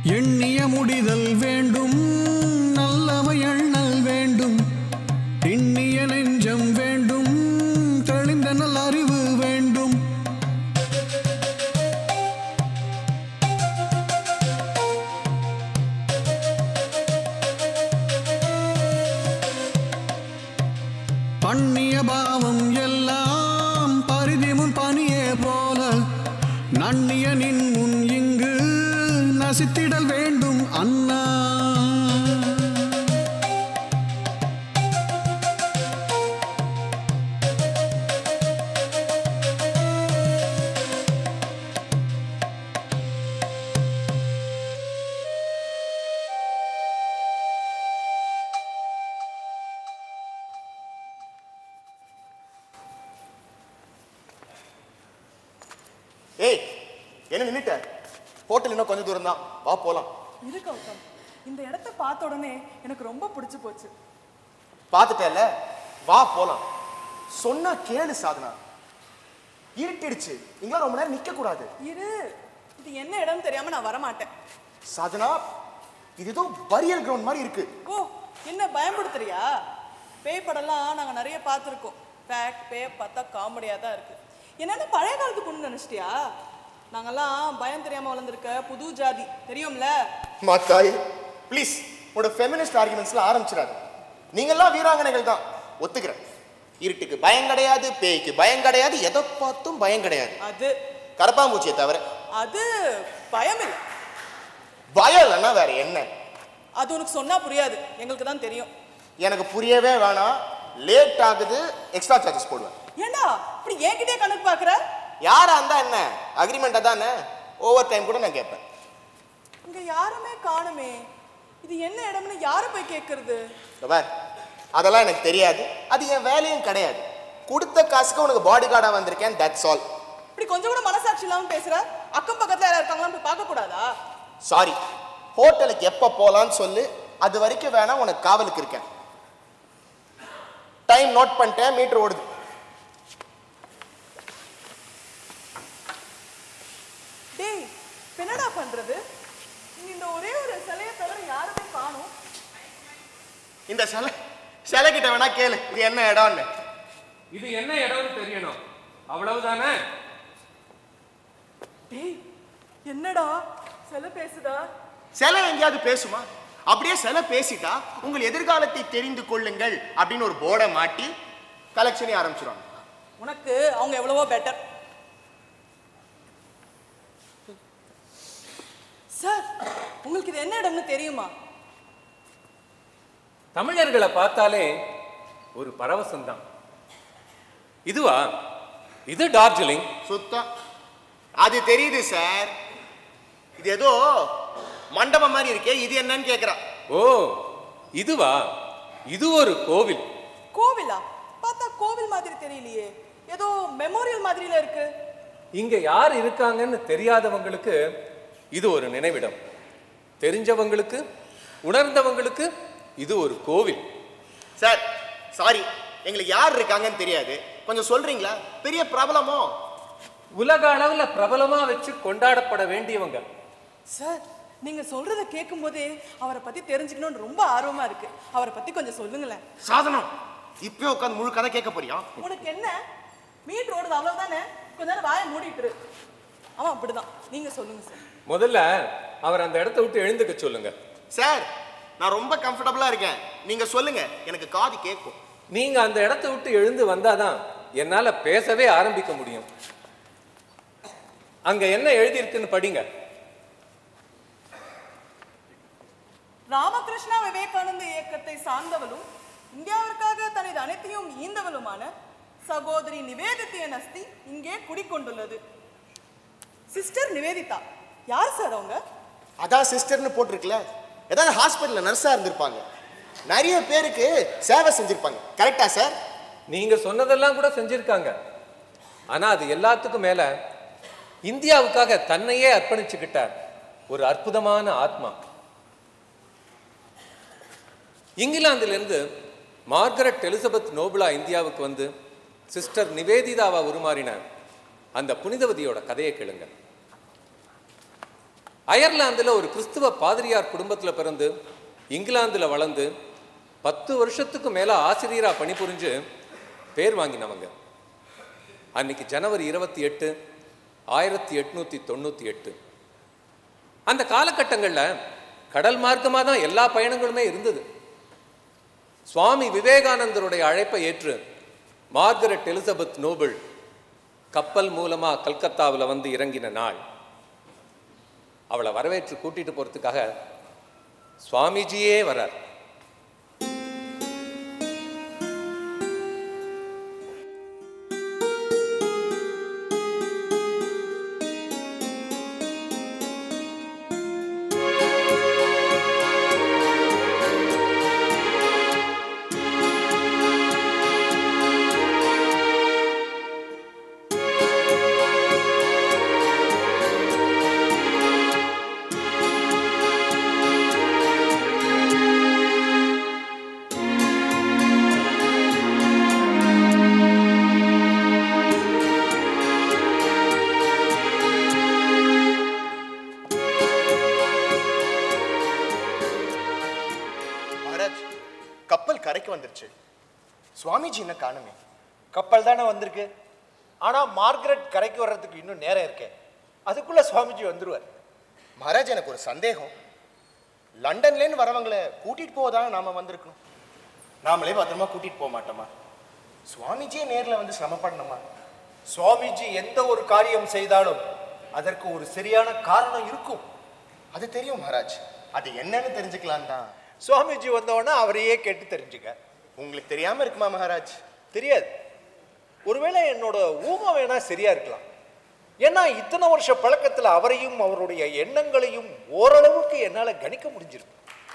எண்ணிய முடிதல் வேண்டும் நல்லவை எண்ணல் வேண்டும் எண்ணிய நெஞ்சம் வேண்டும் தெளிந்த நல்ல அறிவு வேண்டும் பண்ணிய பாவம் எல்லாம் பரிதி முன் பனியே போல நன்னிய நின் முன் இங்கு நசித்திடல் வேண்டும் அண்ணா ஏய் என்ன நின்னுட்ட ஹோட்டல் இன்னும் கொஞ்சம் தூரம் தான் வா போலாம் இரு கௌதம் இந்த இடத்த பார்த்த உடனே எனக்கு ரொம்ப பிடிச்சு போச்சு பார்த்துட்டேல வா போலாம் சொன்னா கேளு சாதனா இருட்டிடுச்சு இங்கெல்லாம் ரொம்ப நேரம் நிக்க கூடாது இரு இது என்ன இடம் தெரியாம நான் வரமாட்டேன் சாதனா இது ஏதோ பரியல் கிரவுண்ட் மாதிரி இருக்கு ஓ என்ன பயன்படுத்துறியா பேய் படம்லாம் நாங்க நிறைய பார்த்துருக்கோம் ஃபேக்ட் பேய பார்த்தா காமெடியா தான் இருக்கு என்னன்னா பழைய காலத்து பொண்ணு நினைச்சிட்டியா நாங்கெல்லாம் பயம் தெரியாம வளர்ந்துருக்க புது ஜாதி தெரியும்ல மாத்தாய் ப்ளீஸ் உன்னோட ஃபெமினிஸ்ட் ஆர்குமெண்ட்ஸ்லாம் ஆரம்பிச்சிடாது நீங்கெல்லாம் வீராங்கனைகள் தான் ஒத்துக்கிறேன் இருட்டுக்கு பயம் கிடையாது பேய்க்கு பயம் கிடையாது எதை பார்த்தும் பயம் கிடையாது அது கரப்பாம்பூச்சியை தவிர அது பயம் இல்லை பயம் இல்லைன்னா வேற என்ன அது உனக்கு சொன்னா புரியாது எங்களுக்கு தான் தெரியும் எனக்கு புரியவே வேணாம் லேட் ஆகுது எக்ஸ்ட்ரா சார்ஜஸ் போடுவேன் ஏண்டா இப்படி என்கிட்டயே கணக்கு பாக்குற யாரா இருந்தா என்ன அக்ரிமெண்ட் தானே ஓவர் டைம் கூட நான் கேட்பேன் இங்க யாருமே காணுமே இது என்ன இடம்னு யாரை போய் கேட்கறது இதோ பார் அதெல்லாம் எனக்கு தெரியாது அது என் வேலையும் கிடையாது கொடுத்த காசுக்கு உனக்கு பாடி கார்டாக வந்திருக்கேன் தட்ஸ் ஆல் இப்படி கொஞ்சம் கூட மனசாட்சி இல்லாம பேசுற அக்கம் பக்கத்துல யாரா இருக்காங்களான்னு போய் பார்க்க கூடாதா சாரி ஹோட்டலுக்கு எப்போ போகலான்னு சொல்லு அது வரைக்கும் வேணா உனக்கு காவலுக்கு இருக்கேன் டைம் நோட் பண்ணிட்டேன் மீட்டர் ஓடுது டேய் இப்ப என்னடா பண்றது இங்க இந்த ஒரே ஒரு சிலையை தவிர யாருமே காணும் இந்த சிலை சிலை கிட்ட வேணா கேளு இது என்ன இடம்னு இது என்ன இடம்னு தெரியணும் அவ்வளவுதானே டேய் என்னடா சிலை பேசுதா சிலை எங்கேயாவது பேசுமா அப்படியே சிலை பேசிட்டா உங்கள் எதிர்காலத்தை தெரிந்து கொள்ளுங்கள் அப்படின்னு ஒரு போர்டை மாட்டி கலெக்ஷனே ஆரம்பிச்சிருவாங்க உனக்கு அவங்க எவ்வளவோ பெட்டர் சார் உங்களுக்கு இது என்ன இடம்னு தெரியுமா தமிழர்களை பார்த்தாலே ஒரு பரவசம்தான் இதுவா இது டார்ஜிலிங் சுத்தம் அது தெரியுது சார் இது ஏதோ மண்டபம் மாதிரி இருக்கே இது என்னன்னு கேக்குறா ஓ இதுவா இது ஒரு கோவில் கோவிலா பார்த்தா கோவில் மாதிரி தெரியலையே ஏதோ மெமோரியல் மாதிரில இருக்கு இங்க யார் இருக்காங்கன்னு தெரியாதவங்களுக்கு இது ஒரு நினைவிடம் தெரிஞ்சவங்களுக்கு உணர்ந்தவங்களுக்கு இது ஒரு கோவில் சார் சாரி எங்களுக்கு யார் இருக்காங்கன்னு தெரியாது கொஞ்சம் சொல்றீங்களா பெரிய பிரபலமோ உலக அளவுல பிரபலமா வச்சு கொண்டாடப்பட வேண்டியவங்க சார் நீங்க சொல்றத கேட்கும் போதே அவரை பத்தி தெரிஞ்சுக்கணும்னு ரொம்ப ஆர்வமா இருக்கு அவரை பத்தி கொஞ்சம் சொல்லுங்களேன் சாதனம் இப்பயே உட்காந்து முழு கதை கேட்க போறியா உனக்கு என்ன மீட் ஓடுது அவ்வளவுதானே கொஞ்ச நேரம் வாயை மூடிட்டு இரு. அவன் அப்படிதான் நீங்க சொல்லுங்க சார் முதல்ல அவர் அந்த இடத்த விட்டு எழுந்துக்க சொல்லுங்க சார் நான் ரொம்ப கம்ஃபர்டபுளா இருக்கேன் நீங்க சொல்லுங்க எனக்கு காது கேட்கும் நீங்க அந்த இடத்த விட்டு எழுந்து வந்தாதான் என்னால பேசவே ஆரம்பிக்க முடியும் அங்க என்ன எழுதியிருக்குன்னு படிங்க ராமகிருஷ்ணா விவேகானந்த இயக்கத்தை சார்ந்தவளும் இந்தியாவிற்காக தனது அனைத்தையும் ஈந்தவளுமான சகோதரி நிவேதித்தியன் அஸ்தி இங்கே குடிக்கொண்டுள்ளது சிஸ்டர் நிவேதிதா யார் சார் அவங்க அதான் சிஸ்டர்னு போட்டிருக்குல ஏதாவது ஹாஸ்பிட்டல்ல நர்ஸா இருந்திருப்பாங்க நிறைய பேருக்கு சேவை செஞ்சிருப்பாங்க கரெக்டா சார் நீங்க சொன்னதெல்லாம் கூட செஞ்சிருக்காங்க ஆனா அது எல்லாத்துக்கும் மேல இந்தியாவுக்காக தன்னையே அர்ப்பணிச்சுக்கிட்ட ஒரு அற்புதமான ஆத்மா இங்கிலாந்திலிருந்து மார்கரெட் எலிசபெத் நோபலா இந்தியாவுக்கு வந்து சிஸ்டர் நிவேதிதாவா உருமாறின அந்த புனிதவதியோட கதையை கேளுங்க அயர்லாந்தில் ஒரு கிறிஸ்துவ பாதிரியார் குடும்பத்தில் பிறந்து இங்கிலாந்தில் வளர்ந்து பத்து வருஷத்துக்கு மேலே ஆசிரியராக பணிபுரிஞ்சு பேர் வாங்கினவங்க அன்னைக்கு ஜனவரி இருபத்தி எட்டு ஆயிரத்தி எட்நூற்றி தொண்ணூற்றி எட்டு அந்த காலகட்டங்களில் கடல் மார்க்கமாக தான் எல்லா பயணங்களுமே இருந்தது சுவாமி விவேகானந்தருடைய அழைப்பை ஏற்று மார்கரெட் எலிசபெத் நோபல் கப்பல் மூலமா கல்கத்தாவில் வந்து இறங்கின நாள் அவளை வரவேற்று கூட்டிட்டு போறதுக்காக சுவாமிஜியே வரார் மகாராஜ் கப்பல் கரைக்கு வந்துருச்சு சுவாமிஜி என்ன காணுமே கப்பல் தானே வந்திருக்கு ஆனா மார்கரெட் கரைக்கு வர்றதுக்கு இன்னும் நேரம் இருக்கே அதுக்குள்ள சுவாமிஜி வந்துருவார் மகாராஜ் எனக்கு ஒரு சந்தேகம் லண்டன்லேருந்து வரவங்களை கூட்டிட்டு போவதான நாம வந்திருக்கணும் நாமளே பத்திரமா கூட்டிட்டு போக மாட்டோமா சுவாமிஜியே நேர்ல வந்து சிரமப்படணுமா சுவாமிஜி எந்த ஒரு காரியம் செய்தாலும் அதற்கு ஒரு சரியான காரணம் இருக்கும் அது தெரியும் மகாராஜ் அது என்னன்னு தெரிஞ்சுக்கலாம் தான் சுவாமிஜி வந்தவொடனே அவரையே கேட்டு தெரிஞ்சுக்க உங்களுக்கு தெரியாம இருக்குமா மகாராஜ் தெரியாது ஒருவேளை என்னோட ஊமை வேணா சரியா இருக்கலாம் ஏன்னா இத்தனை வருஷ பழக்கத்துல அவரையும் அவருடைய எண்ணங்களையும் ஓரளவுக்கு என்னால கணிக்க முடிஞ்சிருக்கு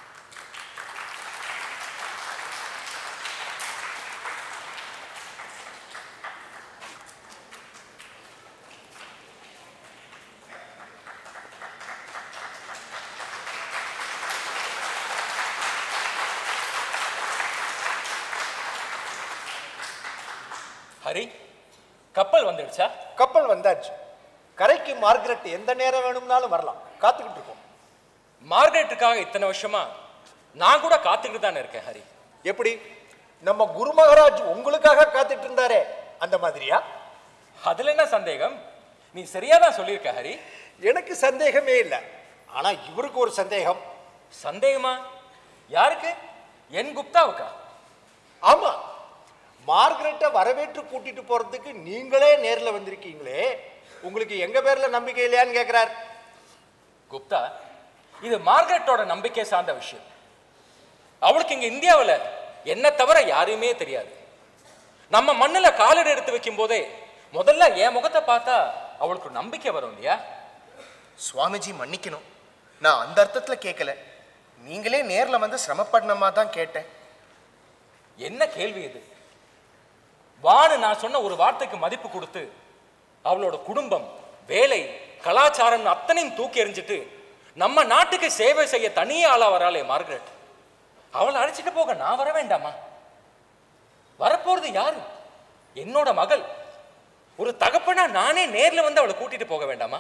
ஹரி கப்பல் வந்துடுச்சா கப்பல் வந்தாச்சு கரைக்கு மார்கரெட் எந்த நேரம் வேணும்னாலும் வரலாம் காத்துக்கிட்டு இருக்கோம் மார்கரெட்டுக்காக இத்தனை வருஷமா நான் கூட காத்துக்கிட்டு தானே இருக்கேன் ஹரி எப்படி நம்ம குரு மகாராஜ் உங்களுக்காக காத்துட்டு இருந்தாரே அந்த மாதிரியா அதுல என்ன சந்தேகம் நீ சரியா தான் சொல்லியிருக்க ஹரி எனக்கு சந்தேகமே இல்லை ஆனா இவருக்கு ஒரு சந்தேகம் சந்தேகமா யாருக்கு என் குப்தாவுக்கா ஆமா மார்கரெட்டை வரவேற்று கூட்டிட்டு போறதுக்கு நீங்களே நேர்ல வந்திருக்கீங்களே உங்களுக்கு எங்க பேர்ல நம்பிக்கை இல்லையான்னு கேக்குறார் குப்தா இது மார்கரெட்டோட நம்பிக்கை சார்ந்த விஷயம் அவளுக்கு இங்க இந்தியாவில் என்ன தவிர யாரையுமே தெரியாது நம்ம மண்ணுல காலடி எடுத்து வைக்கும் போதே முதல்ல என் முகத்தை பார்த்தா அவளுக்கு ஒரு நம்பிக்கை வரும் இல்லையா சுவாமிஜி மன்னிக்கணும் நான் அந்த அர்த்தத்துல கேட்கல நீங்களே நேர்ல வந்து சிரமப்படணுமா தான் கேட்டேன் என்ன கேள்வி இது வான்னு நான் சொன்ன ஒரு வார்த்தைக்கு மதிப்பு கொடுத்து அவளோட குடும்பம் வேலை கலாச்சாரம் அத்தனையும் தூக்கி எறிஞ்சிட்டு நம்ம நாட்டுக்கு சேவை செய்ய தனியே ஆளா வராளே மார்கரெட் அவளை அழைச்சிட்டு போக நான் வர வேண்டாமா வரப்போறது யாரு என்னோட மகள் ஒரு தகப்பனா நானே நேர்ல வந்து அவளை கூட்டிட்டு போக வேண்டாமா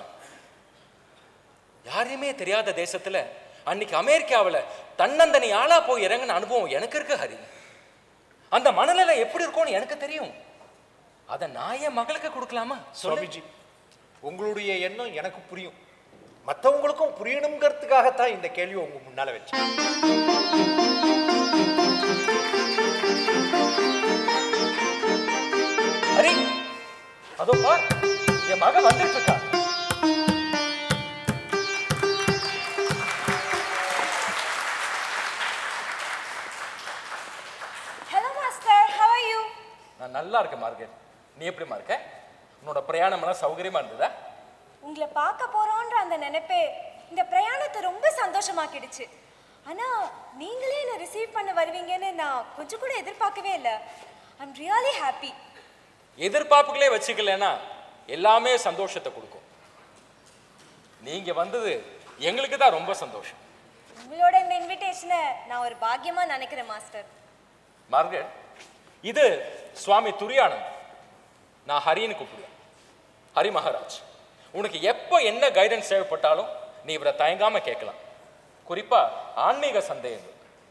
யாரையுமே தெரியாத தேசத்துல அன்னைக்கு அமெரிக்காவுல தன்னந்தனி ஆளா போய் இறங்கின அனுபவம் எனக்கு இருக்கு ஹரி அந்த மனநிலை எப்படி இருக்கும்னு எனக்கு தெரியும் அதை நான் என் மகளுக்கு கொடுக்கலாமா சொல்லு சுவாமிஜி உங்களுடைய எண்ணம் எனக்கு புரியும் மற்றவங்களுக்கும் புரியணுங்கிறதுக்காகத்தான் இந்த கேள்வி உங்க முன்னால வச்சேன் ஹரி அதோ பார் என் மக வந்துட்டு இருக்கா Hello, Master. How are you? நான் நல்லா இருக்கேன் மார்கெட் நீ எப்படிமா இருக்க உன்னோட பிரயாணம் எல்லாம் சௌகரியமா இருந்ததா உங்களை பார்க்க போறோன்ற அந்த நினைப்பே இந்த பிரயாணத்தை ரொம்ப சந்தோஷமாக்கிடுச்சு ஆனா நீங்களே என்ன ரிசீவ் பண்ண வருவீங்கன்னு நான் கொஞ்சம் கூட எதிர்பார்க்கவே இல்லை ஐம் ரியலி ஹாப்பி எதிர்பார்ப்புகளே வச்சுக்கலன்னா எல்லாமே சந்தோஷத்தை கொடுக்கும் நீங்க வந்தது எங்களுக்கு தான் ரொம்ப சந்தோஷம் உங்களோட இந்த இன்விடேஷனை நான் ஒரு பாக்கியமா நினைக்கிறேன் மாஸ்டர் மார்கெட் இது சுவாமி துரியானந்த் நான் ஹரின்னு கூப்பிடுவேன் ஹரி மகாராஜ் உனக்கு எப்போ என்ன கைடன்ஸ் தேவைப்பட்டாலும் நீ இவரை தயங்காம கேட்கலாம் குறிப்பா ஆன்மீக சந்தேகங்கள்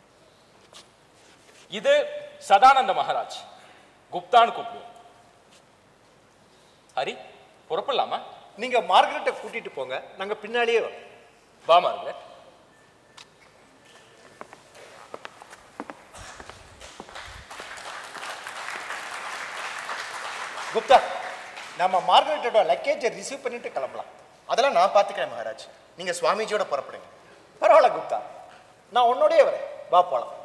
இது சதானந்த மகாராஜ் குப்தான்னு கூப்பிடுவோம் ஹரி புறப்படலாமா நீங்க மார்கரெட்டை கூட்டிட்டு போங்க நாங்க பின்னாலேயே வரோம் வா மார்கரெட் குப்தா நம்ம மார்கரெட்டோட லக்கேஜை ரிசீவ் பண்ணிட்டு கிளம்பலாம் அதெல்லாம் நான் பார்த்துக்கிறேன் மகாராஜ் நீங்க சுவாமிஜியோட புறப்படுங்க பரவாயில்ல குப்தா நான் உன்னோடயே வரேன் வா போலாம்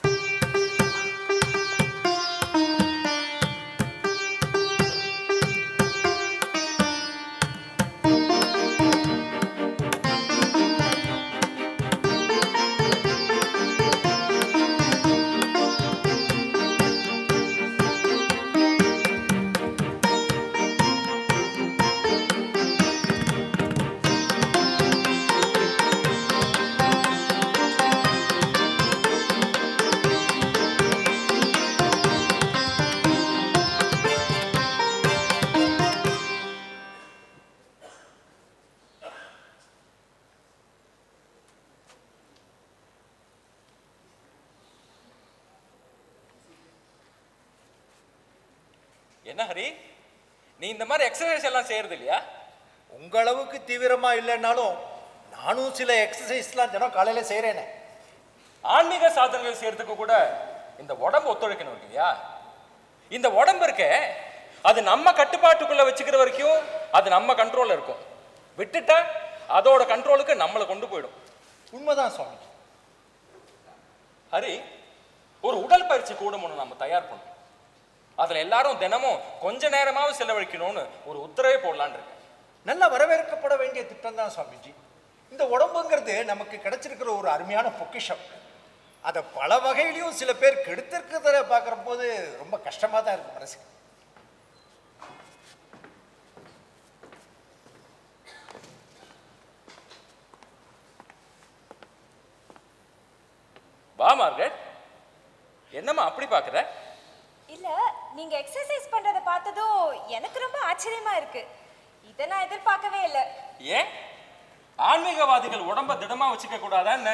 என்ன ஹரி நீ இந்த மாதிரி எக்ஸசைஸ் எல்லாம் செய்யறது இல்லையா உங்க அளவுக்கு தீவிரமா இல்லைன்னாலும் நானும் சில எக்ஸசைஸ்லாம் தினம் காலையில செய்கிறேனே ஆன்மீக சாதனைகள் செய்யறதுக்கு கூட இந்த உடம்பு ஒத்துழைக்கணும் இல்லையா இந்த உடம்பு இருக்கே அது நம்ம கட்டுப்பாட்டுக்குள்ள வச்சுக்கிற வரைக்கும் அது நம்ம கண்ட்ரோல்ல இருக்கும் விட்டுட்டா அதோட கண்ட்ரோலுக்கு நம்மளை கொண்டு போயிடும் உண்மைதான் சுவாமி ஹரி ஒரு உடல் பயிற்சி கூடம் ஒன்று நம்ம தயார் பண்ணோம் அதுல எல்லாரும் தினமும் கொஞ்ச நேரமாவது செலவழிக்கணும்னு ஒரு உத்தரவே போடலான்னு இருக்கேன் நல்ல வரவேற்கப்பட வேண்டிய திட்டம் தான் சுவாமிஜி இந்த உடம்புங்கிறது நமக்கு கிடைச்சிருக்கிற ஒரு அருமையான பொக்கிஷம் அதை பல வகையிலையும் சில பேர் கெடுத்திருக்கிறத பார்க்குற போது ரொம்ப கஷ்டமாக தான் இருக்கு மனசு வா மார்கரெட் என்னம்மா அப்படி பார்க்குற இல்ல நீங்க எக்ஸசைஸ் பண்றத பார்த்ததும் எனக்கு ரொம்ப ஆச்சரியமா இருக்கு இதை நான் எதிர்பார்க்கவே இல்லை ஏன் ஆன்மீகவாதிகள் உடம்ப திடமா வச்சுக்க கூடாதா என்ன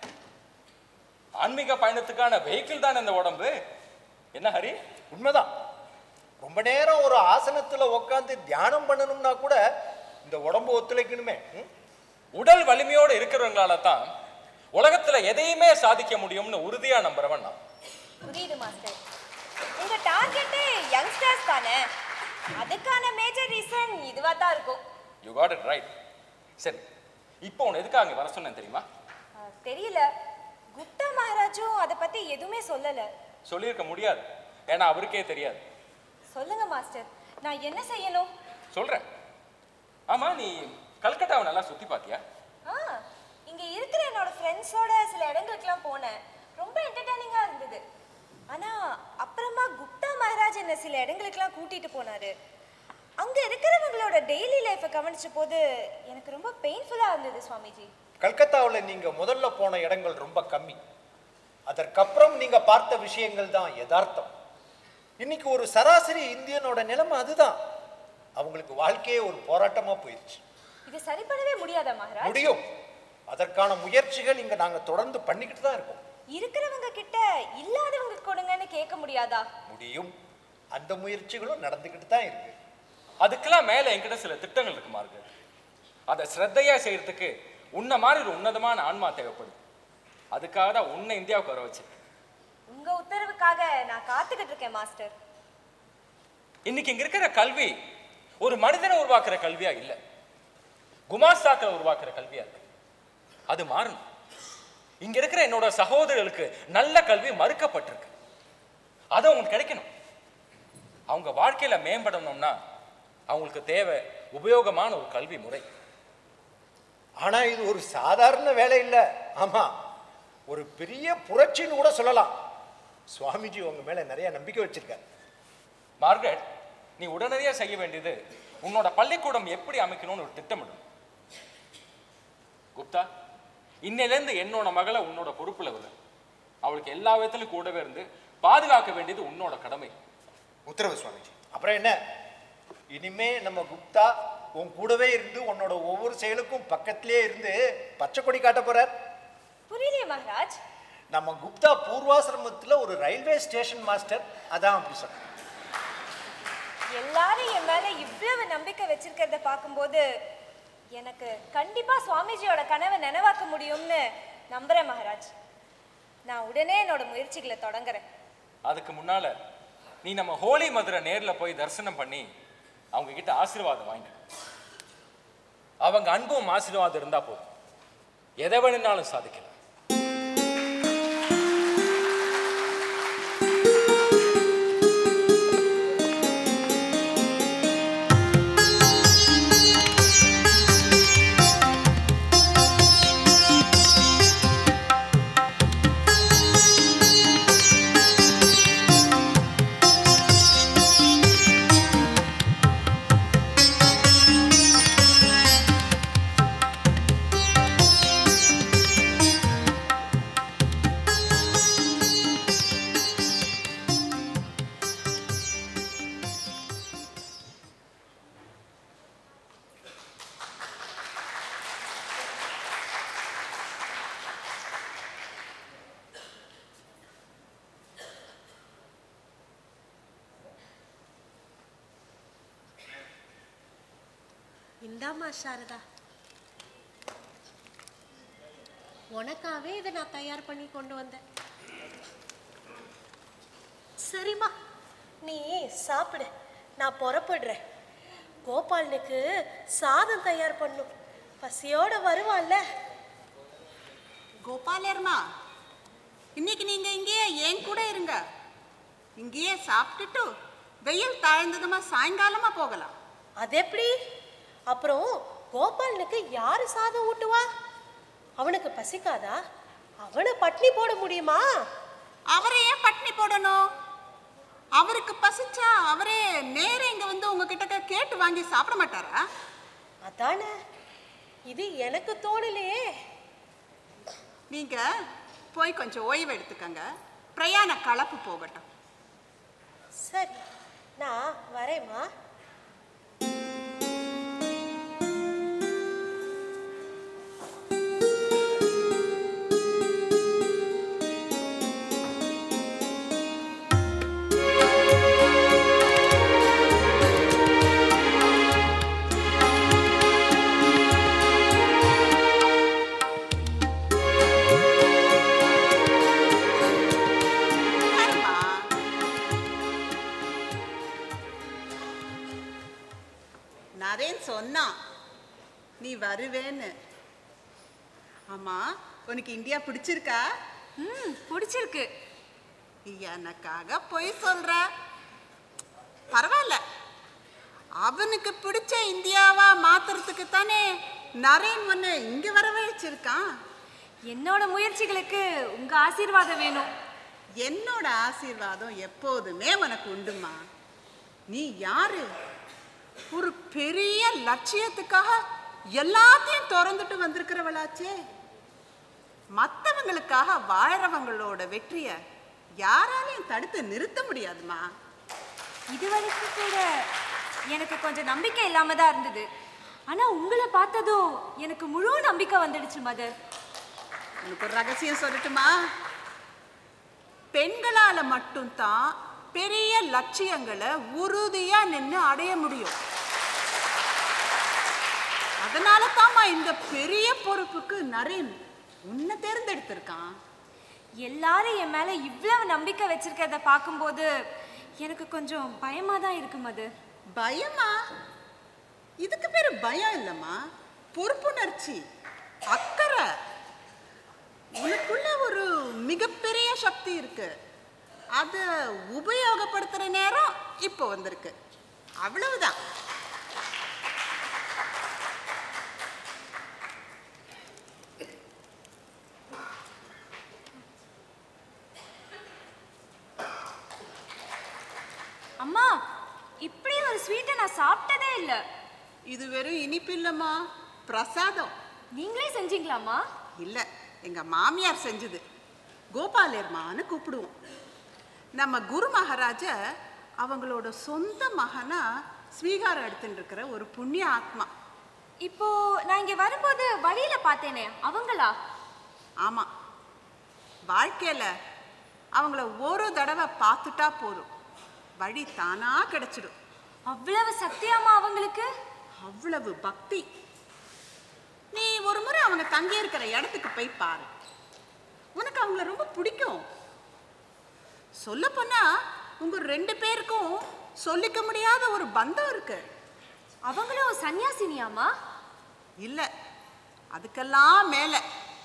ஆன்மீக பயணத்துக்கான வெஹிக்கிள் தான் இந்த உடம்பு என்ன ஹரி உண்மைதான் ரொம்ப நேரம் ஒரு ஆசனத்தில் உட்காந்து தியானம் பண்ணணும்னா கூட இந்த உடம்பு ஒத்துழைக்கணுமே ம்? உடல் வலிமையோடு இருக்கிறவங்களால தான் உலகத்துல எதையுமே சாதிக்க முடியும்னு உறுதியா நம்புறவன் நான் புரியுது மாஸ்டர் உங்க டார்கெட்டே யங்ஸ்டர்ஸ் தானே அதுக்கான மேஜர் ரீசன் இதுவா தான் இருக்கும் யூ காட் இட் ரைட் சரி இப்போ உன்னை எதுக்காக அங்கே வர சொன்னேன் தெரியுமா அஹ், தெரியல குப்தா மகாராஜும் அதை பத்தி எதுவுமே சொல்லல சொல்லியிருக்க முடியாது ஏன்னா அவருக்கே தெரியாது சொல்லுங்க மாஸ்டர் நான் என்ன செய்யணும் சொல்றேன் ஆமா நீ கல்கட்டாவை நல்லா சுத்தி பாத்தியா ஆ இங்க இருக்கிற என்னோட ஃப்ரெண்ட்ஸோட சில இடங்களுக்குலாம் போனேன் ரொம்ப என்டர்டைனிங்கா இருந்தது ஆனா அப்புறமா குப்தா மகாராஜ் என்ன சில இடங்களுக்குலாம் கூட்டிட்டு போனாரு அங்க இருக்கிறவங்களோட டெய்லி லைஃப்பை கவனிச்ச போது எனக்கு ரொம்ப பெயின்ஃபுல்லா இருந்தது சுவாமிஜி கல்கத்தாவில் நீங்கள் முதல்ல போன இடங்கள் ரொம்ப கம்மி அதற்கப்புறம் நீங்கள் பார்த்த விஷயங்கள் தான் யதார்த்தம் இன்னைக்கு ஒரு சராசரி இந்தியனோட நிலைமை அதுதான் அவங்களுக்கு வாழ்க்கையே ஒரு போராட்டமாக போயிடுச்சு இது சரி பண்ணவே முடியாதா மகாராஜ் முடியும் அதற்கான முயற்சிகள் இங்க நாங்க தொடர்ந்து பண்ணிக்கிட்டு தான் இருக்கோம் இருக்கிறவங்க கிட்ட இல்லாதவங்களுக்கு கொடுங்கன்னு கேட்க முடியாதா முடியும் அந்த முயற்சிகளும் நடந்துக்கிட்டு தான் இருக்கு அதுக்கெல்லாம் மேல என்கிட்ட சில திட்டங்கள் இருக்கு மார்க்கு அதை ஸ்ரத்தையா செய்யறதுக்கு உன்ன மாதிரி ஒரு உன்னதமான ஆன்மா தேவைப்படுது அதுக்காக தான் உன்னை இந்தியாவுக்கு வர வச்சிருக்கேன் உங்க உத்தரவுக்காக நான் காத்துக்கிட்டு இருக்கேன் மாஸ்டர் இன்னைக்கு இங்க இருக்கிற கல்வி ஒரு மனிதனை உருவாக்குற கல்வியா இல்ல குமாஸ்தாக்களை உருவாக்குற கல்வியா இருக்கு அது மாறணும் இங்க இருக்கிற என்னோட சகோதரர்களுக்கு நல்ல கல்வி மறுக்கப்பட்டிருக்கு அது அவங்களுக்கு கிடைக்கணும் அவங்க வாழ்க்கையில மேம்படணும்னா அவங்களுக்கு தேவை உபயோகமான ஒரு கல்வி முறை ஆனா இது ஒரு சாதாரண வேலை இல்ல ஆமா ஒரு பெரிய புரட்சின்னு கூட சொல்லலாம் சுவாமிஜி உங்க மேல நிறைய நம்பிக்கை வச்சிருக்காரு மார்கரெட் நீ உடனடியாக செய்ய வேண்டியது உன்னோட பள்ளிக்கூடம் எப்படி அமைக்கணும்னு ஒரு திட்டமிடும் குப்தா இன்னையிலேருந்து என்னோட மகளை உன்னோட பொறுப்புல விடு அவளுக்கு எல்லா விதத்திலும் கூடவே இருந்து பாதுகாக்க வேண்டியது உன்னோட கடமை உத்தரவு சுவாமிஜி அப்புறம் என்ன இனிமே நம்ம குப்தா உன் கூடவே இருந்து உன்னோட ஒவ்வொரு செயலுக்கும் பக்கத்திலே இருந்து பச்சை கொடி காட்ட போறார் புரியலையே மகாராஜ் நம்ம குப்தா பூர்வாசிரமத்தில் ஒரு ரயில்வே ஸ்டேஷன் மாஸ்டர் அதான் அப்படி சொன்னேன் எல்லாரும் என் மேல இவ்வளவு நம்பிக்கை வச்சிருக்கிறத பார்க்கும்போது எனக்கு கண்டிப்பா சுவாமிஜியோட கனவை நினைவாக்க முடியும்னு நம்புறேன் மகாராஜ் நான் உடனே என்னோட முயற்சிகளை தொடங்குறேன் அதுக்கு முன்னால நீ நம்ம ஹோலி மதுரை நேர்ல போய் தரிசனம் பண்ணி அவங்க கிட்ட ஆசீர்வாதம் வாங்க அவங்க அன்பும் ஆசீர்வாதம் இருந்தா போதும் எதை வேணும்னாலும் சாதிக்கலாம் இந்தாம்மா சாரதா உனக்காவே இதை நான் தயார் பண்ணி கொண்டு வந்தேன் சரிம்மா நீ சாப்பிடு நான் புறப்படுறேன் கோபாலனுக்கு சாதம் தயார் பண்ணும் பசியோட வருவான்ல கோபாலர்மா இன்னைக்கு நீங்க இங்கேயே என் கூட இருங்க இங்கேயே சாப்பிட்டுட்டு வெயில் தாழ்ந்ததுமா சாயங்காலமா போகலாம் அது எப்படி அப்புறம் கோபாலனுக்கு யாரு சாதம் ஊட்டுவா அவனுக்கு பசிக்காதா அவனை பட்னி போட முடியுமா அவரை ஏன் பட்னி போடணும் அவருக்கு பசிச்சா அவரே நேரே இங்க வந்து உங்ககிட்ட கேட்டு வாங்கி சாப்பிட மாட்டாரா அதானே இது எனக்கு தோணலையே நீங்க போய் கொஞ்சம் ஓய்வு எடுத்துக்கங்க பிரயாண கலப்பு போகட்டும் சரி நான் வரேம்மா உட்காருமா. நரேன் சொன்னான் நீ வருவேன்னு ஆமா உனக்கு இந்தியா பிடிச்சிருக்கா ம் பிடிச்சிருக்கு எனக்காக பொய் சொல்ற பரவாயில்ல அவனுக்கு பிடிச்ச இந்தியாவா மாத்துறதுக்கு தானே நரேன் ஒன்னு இங்க வரவழைச்சிருக்கான் என்னோட முயற்சிகளுக்கு உங்க ஆசீர்வாதம் வேணும் என்னோட ஆசீர்வாதம் எப்போதுமே உனக்கு உண்டுமா நீ யாரு ஒரு பெரிய லட்சியத்துக்காக எல்லாத்தையும் திறந்துட்டு வந்திருக்கிறவளாச்சே மற்றவங்களுக்காக வாழறவங்களோட வெற்றிய யாராலையும் தடுத்து நிறுத்த முடியாதுமா இது வரைக்கும் கூட எனக்கு கொஞ்சம் நம்பிக்கை இல்லாம தான் இருந்தது ஆனா உங்களை பார்த்ததும் எனக்கு முழு நம்பிக்கை வந்துடுச்சு மதர் உனக்கு ஒரு ரகசியம் சொல்லட்டுமா பெண்களால மட்டும்தான் பெரிய லட்சியங்களை உறுதியா நின்று அடைய முடியும் அதனால தாம்மா இந்த பெரிய பொறுப்புக்கு நரேன் உன்னை தேர்ந்தெடுத்திருக்கான் எல்லாரும் என் மேல இவ்வளவு நம்பிக்கை வச்சிருக்கிறத பார்க்கும்போது எனக்கு கொஞ்சம் பயமா தான் இருக்கு மதர் பயமா இதுக்கு பேரு பயம் இல்லம்மா பொறுப்புணர்ச்சி அக்கறை உனக்குள்ள ஒரு மிகப்பெரிய சக்தி இருக்கு அதை உபயோகப்படுத்துற நேரம் இப்போ வந்திருக்கு அவ்வளவுதான் அம்மா இப்படி ஒரு ஸ்வீட்டை நான் சாப்பிட்டதே இல்லை இது வெறும் இனிப்பு இல்லம்மா பிரசாதம் நீங்களே செஞ்சீங்களாம்மா இல்ல எங்க மாமியார் செஞ்சது கோபாலேர்மான்னு கூப்பிடுவோம் நம்ம குரு மகாராஜ அவங்களோட சொந்த மகனா ஸ்வீகாரம் எடுத்துட்டு இருக்கிற ஒரு புண்ணிய ஆத்மா இப்போ நான் இங்க வரும்போது வழியில பார்த்தேனே அவங்களா ஆமா வாழ்க்கையில அவங்கள ஒரு தடவை பார்த்துட்டா போதும் வழி தானா கிடைச்சிடும் அவ்வளவு சத்தியமா அவங்களுக்கு அவ்வளவு பக்தி நீ ஒரு முறை அவங்க தங்கி இருக்கிற இடத்துக்கு போய் பாரு உனக்கு அவங்கள ரொம்ப பிடிக்கும் சொல்ல போனா உங்க ரெண்டு பேருக்கும் சொல்லிக்க முடியாத ஒரு பந்தம் இருக்கு அவங்களும் சன்னியாசினியாமா இல்ல அதுக்கெல்லாம் மேல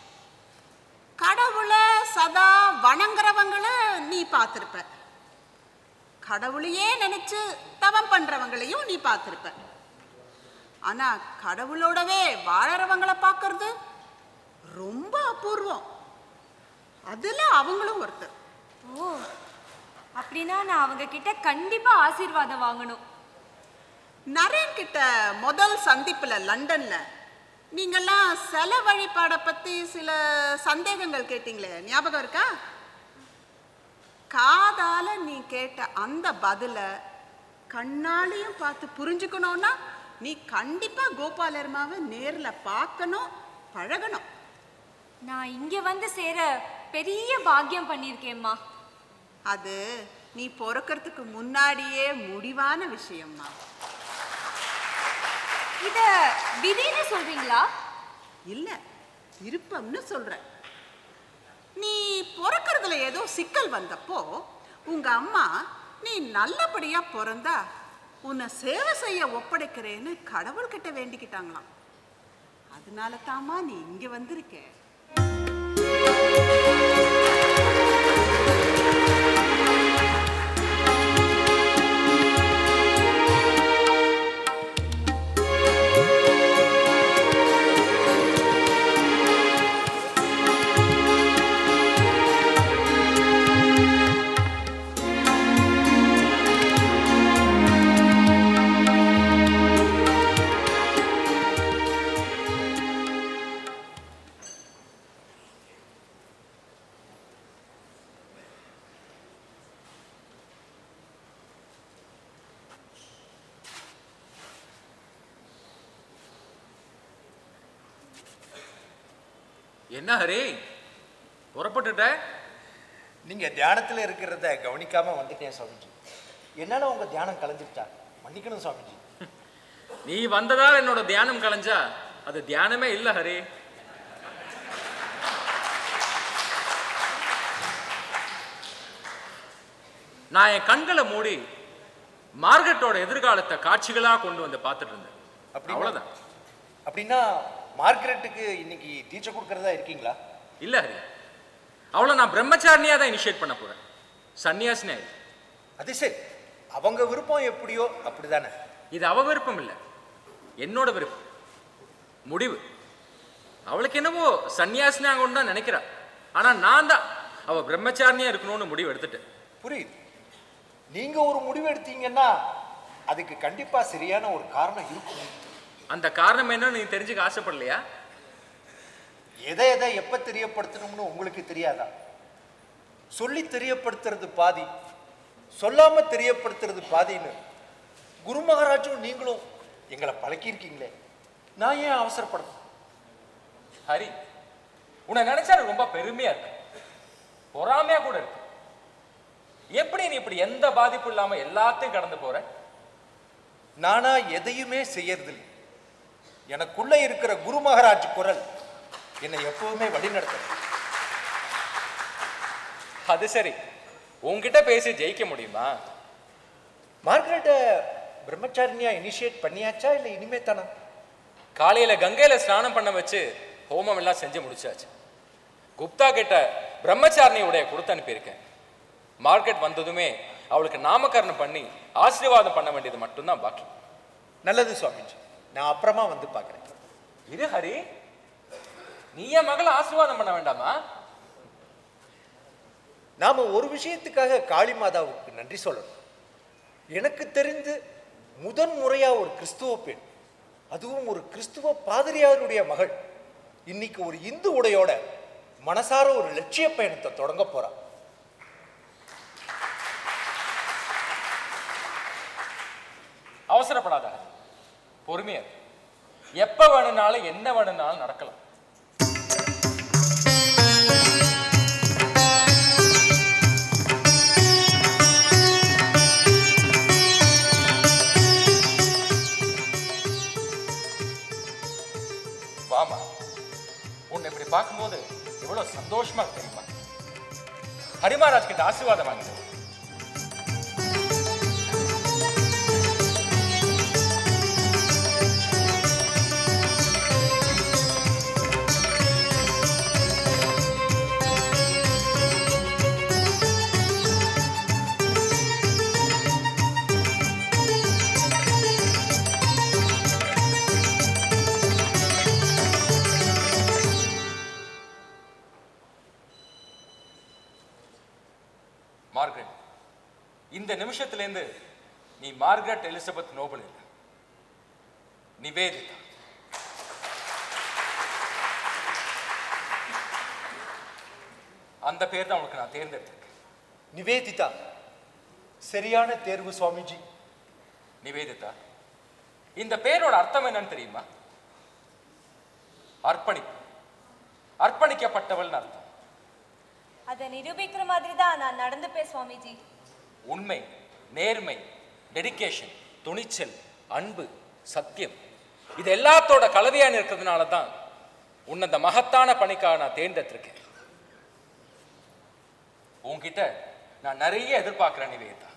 கடவுளை சதா வணங்குறவங்கள நீ பார்த்திருப்ப கடவுளையே நினைச்சு தவம் பண்றவங்களையும் நீ பார்த்திருப்ப ஆனா கடவுளோடவே வாழறவங்கள பார்க்கறது ரொம்ப அபூர்வம் அதுல அவங்களும் ஒருத்தர் ஓ அப்படின்னா நான் அவங்க கிட்ட கண்டிப்பா ஆசீர்வாதம் வாங்கணும் நரேன் கிட்ட முதல் சந்திப்புல லண்டன்ல நீங்கெல்லாம் செல வழிபாடை பத்தி சில சந்தேகங்கள் கேட்டீங்களே ஞாபகம் இருக்கா காதால நீ கேட்ட அந்த பதில கண்ணாலையும் பார்த்து புரிஞ்சுக்கணும்னா நீ கண்டிப்பா கோபாலர்மாவை நேர்ல பார்க்கணும் பழகணும் நான் இங்க வந்து சேர பெரிய பாக்கியம் பண்ணியிருக்கேம்மா அது நீ பிறக்கறதுக்கு முன்னாடியே முடிவான விஷயம்மா இத விதின்னு சொல்றீங்களா இல்ல விருப்பம்னு சொல்றேன் நீ பிறக்கறதுல ஏதோ சிக்கல் வந்தப்போ உங்க அம்மா நீ நல்லபடியா பிறந்தா உன்னை சேவை செய்ய ஒப்படைக்கிறேன்னு கடவுள்கிட்ட வேண்டிக்கிட்டாங்களாம் அதனால தாமா நீ இங்க வந்திருக்க என்ன ஹரி புறப்பட்டுட்ட நீங்க தியானத்துல இருக்கிறத கவனிக்காம வந்துட்டேன் சுவாமிஜி என்னால உங்க தியானம் கலைஞ்சிருச்சா மன்னிக்கணும் சுவாமிஜி நீ வந்ததால் என்னோட தியானம் கலைஞ்சா அது தியானமே இல்ல ஹரி நான் என் கண்களை மூடி மார்கெட்டோட எதிர்காலத்தை காட்சிகளா கொண்டு வந்து பார்த்துட்டு இருந்தேன் அப்படின்னா? அவ்வளவுதான் அப்படின்னா மார்கரெட்டுக்கு இன்னைக்கு டீச்சர் கொடுக்கறதா இருக்கீங்களா இல்ல ஹரி அவளை நான் பிரம்மச்சாரிணியா தான் இனிஷியேட் பண்ண போறேன் சன்னியாசினே இல்ல. அது சரி அவங்க விருப்பம் எப்படியோ அப்படிதானே இது அவ விருப்பம் இல்லை என்னோட விருப்பம் முடிவு அவளுக்கு என்னவோ சன்னியாசினா கொண்டு தான் நினைக்கிறா ஆனா நான் தான் அவ பிரம்மச்சாரிணியா இருக்கணும்னு முடிவு எடுத்துட்டேன் புரியுது நீங்க ஒரு முடிவு எடுத்தீங்கன்னா அதுக்கு கண்டிப்பா சரியான ஒரு காரணம் இருக்கும் அந்த காரணம் என்னன்னு நீ தெரிஞ்சுக்க ஆசைப்படலையா எதை எதை எப்ப தெரியப்படுத்தணும்னு உங்களுக்கு தெரியாதா சொல்லி தெரியப்படுத்துறது பாதி சொல்லாம தெரியப்படுத்துறது பாதின்னு குரு மகாராஜும் நீங்களும் எங்களை பழக்கியிருக்கீங்களே நான் ஏன் அவசரப்படணும் ஹரி உன்னை நினைச்சா எனக்கு ரொம்ப பெருமையா இருக்கு பொறாமையா கூட இருக்கு எப்படி நீ இப்படி எந்த பாதிப்பும் இல்லாம எல்லாத்தையும் கடந்து போற நானா எதையுமே செய்யறதில்லை எனக்குள்ள இருக்கிற குரு மகாராஜ் குரல் என்னை எப்பவுமே வழிநடத்தும் அது சரி உன்கிட்ட பேசி ஜெயிக்க முடியுமா மார்கரெட்டை பிரம்மச்சாரிணியா இனிஷியேட் பண்ணியாச்சா இல்லை இனிமே தானா காலையில கங்கையில ஸ்நானம் பண்ண வச்சு ஹோமம் எல்லாம் செஞ்சு முடிச்சாச்சு குப்தா கிட்ட பிரம்மச்சாரிணி உடைய கொடுத்து அனுப்பியிருக்கேன் மார்க்கெட் வந்ததுமே அவளுக்கு நாமகரணம் பண்ணி ஆசீர்வாதம் பண்ண வேண்டியது மட்டும்தான் பாக்கி நல்லது சுவாமிஜி நான் அப்புறமா வந்து பார்க்குறேன் இது ஹரி நீ என் மகளை ஆசீர்வாதம் பண்ண வேண்டாமா நாம ஒரு விஷயத்துக்காக காளி மாதாவுக்கு நன்றி சொல்லணும் எனக்கு தெரிந்து முதன் முறையா ஒரு கிறிஸ்துவ பெண் அதுவும் ஒரு கிறிஸ்துவ பாதிரியாருடைய மகள் இன்னைக்கு ஒரு இந்து உடையோட மனசார ஒரு லட்சிய பயணத்தை தொடங்க போறா அவ அவசரப்படாத பொறுமையா இரு. எப்ப வேணும்னாலும் என்ன வேணும்னாலும் நடக்கலாம் வாமா உன்னை இப்படி பார்க்கும்போது எவ்வளவு சந்தோஷமா இருக்கு தெரியுமா ஹரிமஹாராஜ் கிட்ட ஆசீர்வாதம் வாங்கிட்டு மார்கரெட் இந்த நிமிஷத்திலேருந்து நீ மார்கரெட் எலிசபெத் நோபல் இல்லை நிவேதிதா அந்த பேர் தான் உனக்கு நான் தேர்ந்தெடுத்திருக்கேன் நிவேதிதா சரியான தேர்வு சுவாமிஜி நிவேதிதா இந்த பேரோட அர்த்தம் என்னன்னு தெரியுமா அர்ப்பணிப்பு அர்ப்பணிக்கப்பட்டவள்னு அர்த்தம் அதை நிரூபிக்கிற மாதிரி தான் நான் நடந்துப்பேன் சுவாமிஜி உண்மை நேர்மை டெடிகேஷன் துணிச்சல் அன்பு சத்தியம் இது எல்லாத்தோட கலவையான இருக்கிறதுனால தான் உன்னை இந்த மகத்தான பணிக்காக நான் தேர்ந்தெடுத்திருக்கேன் உன்கிட்ட நான் நிறைய எதிர்பார்க்கிறேன் நிவேதா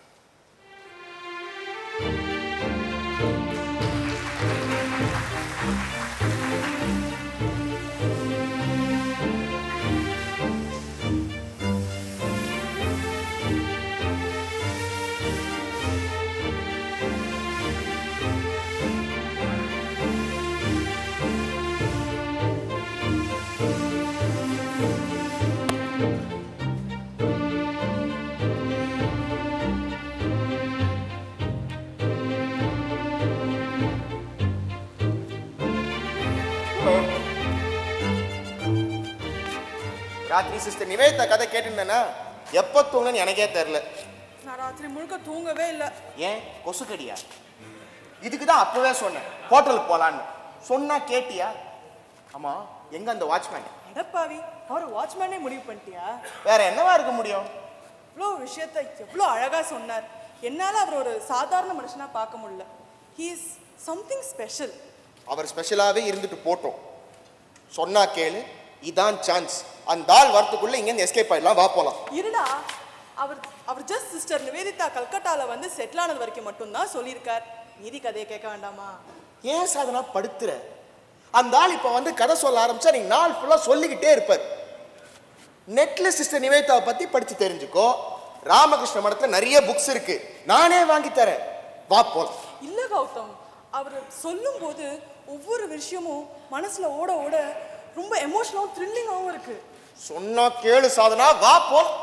ராத்திரி சிஸ்டர் நிவேதா கதை கேட்டிருந்தேன்னா எப்போ தூங்கன்னு எனக்கே தெரில நான் ராத்திரி முழுக்க தூங்கவே இல்லை ஏன் கொசுக்கடியா இதுக்கு தான் அப்பவே சொன்னேன் ஹோட்டலுக்கு போலான்னு சொன்னா கேட்டியா ஆமா எங்க அந்த வாட்ச்மேன் அடப்பாவி அவர் வாட்ச்மேனே முடிவு பண்ணிட்டியா வேற என்னவா இருக்க முடியும் இவ்வளோ விஷயத்த எவ்வளோ அழகாக சொன்னார் என்னால் அவர் ஒரு சாதாரண மனுஷனா பார்க்க முடியல ஹீ இஸ் சம்திங் ஸ்பெஷல் அவர் ஸ்பெஷலாவே இருந்துட்டு போட்டோம் சொன்னா கேளு இதான் சான்ஸ் அந்த ஆள் வரத்துக்குள்ள இங்கேருந்து எஸ்கேப் ஆயிடலாம் வா போலாம் இருடா அவர் அவர் ஜஸ்ட் சிஸ்டர் நிவேதிதா கல்கட்டால வந்து செட்டில் ஆனது வரைக்கும் மட்டும்தான் சொல்லியிருக்கார் மீதி கதையை கேட்க வேண்டாமா ஏன் சாதனா படுத்துற அந்த ஆள் இப்போ வந்து கதை சொல்ல ஆரம்பிச்சா நீங்க நாள் ஃபுல்லா சொல்லிக்கிட்டே இருப்பார் நெட்ல சிஸ்டர் நிவேதாவை பத்தி படிச்சு தெரிஞ்சுக்கோ ராமகிருஷ்ண மடத்துல நிறைய புக்ஸ் இருக்கு நானே வாங்கி தரேன் வா போலாம் இல்ல கௌதம் அவர் சொல்லும்போது ஒவ்வொரு விஷயமும் மனசுல ஓட ஓட ரொம்ப எமோஷனலாகவும் த்ரில்லிங்காகவும் இருக்கு சொன்னா கேளு சாதனா வா போலாம்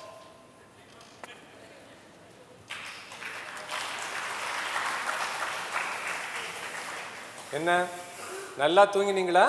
என்ன நல்லா தூங்கினீங்களா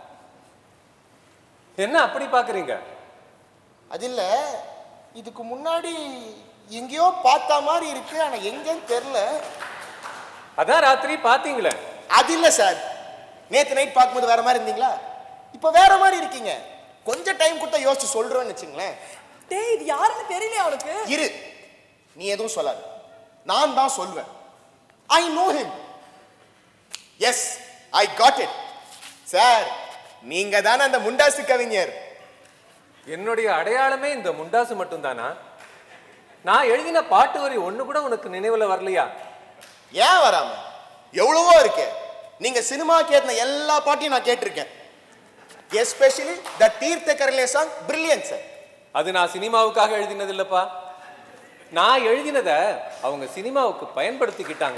என்ன அப்படி பாக்குறீங்க அது இல்ல இதுக்கு முன்னாடி எங்கேயோ பார்த்த மாதிரி இருக்கு ஆனா எங்கன்னு தெரியல அதான் ராத்திரி பாத்தீங்களே அது இல்ல சார் நேத்து நைட் பார்க்கும்போது வேற மாதிரி இருந்தீங்களா இப்போ வேற மாதிரி இருக்கீங்க கொஞ்சம் டைம் கொடுத்தா யோசிச்சு சொல்றேன்னு வச்சுங்களேன் டேய் இது யாருன்னு தெரியலையா அவனுக்கு இரு நீ எதுவும் சொல்லாத நான் தான் சொல்வேன் I know him yes I got it sir நீங்க தானே அந்த முண்டாசு கவிஞர் என்னுடைய அடையாளமே இந்த முண்டாசு மட்டும்தானா நான் எழுதின பாட்டு வரி ஒண்ணு கூட உனக்கு நினைவுல வரலையா ஏன் வராம எவ்வளவோ இருக்கு நீங்க சினிமா கேட்ட எல்லா பாட்டையும் நான் கேட்டிருக்கேன் எஸ்பெஷலி த தீர்த்த கரலே சாங் பிரில்லியன்ட் சார் அது நான் சினிமாவுக்காக எழுதினது இல்லப்பா நான் எழுதினத அவங்க சினிமாவுக்கு பயன்படுத்திக்கிட்டாங்க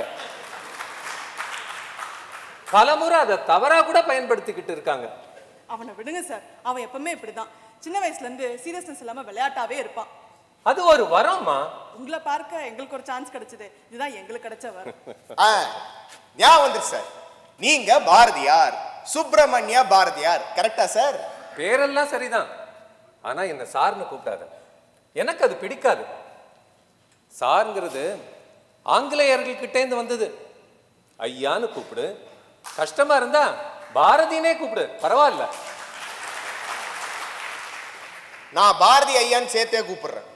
பலமுறை அதை தவறா கூட பயன்படுத்திக்கிட்டு இருக்காங்க அவனை விடுங்க சார் அவன் எப்பவுமே இப்படிதான் சின்ன வயசுல இருந்து சீரியஸ்னஸ் இல்லாம விளையாட்டாவே இருப்பான் அது ஒரு வரம்மா உங்களை பார்க்க எங்களுக்கு ஒரு சான்ஸ் கிடைச்சது இதுதான் எங்களுக்கு கிடைச்ச வரம் ஆ ஞாபகம் வந்துருச்சு சார் நீங்க பாரதியார் சுப்பிரமணிய பாரதியார் கரெக்டா சார் பேரெல்லாம் சரிதான் ஆனா என்ன சார்னு கூப்பிடாத எனக்கு அது பிடிக்காது சாருங்கிறது ஆங்கிலேயர்கள் கிட்டேந்து வந்தது ஐயான்னு கூப்பிடு கஷ்டமா இருந்தா பாரதினே கூப்பிடு பரவாயில்ல நான் பாரதி ஐயான்னு சேர்த்தே கூப்பிடுறேன்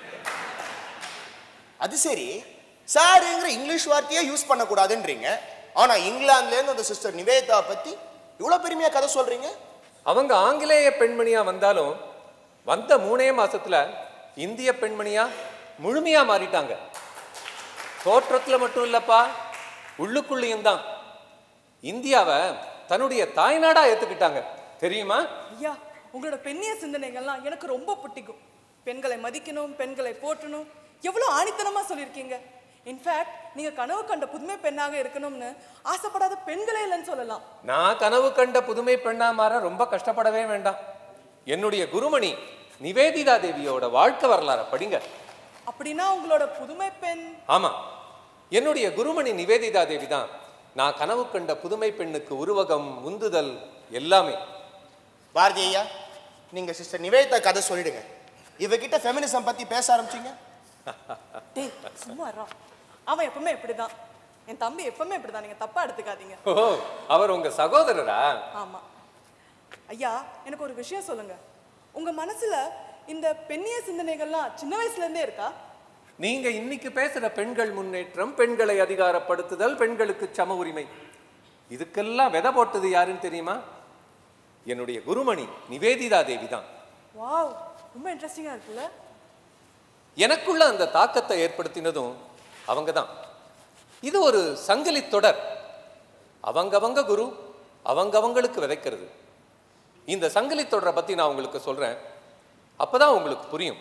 அது சரி சாருங்கிற இங்கிலீஷ் வார்த்தையே யூஸ் பண்ணக்கூடாதுன்றீங்க ஆனா இங்கிலாந்துலேருந்து அந்த சிஸ்டர் நிவேதா பத்தி இவ்வளவு பெருமையா கதை சொல்றீங்க அவங்க ஆங்கிலேய பெண்மணியா வந்தாலும் வந்த மூணே மாசத்துல இந்திய பெண்மணியா முழுமையா மாறிட்டாங்க தோற்றத்துல மட்டும் இல்லப்பா உள்ளுக்குள்ளேயும் தான் இந்தியாவை தன்னுடைய தாய்நாடா ஏத்துக்கிட்டாங்க தெரியுமா ஐயா உங்களோட பெண்ணிய சிந்தனைகள்லாம் எனக்கு ரொம்ப பிடிக்கும் பெண்களை மதிக்கணும் பெண்களை போற்றணும் எவ்வளோ ஆணித்தனமா சொல்லியிருக்கீங்க இன்ஃபேக்ட் நீங்க கனவு கண்ட புதுமை பெண்ணாக இருக்கணும்னு ஆசைப்படாத பெண்களே இல்லைன்னு சொல்லலாம் நான் கனவு கண்ட புதுமை பெண்ணா மாற ரொம்ப கஷ்டப்படவே வேண்டாம் என்னுடைய குருமணி நிவேதிதா தேவியோட வாழ்க்கை வரலாற படிங்க அப்படின்னா உங்களோட புதுமை பெண் ஆமா என்னுடைய குருமணி நிவேதிதா தேவி தான் நான் கனவு கண்ட புதுமை பெண்ணுக்கு உருவகம் உந்துதல் எல்லாமே பாரதி ஐயா நீங்க சிஸ்டர் நிவேதா கதை சொல்லிடுங்க இவகிட்ட ஃபெமினிசம் பத்தி பேச ஆரம்பிச்சீங்க டேய் சும்மா இருடா. அவன் எப்பவுமே இப்படிதான் என் தம்பி எப்பவுமே இப்படிதான் நீங்க தப்பா எடுத்துக்காதீங்க ஓ அவர் உங்க சகோதரரா ஆமா ஐயா எனக்கு ஒரு விஷயம் சொல்லுங்க உங்க மனசுல இந்த பெண்ணிய சிந்தனைகள்லாம் சின்ன வயசுல இருந்தே இருக்கா நீங்க இன்னைக்கு பேசுற பெண்கள் முன்னேற்றம் பெண்களை அதிகாரப்படுத்துதல் பெண்களுக்கு சம உரிமை இதுக்கெல்லாம் விதை போட்டது யாருன்னு தெரியுமா என்னுடைய குருமணி நிவேதிதா தேவி தான் வாவ் ரொம்ப இன்ட்ரெஸ்டிங்கா இருக்குல்ல எனக்குள்ள அந்த தாக்கத்தை ஏற்படுத்தினதும் அவங்க தான் இது ஒரு சங்கிலி தொடர் அவங்கவங்க குரு அவங்கவங்களுக்கு விதைக்கிறது இந்த சங்கிலி தொடரை பத்தி நான் உங்களுக்கு சொல்றேன் அப்பதான் உங்களுக்கு புரியும்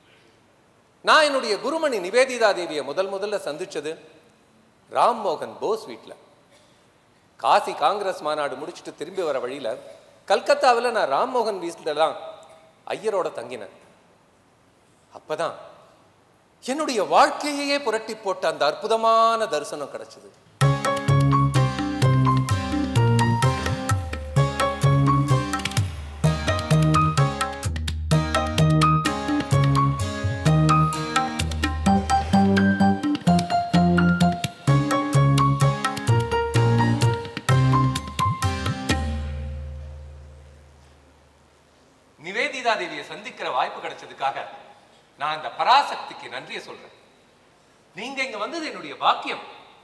நான் என்னுடைய குருமணி நிவேதிதா தேவியை முதல் முதல்ல சந்திச்சது ராம்மோகன் போஸ் வீட்டில் காசி காங்கிரஸ் மாநாடு முடிச்சுட்டு திரும்பி வர வழியில கல்கத்தாவில் நான் ராம்மோகன் வீட்டில் தான் ஐயரோட தங்கினேன் அப்பதான் என்னுடைய வாழ்க்கையையே புரட்டி போட்ட அந்த அற்புதமான தரிசனம் கிடைச்சது நிவேதிதா தேவியை சந்திக்கிற வாய்ப்பு கிடைச்சதுக்காக நான் அந்த பராசக்திக்கு நன்றியை சொல்றேன் நீங்க இங்க வந்தது என்னுடைய பாக்கியம்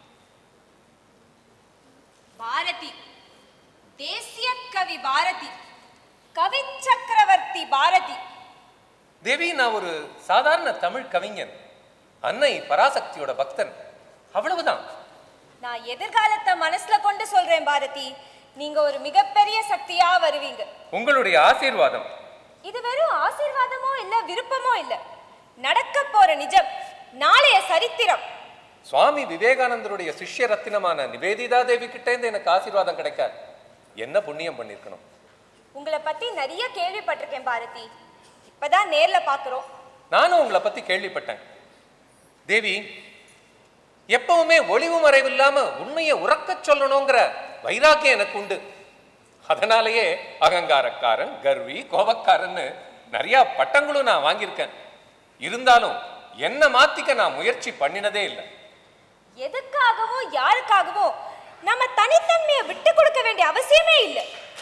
பாரதி தேசிய கவி பாரதி கவி சக்கரவர்த்தி பாரதி தேவி நான் ஒரு சாதாரண தமிழ் கவிஞன் அன்னை பராசக்தியோட பக்தன் அவ்வளவுதான் நான் எதிர்காலத்தை மனசுல கொண்டு சொல்றேன் பாரதி நீங்க ஒரு மிகப்பெரிய சக்தியா வருவீங்க உங்களுடைய ஆசீர்வாதம் இது வெறும் ஆசீர்வாதமோ இல்ல விருப்பமோ இல்ல நடக்க போற நிஜம் நாளைய சரித்திரம் சுவாமி விவேகானந்தருடைய சிஷ்ய ரத்தினமான நிவேதிதா தேவி கிட்ட இருந்து எனக்கு ஆசீர்வாதம் கிடைக்க என்ன புண்ணியம் பண்ணிருக்கணும் உங்களை பத்தி நிறைய கேள்விப்பட்டிருக்கேன் பாரதி இப்பதான் நேர்ல பாக்குறோம் நானும் உங்களை பத்தி கேள்விப்பட்டேன் தேவி எப்பவுமே ஒளிவு மறைவு இல்லாம உண்மையை உறக்கச் சொல்லணுங்கிற வைராக்கியம் எனக்கு உண்டு அதனாலேயே அகங்காரக்காரன் கர்வி கோபக்காரன்னு நிறைய பட்டங்களும் நான் வாங்கியிருக்கேன் இருந்தாலும் என்ன மாத்திக்க நான் முயற்சி பண்ணினதே இல்லை எதுக்காகவோ யாருக்காகவோ நம்ம தனித்தன்மையை விட்டு கொடுக்க வேண்டிய அவசியமே இல்லை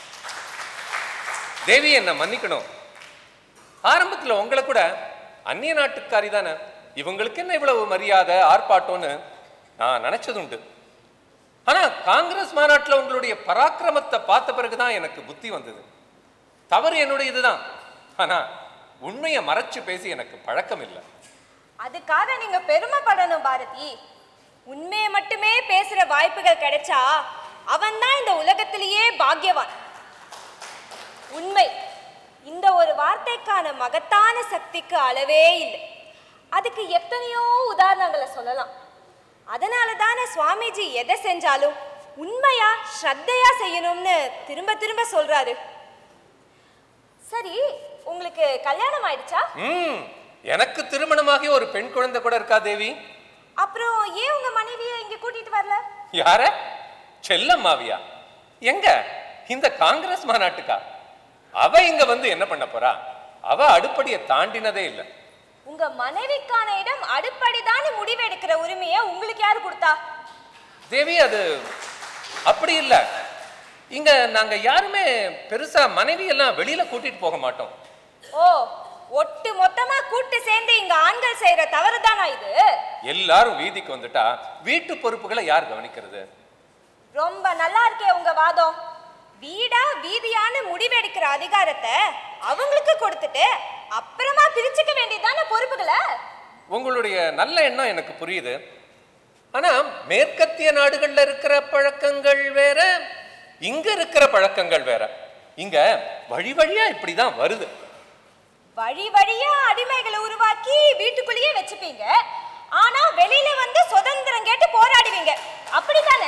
தேவி என்னை மன்னிக்கணும் ஆரம்பத்துல உங்களை கூட அந்நிய நாட்டுக்காரி தானே இவங்களுக்கு என்ன இவ்வளவு மரியாதை ஆர்ப்பாட்டம்னு நான் நினைச்சதுண்டு ஆனா காங்கிரஸ் மாநாட்டுல உங்களுடைய பராக்கிரமத்தை பார்த்த பிறகுதான் எனக்கு புத்தி வந்தது தவறு என்னுடையதுதான் ஆனா உண்மையை மறைச்சு பேசி எனக்கு பழக்கம் இல்லை அதுக்காக நீங்க பெருமைப்படணும் பாரதி உண்மையை மட்டுமே பேசுற வாய்ப்புகள் கிடைச்சா அவன் தான் இந்த உலகத்திலேயே பாக்கியவான் உண்மை இந்த ஒரு வார்த்தைக்கான மகத்தான சக்திக்கு அளவே இல்லை அதுக்கு எத்தனையோ உதாரணங்களை சொல்லலாம் அதனால தானே சுவாமிஜி எதை செஞ்சாலும் உண்மையா ஸ்ரத்தையா செய்யணும்னு திரும்ப திரும்ப சொல்றாரு சரி உங்களுக்கு கல்யாணம் ஆயிடுச்சா ம் எனக்கு திருமணமாகி ஒரு பெண் குழந்தை கூட இருக்கா தேவி அப்புறம் ஏன் உங்க மனைவியை இங்க கூட்டிட்டு வரல யார செல்லம்மாவியா எங்க இந்த காங்கிரஸ் மாநாட்டுக்கா அவ இங்க வந்து என்ன பண்ண போறா அவ அடுப்படியை தாண்டினதே இல்லை உங்க மனைவிக்கான இடம் அடுப்படிதான்னு முடிவெடுக்கிற உரிமையை உங்களுக்கு யாரு கொடுத்தா தேவி அது அப்படி இல்லை இங்க நாங்க யாருமே பெருசா மனைவி எல்லாம் வெளியில கூட்டிட்டு போக மாட்டோம் ஓ ஒட்டு மொத்தமா கூட்டு சேர்ந்து இங்க ஆண்கள் செய்யற தவறுதானா இது எல்லாரும் வீதிக்கு வந்துட்டா வீட்டு பொறுப்புகளை யார் கவனிக்கிறது ரொம்ப நல்லா இருக்கே உங்க வாதம் வீடா வீதியான்னு முடிவெடுக்கிற அதிகாரத்தை அவங்களுக்கு கொடுத்துட்டு அப்புறமா பிரிச்சுக்க வேண்டியதான பொறுப்புகளை உங்களுடைய நல்ல எண்ணம் எனக்கு புரியுது ஆனா மேற்கத்திய நாடுகள்ல இருக்கிற பழக்கங்கள் வேற இங்க இருக்கிற பழக்கங்கள் வேற இங்க வழி வழியா இப்படிதான் வருது வழி வழியா அடிமைகளை உருவாக்கி வீட்டுக்குள்ளேயே வச்சுப்பீங்க ஆனா வெளியில வந்து சுதந்திரம் கேட்டு போராடுவீங்க அப்படித்தானே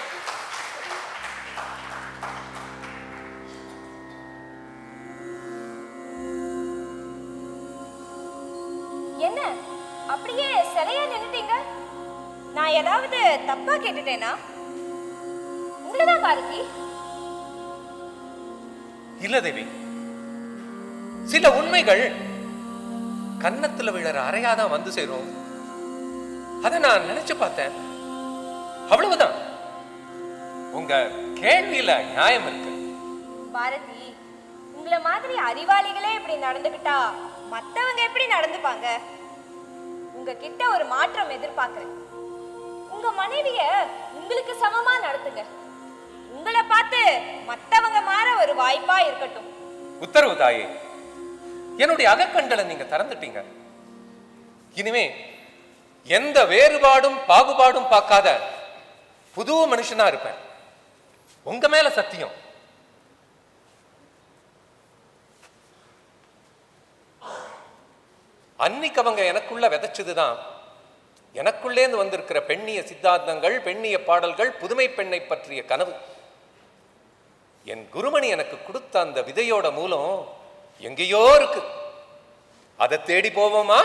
என்ன அப்படியே சிலையா நின்னுட்டீங்க நான் ஏதாவது தப்பா கேட்டுட்டேனா உங்களதான் பாரதி இல்ல தேவி சில உண்மைகள் கன்னத்துல விழற அறையாதான் வந்து சேரும் அதை நான் நினைச்சு பார்த்தேன் அவ்வளவுதான் உங்க கேள்வியில நியாயம் இருக்கு பாரதி உங்களை மாதிரி அறிவாளிகளே இப்படி நடந்துக்கிட்டா மத்தவங்க எப்படி நடந்துப்பாங்க உங்ககிட்ட ஒரு மாற்றம் எதிர்பார்க்கிறேன் உங்க மனைவிய உங்களுக்கு சமமா நடத்துங்க உங்களை பார்த்து மத்தவங்க மாற ஒரு வாய்ப்பா இருக்கட்டும் உத்தரவு தாயே என்னுடைய அகக்கண்களை நீங்க திறந்துட்டீங்க இனிமே எந்த வேறுபாடும் பாகுபாடும் பார்க்காத புது மனுஷனா இருப்பேன் உங்க மேல சத்தியம் அன்னைக்கு அவங்க எனக்குள்ள விதைச்சதுதான் எனக்குள்ளேந்து வந்திருக்கிற பெண்ணிய சித்தாந்தங்கள் பெண்ணிய பாடல்கள் புதுமை பெண்ணை பற்றிய கனவு என் குருமணி எனக்கு கொடுத்த அந்த விதையோட மூலம் எங்கேயோ இருக்கு அதை தேடி போவோமா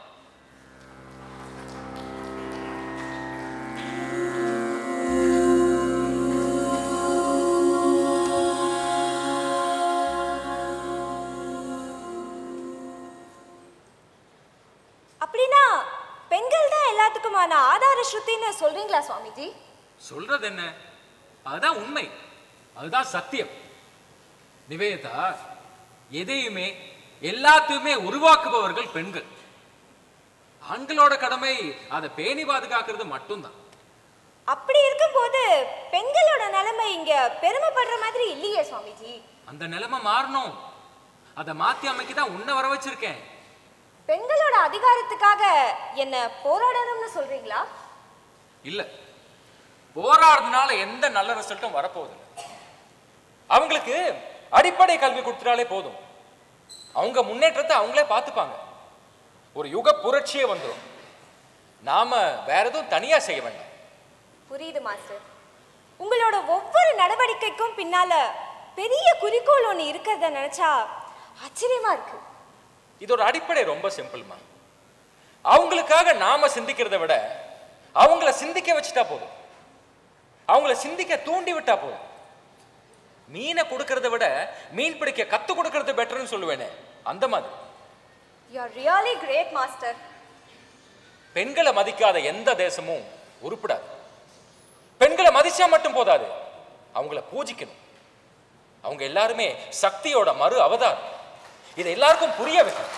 அப்படின்னா பெண்கள் தான் எல்லாத்துக்குமான ஆதார ஸ்ருதின்னு சொல்றீங்களா சுவாமிஜி சொல்றது என்ன அதுதான் உண்மை அதுதான் சத்தியம் நிவேதா எதையுமே எல்லாத்தையுமே உருவாக்குபவர்கள் பெண்கள் ஆண்களோட கடமை அதை பேணி பாதுகாக்கிறது மட்டும்தான் அப்படி இருக்கும்போது பெண்களோட நிலைமை இங்க பெருமைப்படுற மாதிரி இல்லையே சுவாமிஜி அந்த நிலைமை மாறணும் அதை மாத்தி அமைக்க தான் உன்னை வர வச்சிருக்கேன் பெண்களோட அதிகாரத்துக்காக என்ன போராடணும்னு சொல்றீங்களா இல்ல போராடுறதுனால எந்த நல்ல ரிசல்ட்டும் வரப்போகுது அவங்களுக்கு அடிப்படை கல்வி கொடுத்துட்டாலே போதும் அவங்க முன்னேற்றத்தை அவங்களே பார்த்துப்பாங்க ஒரு யுக புரட்சியே வந்துடும் நாம வேற எதுவும் தனியா செய்ய வேண்டாம் புரியுது மாஸ்டர் உங்களோட ஒவ்வொரு நடவடிக்கைக்கும் பின்னால பெரிய குறிக்கோள் ஒன்று இருக்கிறத நினைச்சா ஆச்சரியமா இருக்கு இதோட அடிப்படை ரொம்ப சிம்பிள்மா அவங்களுக்காக நாம சிந்திக்கிறத விட அவங்கள சிந்திக்க வச்சுட்டா போதும் அவங்கள சிந்திக்க தூண்டி விட்டா போதும் மீனை கொடுக்கறத விட மீன் பிடிக்க கத்து கொடுக்கறது பெட்டர்னு சொல்லுவேனே அந்த மாதிரி you are really great master பெண்களை மதிக்காத எந்த தேசமும் உருப்படாது பெண்களை மதிச்சா மட்டும் போதாது அவங்கள பூஜிக்கணும் அவங்க எல்லாருமே சக்தியோட மறு அவதாரம் இதை எல்லாருக்கும் புரிய வைக்கணும்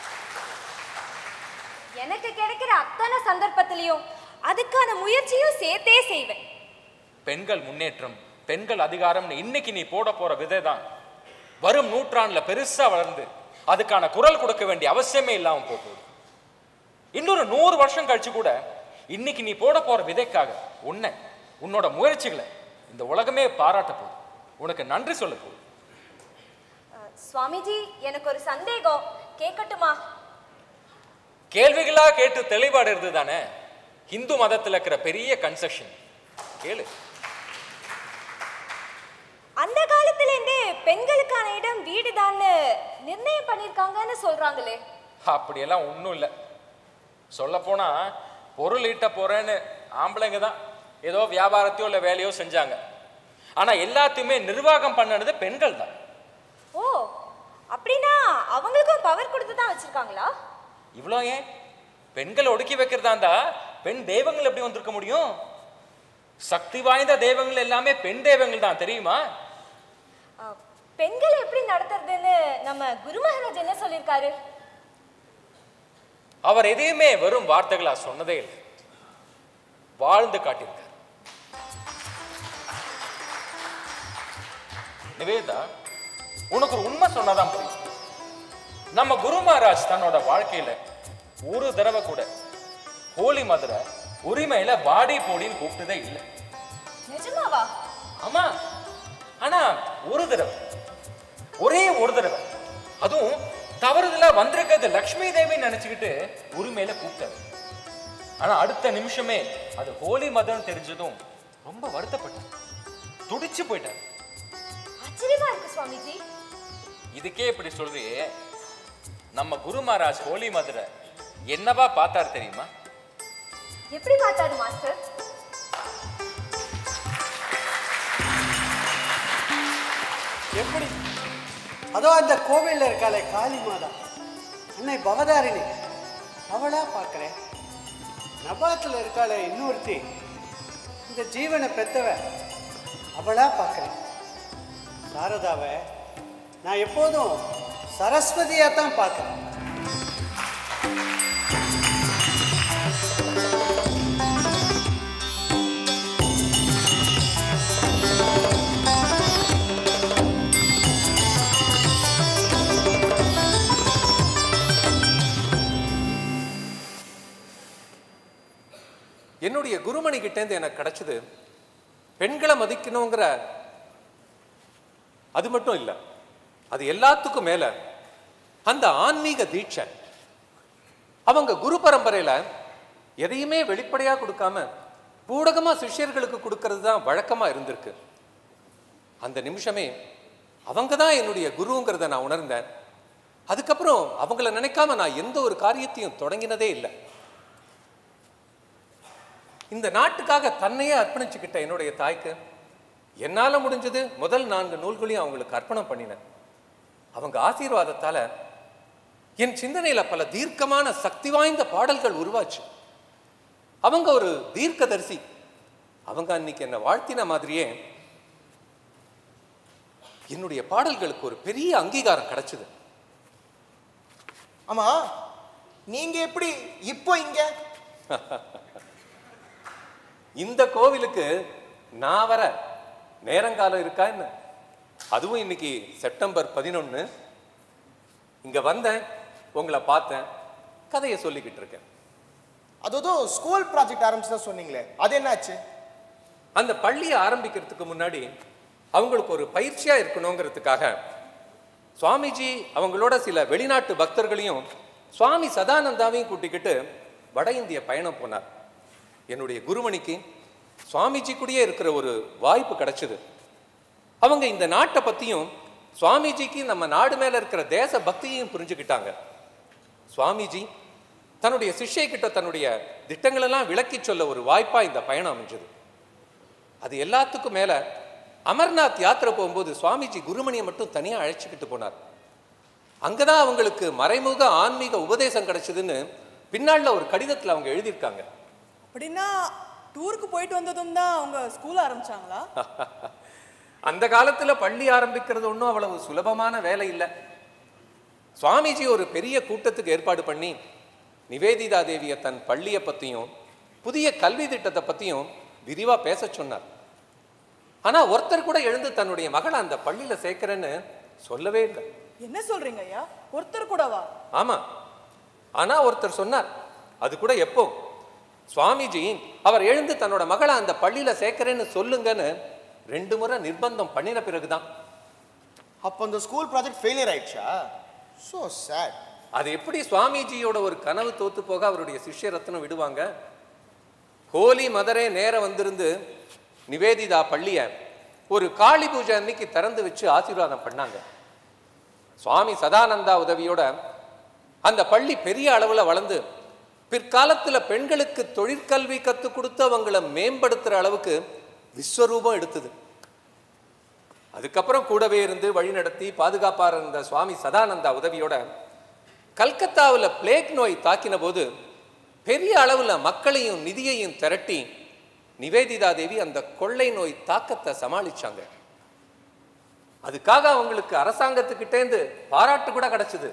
எனக்கு கிடைக்கிற அத்தனை சந்தர்ப்பத்திலையும் அதுக்கான முயற்சியும் சேர்த்தே செய்வேன் பெண்கள் முன்னேற்றம் பெண்கள் அதிகாரம்னு இன்னைக்கு நீ போட போற விதை தான் வரும் நூற்றாண்டுல பெருசா வளர்ந்து அதுக்கான குரல் கொடுக்க வேண்டிய அவசியமே இல்லாம போக போகுது இன்னொரு நூறு வருஷம் கழிச்சு கூட இன்னைக்கு நீ போட போற விதைக்காக உன்னை உன்னோட முயற்சிகளை இந்த உலகமே பாராட்ட போகுது உனக்கு நன்றி சொல்ல போகுது அஹ், சுவாமிஜி எனக்கு ஒரு சந்தேகம் கேட்கட்டுமா கேள்விகளா கேட்டு தெளிவாடுறது தானே இந்து மதத்துல இருக்கிற பெரிய கன்செஷன் கேளு அந்த காலத்துல இருந்தே பெண்களுக்கான இடம் வீடுதான்னு நிர்ணயம் பண்ணிருக்காங்கன்னு சொல்றாங்களே அப்படியெல்லாம் ஒன்றும் இல்லை சொல்லப்போனா பொருள் ஈட்ட போறேன்னு ஆம்பளைங்க தான் ஏதோ வியாபாரத்தையோ இல்லை வேலையோ செஞ்சாங்க ஆனா எல்லாத்தையுமே நிர்வாகம் பண்ணது பெண்கள் தான் ஓ அப்படின்னா அவங்களுக்கும் பவர் கொடுத்து தான் வச்சிருக்காங்களா இவ்வளோ ஏன் பெண்களை ஒடுக்கி வைக்கிறதா இருந்தா பெண் தெய்வங்கள் எப்படி வந்திருக்க முடியும் சக்தி வாய்ந்த தெய்வங்கள் எல்லாமே பெண் தெய்வங்கள் தான் தெரியுமா ஆ, பெண்களை எப்படி நடத்துறதுன்னு நம்ம குரு மகாராஜ் என்ன சொல்லியிருக்காரு அவர் எதையுமே வெறும் வார்த்தைகளா சொன்னதே இல்லை வாழ்ந்து காட்டியிருக்கார் நிவேதா உனக்கு ஒரு உண்மை சொன்னாதான் புரியும் நம்ம குரு மகாராஜ் தன்னோட வாழ்க்கையில ஒரு தடவை கூட ஹோலி மதுரை உரிமையில வாடி போடின்னு கூப்பிட்டதே இல்லை நிஜமாவா ஆமா ஆனா ஒரு தடவை ஒரே ஒரு தடவை அதுவும் தவறுதலா வந்திருக்கிறது லக்ஷ்மி தேவி நினைச்சுக்கிட்டு உரிமையில கூப்பிட்டாரு ஆனா அடுத்த நிமிஷமே அது ஹோலி மதம் தெரிஞ்சதும் ரொம்ப வருத்தப்பட்டார் துடிச்சு போயிட்டார் ஆச்சரியமா இருக்கு சுவாமிஜி இதுக்கே இப்படி சொல்றியே நம்ம குரு மகாராஜ் ஹோலி மதுரை என்னவா பார்த்தார் தெரியுமா எப்படி பார்த்தாரு மாஸ்டர் எப்படி அதோ அந்த கோவில்ல இருக்காளே காளி மாதா அன்னை பவதாரிணி அவளா பார்க்குறேன் நபாத்தில் இருக்காளே இன்னொருத்தி இந்த ஜீவனை பெத்தவ அவளா பார்க்குறேன் சாரதாவை நான் எப்போதும் சரஸ்வதியாக தான் பார்க்குறேன் என்னுடைய குருமணி கிட்டேருந்து எனக்கு கிடைச்சது பெண்களை மதிக்கணுங்கிற அது மட்டும் இல்லை அது எல்லாத்துக்கும் மேல அந்த ஆன்மீக தீட்சை அவங்க குரு பரம்பரையில எதையுமே வெளிப்படையா கொடுக்காம பூடகமா சிஷ்யர்களுக்கு கொடுக்கறது தான் வழக்கமா இருந்திருக்கு அந்த நிமிஷமே அவங்க தான் என்னுடைய குருங்கிறத நான் உணர்ந்தேன் அதுக்கப்புறம் அவங்கள நினைக்காம நான் எந்த ஒரு காரியத்தையும் தொடங்கினதே இல்லை இந்த நாட்டுக்காக தன்னையே அர்ப்பணிச்சுக்கிட்ட என்னுடைய தாய்க்கு என்னால முடிஞ்சது முதல் நான்கு நூல்களையும் அவங்களுக்கு அர்ப்பணம் பண்ணினேன் அவங்க ஆசீர்வாதத்தால என் சிந்தனையில பல தீர்க்கமான சக்தி வாய்ந்த பாடல்கள் உருவாச்சு அவங்க ஒரு தீர்க்கதரிசி அவங்க அன்னைக்கு என்னை வாழ்த்தின மாதிரியே என்னுடைய பாடல்களுக்கு ஒரு பெரிய அங்கீகாரம் கிடைச்சது ஆமா நீங்க எப்படி இப்போ இங்க இந்த கோவிலுக்கு நான் வர நேரங்காலம் இருக்கா என்ன அதுவும் இன்னைக்கு செப்டம்பர் பதினொன்று இங்க வந்தேன் உங்களை பார்த்தேன் கதையை சொல்லிக்கிட்டு இருக்கேன் அது ஏதோ ஸ்கூல் ப்ராஜெக்ட் ஆரம்பிச்சுதான் சொன்னீங்களே அது என்னாச்சு அந்த பள்ளியை ஆரம்பிக்கிறதுக்கு முன்னாடி அவங்களுக்கு ஒரு பயிற்சியா இருக்கணுங்கிறதுக்காக சுவாமிஜி அவங்களோட சில வெளிநாட்டு பக்தர்களையும் சுவாமி சதானந்தாவையும் கூட்டிக்கிட்டு வட இந்திய பயணம் போனார் என்னுடைய குருமணிக்கு சுவாமிஜி கூடயே இருக்கிற ஒரு வாய்ப்பு கிடைச்சது அவங்க இந்த நாட்டை பத்தியும் சுவாமிஜிக்கு நம்ம நாடு மேல இருக்கிற தேச பக்தியையும் புரிஞ்சுக்கிட்டாங்க சுவாமிஜி தன்னுடைய சிஷ்யை கிட்ட தன்னுடைய திட்டங்களெல்லாம் விளக்கி சொல்ல ஒரு வாய்ப்பா இந்த பயணம் அமைஞ்சது அது எல்லாத்துக்கும் மேல அமர்நாத் யாத்திரை போகும்போது சுவாமிஜி குருமணியை மட்டும் தனியா அழைச்சிக்கிட்டு போனார் அங்கதான் அவங்களுக்கு மறைமுக ஆன்மீக உபதேசம் கிடைச்சதுன்னு பின்னால ஒரு கடிதத்துல அவங்க எழுதியிருக்காங்க அப்படின்னா டூருக்கு போயிட்டு வந்ததும் தான் அவங்க ஸ்கூல் ஆரம்பிச்சாங்களா அந்த காலத்துல பள்ளி ஆரம்பிக்கிறது ஒன்றும் அவ்வளவு சுலபமான வேலை இல்லை சுவாமிஜி ஒரு பெரிய கூட்டத்துக்கு ஏற்பாடு பண்ணி நிவேதிதா தேவியை தன் பள்ளியை பத்தியும் புதிய கல்வி திட்டத்தை பத்தியும் விரிவா பேச சொன்னார் ஆனா ஒருத்தர் கூட எழுந்து தன்னுடைய மகளை அந்த பள்ளியில சேர்க்கிறேன்னு சொல்லவே இல்லை என்ன சொல்றீங்க ஐயா ஒருத்தர் கூடவா ஆமா ஆனா ஒருத்தர் சொன்னார் அது கூட எப்போ சுவாமிஜி அவர் எழுந்து தன்னோட மகளை அந்த பள்ளியில சேர்க்கிறேன்னு சொல்லுங்கன்னு ரெண்டு முறை நிர்பந்தம் பண்ணின பிறகுதான் அப்போ அந்த ஸ்கூல் ப்ராஜெக்ட் ஃபெயிலியர் ஆயிடுச்சா ஸோ சேட் அது எப்படி சுவாமிஜியோட ஒரு கனவு தோத்து போக அவருடைய சிஷ்ய ரத்னம் விடுவாங்க ஹோலி மதரே நேரம் வந்திருந்து நிவேதிதா பள்ளிய ஒரு காளி பூஜை அன்னைக்கு திறந்து வச்சு ஆசீர்வாதம் பண்ணாங்க சுவாமி சதானந்தா உதவியோட அந்த பள்ளி பெரிய அளவுல வளர்ந்து பிற்காலத்துல பெண்களுக்கு தொழிற்கல்வி கற்றுக் கொடுத்து அவங்கள மேம்படுத்துற அளவுக்கு விஸ்வரூபம் எடுத்தது அதுக்கப்புறம் கூடவே இருந்து வழிநடத்தி பாதுகாப்பா இருந்த சுவாமி சதானந்தா உதவியோட கல்கத்தாவில் பிளேக் நோய் தாக்கின போது பெரிய அளவில் மக்களையும் நிதியையும் திரட்டி நிவேதிதா தேவி அந்த கொள்ளை நோய் தாக்கத்தை சமாளிச்சாங்க அதுக்காக அவங்களுக்கு அரசாங்கத்துக்கிட்டேந்து பாராட்டு கூட கிடைச்சது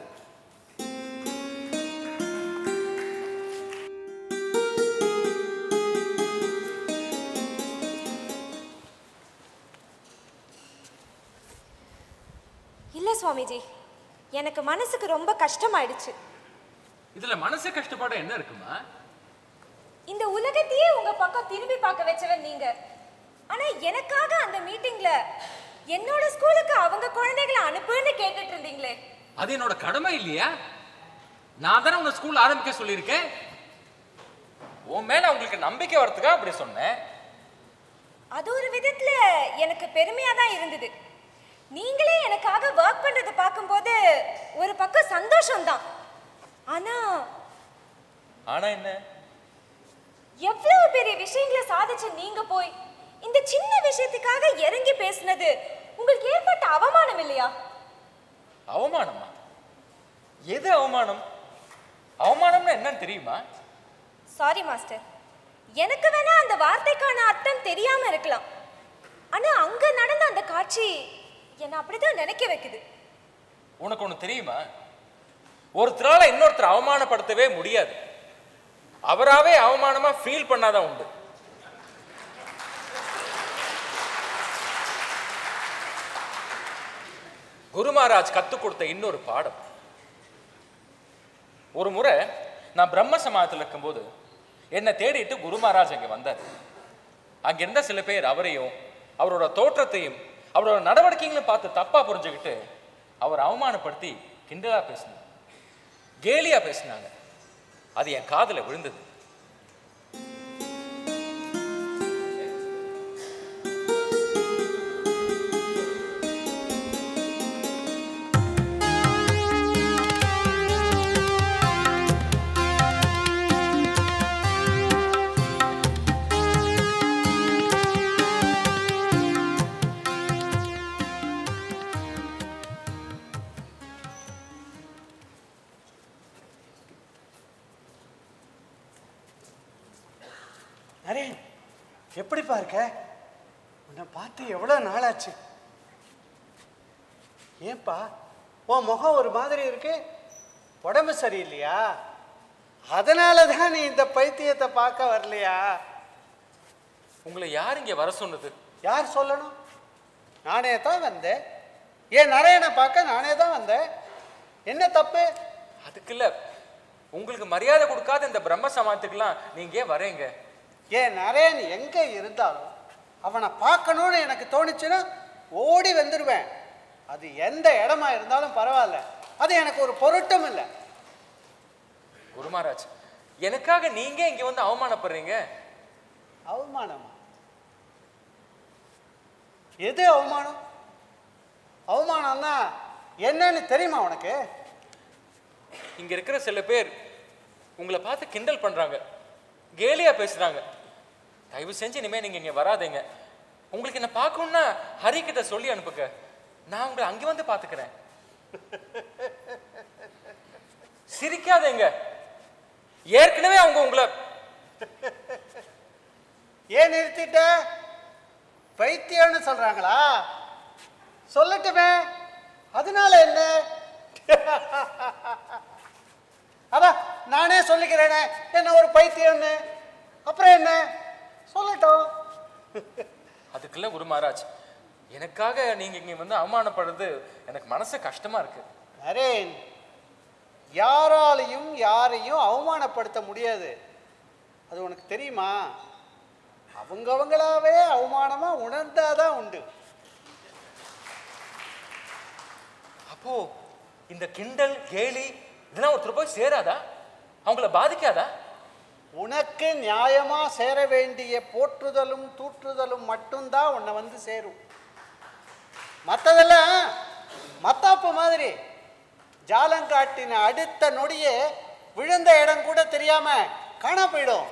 இல்ல சுவாமிஜி எனக்கு மனசுக்கு ரொம்ப கஷ்டமாயிடுச்சு இதுல மனசு கஷ்டப்பட என்ன இருக்குமா இந்த உலகத்தையே உங்க பக்கம் திரும்பி பார்க்க வச்சவன் நீங்க ஆனா எனக்காக அந்த மீட்டிங்ல என்னோட ஸ்கூலுக்கு அவங்க குழந்தைகளை அனுப்புன்னு கேட்டுட்டு இருந்தீங்களே அது என்னோட கடமை இல்லையா நான் தானே உங்க ஸ்கூல் ஆரம்பிக்க சொல்லியிருக்கேன் உன் மேல அவங்களுக்கு நம்பிக்கை வரதுக்காக அப்படி சொன்னேன் அது ஒரு விதத்துல எனக்கு பெருமையா தான் இருந்தது நீங்களே எனக்காக ஒர்க் பண்றதை பார்க்கும்போது ஒரு பக்கம் சந்தோஷம்தான் ஆனா ஆனா என்ன எவ்வளவு பெரிய விஷயங்களை சாதிச்ச நீங்க போய் இந்த சின்ன விஷயத்துக்காக இறங்கி பேசுனது உங்களுக்கு ஏற்பட்ட அவமானம் இல்லையா அவமானமா எது அவமானம் அவமானம்னா என்னன்னு தெரியுமா சாரி மாஸ்டர் எனக்கு வேணா அந்த வார்த்தைக்கான அர்த்தம் தெரியாம இருக்கலாம் ஆனா அங்க நடந்த அந்த காட்சி என்ன அப்படிதான் நினைக்க வைக்குது உனக்கு ஒண்ணு தெரியுமா ஒருத்தரால இன்னொருத்தர் அவமானப்படுத்தவே முடியாது அவராவே அவமானமா ஃபீல் பண்ணாதான் உண்டு குரு மகாராஜ் கத்துக் கொடுத்த இன்னொரு பாடம் ஒரு முறை நான் பிரம்ம சமாதத்தில் இருக்கும்போது என்னை தேடிட்டு குரு மகாராஜ் அங்கே வந்தார் அங்க இருந்த சில பேர் அவரையும் அவரோட தோற்றத்தையும் அவரோட நடவடிக்கைகளையும் பார்த்து தப்பா புரிஞ்சுக்கிட்டு அவர் அவமானப்படுத்தி கிண்டலா பேசினாங்க கேலியா பேசினாங்க அது என் காதுல விழுந்தது நரேன் எப்படிப்பா இருக்க உன்னை பார்த்து எவ்வளோ நாளாச்சு ஏன்பா உன் முகம் ஒரு மாதிரி இருக்கு உடம்பு சரியில்லையா அதனால தான் நீ இந்த பைத்தியத்தை பார்க்க வரலையா உங்களை யார் இங்க வர சொன்னது யார் சொல்லணும் நானே தான் வந்தேன் ஏன் நரேனை பார்க்க நானே தான் வந்தேன் என்ன தப்பு அதுக்கு இல்ல உங்களுக்கு மரியாதை கொடுக்காத இந்த பிரம்ம சமாதத்துக்கெல்லாம் நீங்க ஏன் வரீங்க ஏன் நரேன் எங்க இருந்தாலும் அவனை பார்க்கணும்னு எனக்கு தோணுச்சுன்னா ஓடி வந்துடுவேன் அது எந்த இடமா இருந்தாலும் பரவாயில்ல அது எனக்கு ஒரு பொருட்டும் இல்லை குரு மகாராஜ் எனக்காக நீங்க இங்க வந்து அவமானப்படுறீங்க அவமானமா எது அவமானம் அவமானம்னா என்னன்னு தெரியுமா உனக்கு இங்க இருக்கிற சில பேர் உங்களை பார்த்து கிண்டல் பண்றாங்க கேலியா பேசுறாங்க தயவு செஞ்சு இனிமே நீங்க இங்க வராதீங்க உங்களுக்கு என்ன பார்க்கணும்னா ஹரி கிட்ட சொல்லி அனுப்புங்க நான் உங்களை அங்க வந்து பாத்துக்கிறேன் சிரிக்காதீங்க ஏற்கனவே அவங்க உங்களை ஏன் நிறுத்திட்ட பைத்தியம்னு சொல்றாங்களா சொல்லட்டுமே அதனால என்ன அதான் நானே சொல்லிக்கிறேனே என்ன ஒரு பைத்தியம்னு அப்புறம் என்ன சொல்லட்டும் அதுக்குள்ள குரு மகாராஜ் எனக்காக நீங்க இங்க வந்து அவமானப்படுறது எனக்கு மனசு கஷ்டமா இருக்கு நரேன் யாராலையும் யாரையும் அவமானப்படுத்த முடியாது அது உனக்கு தெரியுமா அவங்கவங்களாவே அவமானமா உணர்ந்தாதான் உண்டு அப்போ இந்த கிண்டல் கேலி இதெல்லாம் ஒருத்தர் போய் சேராதா அவங்கள பாதிக்காதா உனக்கு நியாயமா சேர வேண்டிய போற்றுதலும் தூற்றுதலும் மட்டும்தான் உன்னை வந்து சேரும் மற்றதெல்லாம் மத்தாப்பு மாதிரி ஜாலங்காட்டின அடுத்த நொடியே விழுந்த இடம் கூட தெரியாம காணா போயிடும்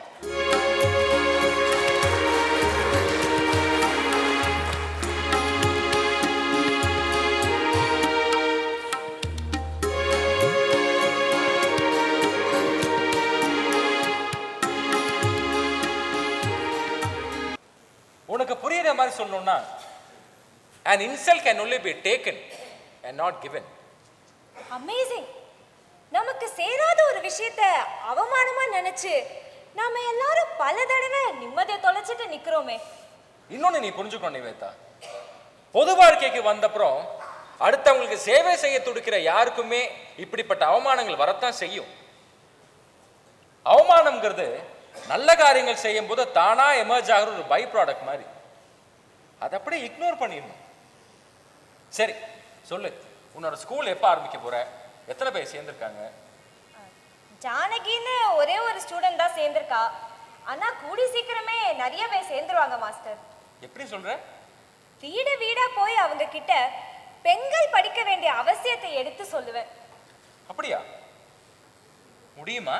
An insult can only be taken and not given. Amazing நமக்கு சேராத ஒரு விஷயத்த அவமானமா நினைச்சு நாம எல்லாரும் பல தடவை நிம்மதியை தொலைச்சிட்டு நிக்கிறோமே இன்னொன்னு நீ புரிஞ்சுக்கணும் நிவேதா பொது வாழ்க்கைக்கு வந்தப்புறம் அடுத்தவங்களுக்கு சேவை செய்ய துடிக்கிற யாருக்குமே இப்படிப்பட்ட அவமானங்கள் வரத்தான் செய்யும் அவமானம்ங்கிறது நல்ல காரியங்கள் செய்யும் போது தானா எமர்ஜ் ஆகிற ஒரு பை ப்ராடக்ட் மாதிரி அதை அப்படியே இக்னோர் பண்ணிடணும் சரி சொல்லு உன்னோட ஸ்கூல் எப்போ ஆரம்பிக்க போற எத்தனை பேர் சேர்ந்துருக்காங்க ஜானகின்னு ஒரே ஒரு ஸ்டூடெண்ட் தான் சேர்ந்திருக்கா ஆனா கூடி சீக்கிரமே நிறைய பேர் சேர்ந்துருவாங்க மாஸ்டர் எப்படி சொல்ற வீடு வீடா போய் அவங்க கிட்ட பெண்கள் படிக்க வேண்டிய அவசியத்தை எடுத்து சொல்லுவேன் அப்படியா முடியுமா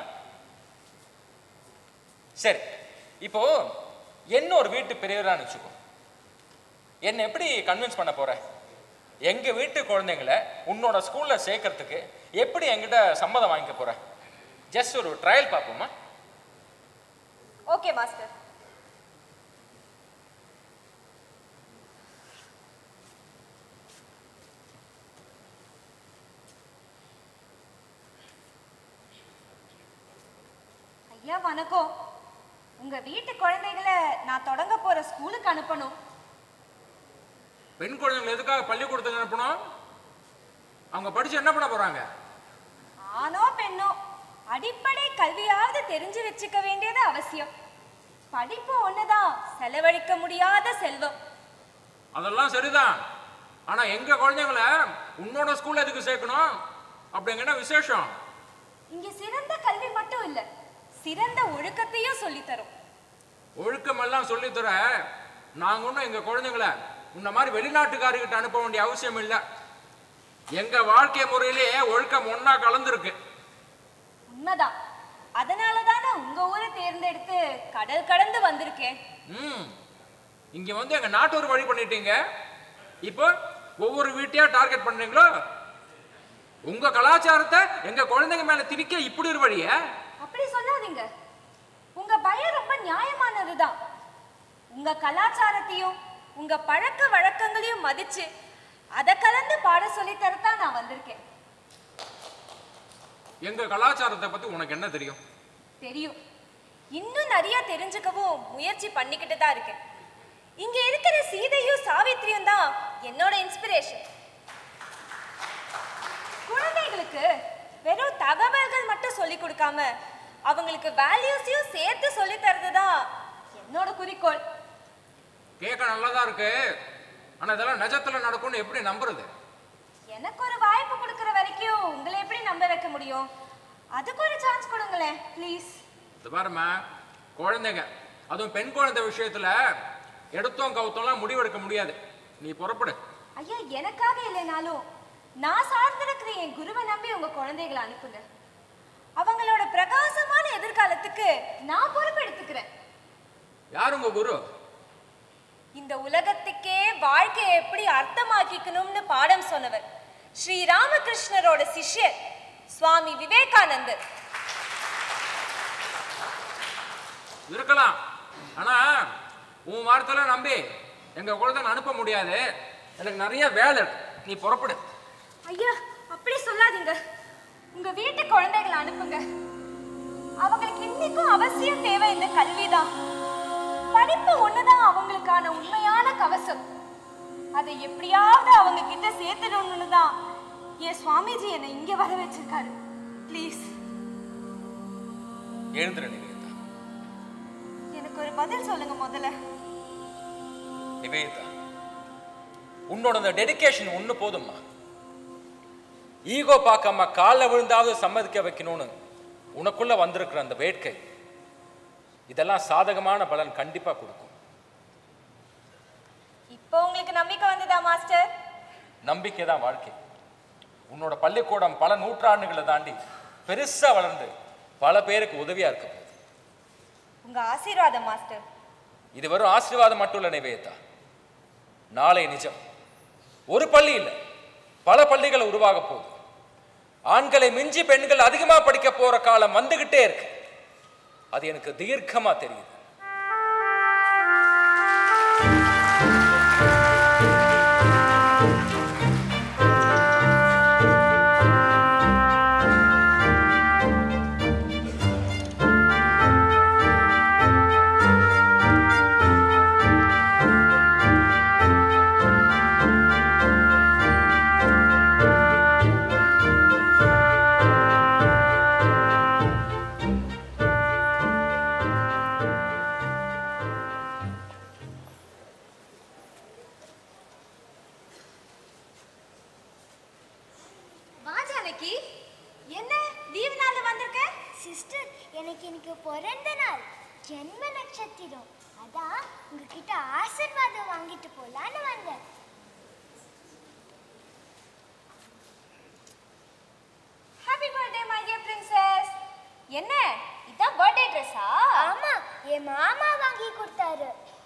சரி இப்போ என்ன ஒரு வீட்டு பெரியவரான்னு வச்சுக்கோ என்னை எப்படி கன்வின்ஸ் பண்ண போற எங்க வீட்டு குழந்தைங்கள உன்னோட ஸ்கூல்ல சேர்க்கறதுக்கு எப்படி என்கிட்ட சம்மதம் வாங்கிக்க போற ஜஸ்ட் ஒரு ட்ரையல் பார்ப்போமா ஓகே மாஸ்டர் ஐயா வணக்கம் உங்க வீட்டு குழந்தைகளை நான் தொடங்க போற ஸ்கூலுக்கு அனுப்பணும் பெண் குழந்தைங்களை எதுக்காக பள்ளிக்கூடத்துக்கு அனுப்பணும் அவங்க படிச்சு என்ன பண்ண போறாங்க ஆணோ பெண்ணோ அடிப்படை கல்வியாவது தெரிஞ்சு வச்சுக்க வேண்டியது அவசியம் படிப்பு ஒண்ணுதான் செலவழிக்க முடியாத செல்வம் அதெல்லாம் சரிதான் ஆனா எங்க குழந்தைங்கள உன்னோட ஸ்கூல்ல எதுக்கு சேர்க்கணும் அப்படிங்கிற விசேஷம் இங்க சிறந்த கல்வி மட்டும் இல்ல சிறந்த ஒழுக்கத்தையும் சொல்லித் தரும் ஒழுக்கம் எல்லாம் சொல்லித்தர நாங்க ஒன்றும் எங்க குழந்தைங்கள உன்ன மாதிரி வெளிநாட்டுக்காரிகிட்ட அனுப்ப வேண்டிய அவசியம் இல்லை எங்க வாழ்க்கை முறையிலேயே ஒழுக்கம் ஒண்ணா கலந்துருக்கு உண்மைதான் அதனால தானே உங்க ஊரை தேர்ந்தெடுத்து கடல் கடந்து வந்திருக்கேன் ம் இங்க வந்து எங்க நாட்டூர் வழி பண்ணிட்டீங்க இப்போ ஒவ்வொரு வீட்டையா டார்கெட் பண்றீங்களோ உங்க கலாச்சாரத்தை எங்க குழந்தைங்க மேல திணிக்க இப்படி ஒரு வழிய அப்படி சொல்லாதீங்க உங்க பயம் ரொம்ப நியாயமானதுதான் உங்க கலாச்சாரத்தையும் உங்க பழக்க வழக்கங்களையும் மதிச்சு அதை கலந்து பாட சொல்லி தரத்தான் நான் வந்திருக்கேன் எங்க கலாச்சாரத்தை பத்தி உனக்கு என்ன தெரியும் தெரியும் இன்னும் நிறைய தெரிஞ்சுக்கவும் முயற்சி பண்ணிக்கிட்டு தான் இருக்கேன் இங்க இருக்கிற சீதையும் சாவித்திரியும் தான் என்னோட இன்ஸ்பிரேஷன் குழந்தைகளுக்கு வெறும் தகவல்கள் மட்டும் சொல்லி கொடுக்காம அவங்களுக்கு வேல்யூஸையும் சேர்த்து சொல்லி தரது தான் என்னோட குறிக்கோள் கேட்க நல்லதா இருக்கு ஆனா இதெல்லாம் நிஜத்துல நடக்கும்னு எப்படி நம்புறது எனக்கு ஒரு வாய்ப்பு கொடுக்குற வரைக்கும் உங்களை எப்படி நம்ப வைக்க முடியும் அதுக்கு ஒரு சான்ஸ் கொடுங்களேன் ப்ளீஸ் இது பாருமா குழந்தைங்க அதுவும் பெண் குழந்தை விஷயத்துல எடுத்தோம் கவுத்தோம்லாம் முடிவெடுக்க முடியாது நீ புறப்படு ஐயா எனக்காக இல்லைனாலும் நான் சார்ந்திருக்கிற என் குருவை நம்பி உங்க குழந்தைகளை அனுப்புங்க அவங்களோட பிரகாசமான எதிர்காலத்துக்கு நான் பொறுப்பெடுத்துக்கிறேன் யார் உங்க குரு இந்த உலகத்துக்கே வாழ்க்கையை எப்படி அர்த்தமாக்கிக்கணும்னு பாடம் சொன்னவர் ஸ்ரீ ராமகிருஷ்ணரோட சிஷ்யர் சுவாமி விவேகானந்தர் இருக்கலாம் ஆனா உன் வார்த்தையில நம்பி எங்க குழந்தைங்க அனுப்ப முடியாது எனக்கு நிறைய வேலை இருக்கு நீ புறப்படு ஐயா அப்படி சொல்லாதீங்க உங்க வீட்டு குழந்தைகளை அனுப்புங்க அவங்களுக்கு இன்னைக்கும் அவசியம் தேவை இந்த கல்விதான் படிப்பு ஒண்ணுதான் அவங்களுக்கான உண்மையான கவசம் அதை எப்படியாவது அவங்க கிட்ட சேர்த்துடணும்னு தான் என் சுவாமிஜி என்னை இங்க வர வச்சிருக்காரு ப்ளீஸ் எழுந்துரு நிவேதா எனக்கு ஒரு பதில் சொல்லுங்க முதல்ல நிவேதா உன்னோட அந்த டெடிகேஷன் ஒண்ணு போதும்மா ஈகோ பார்க்காம காலில் விழுந்தாவது சம்மதிக்க வைக்கணும்னு உனக்குள்ள வந்திருக்கிற அந்த வேட்கை இதெல்லாம் சாதகமான பலன் கண்டிப்பா கொடுக்கும் இப்போ உங்களுக்கு நம்பிக்கை வந்ததா மாஸ்டர் நம்பிக்கை தான் வாழ்க்கை உன்னோட பள்ளிக்கூடம் பல நூற்றாண்டுகளை தாண்டி பெருசா வளர்ந்து பல பேருக்கு உதவியா இருக்க போகுது உங்க ஆசீர்வாதம் மாஸ்டர் இது வெறும் ஆசீர்வாதம் மட்டும் இல்லை நிவேதா நாளை நிஜம் ஒரு பள்ளி இல்லை பல பள்ளிகள் உருவாக போகுது ஆண்களை மிஞ்சி பெண்கள் அதிகமா படிக்க போற காலம் வந்துகிட்டே இருக்கு அது எனக்கு தீர்க்கமா தெரியுது ஜானகி என்ன லீவ் நாள்ல வந்திருக்க சிஸ்டர் எனக்கு இன்னைக்கு பிறந்த நாள் ஜென்ம நட்சத்திரம் அதான் உங்ககிட்ட ஆசீர்வாதம் வாங்கிட்டு போலான்னு வந்தேன் happy birthday my dear princess என்ன இதான் பர்த்டே ட்ரெஸ்ஸா ஆமா என் மாமா வாங்கி கொடுத்தாரு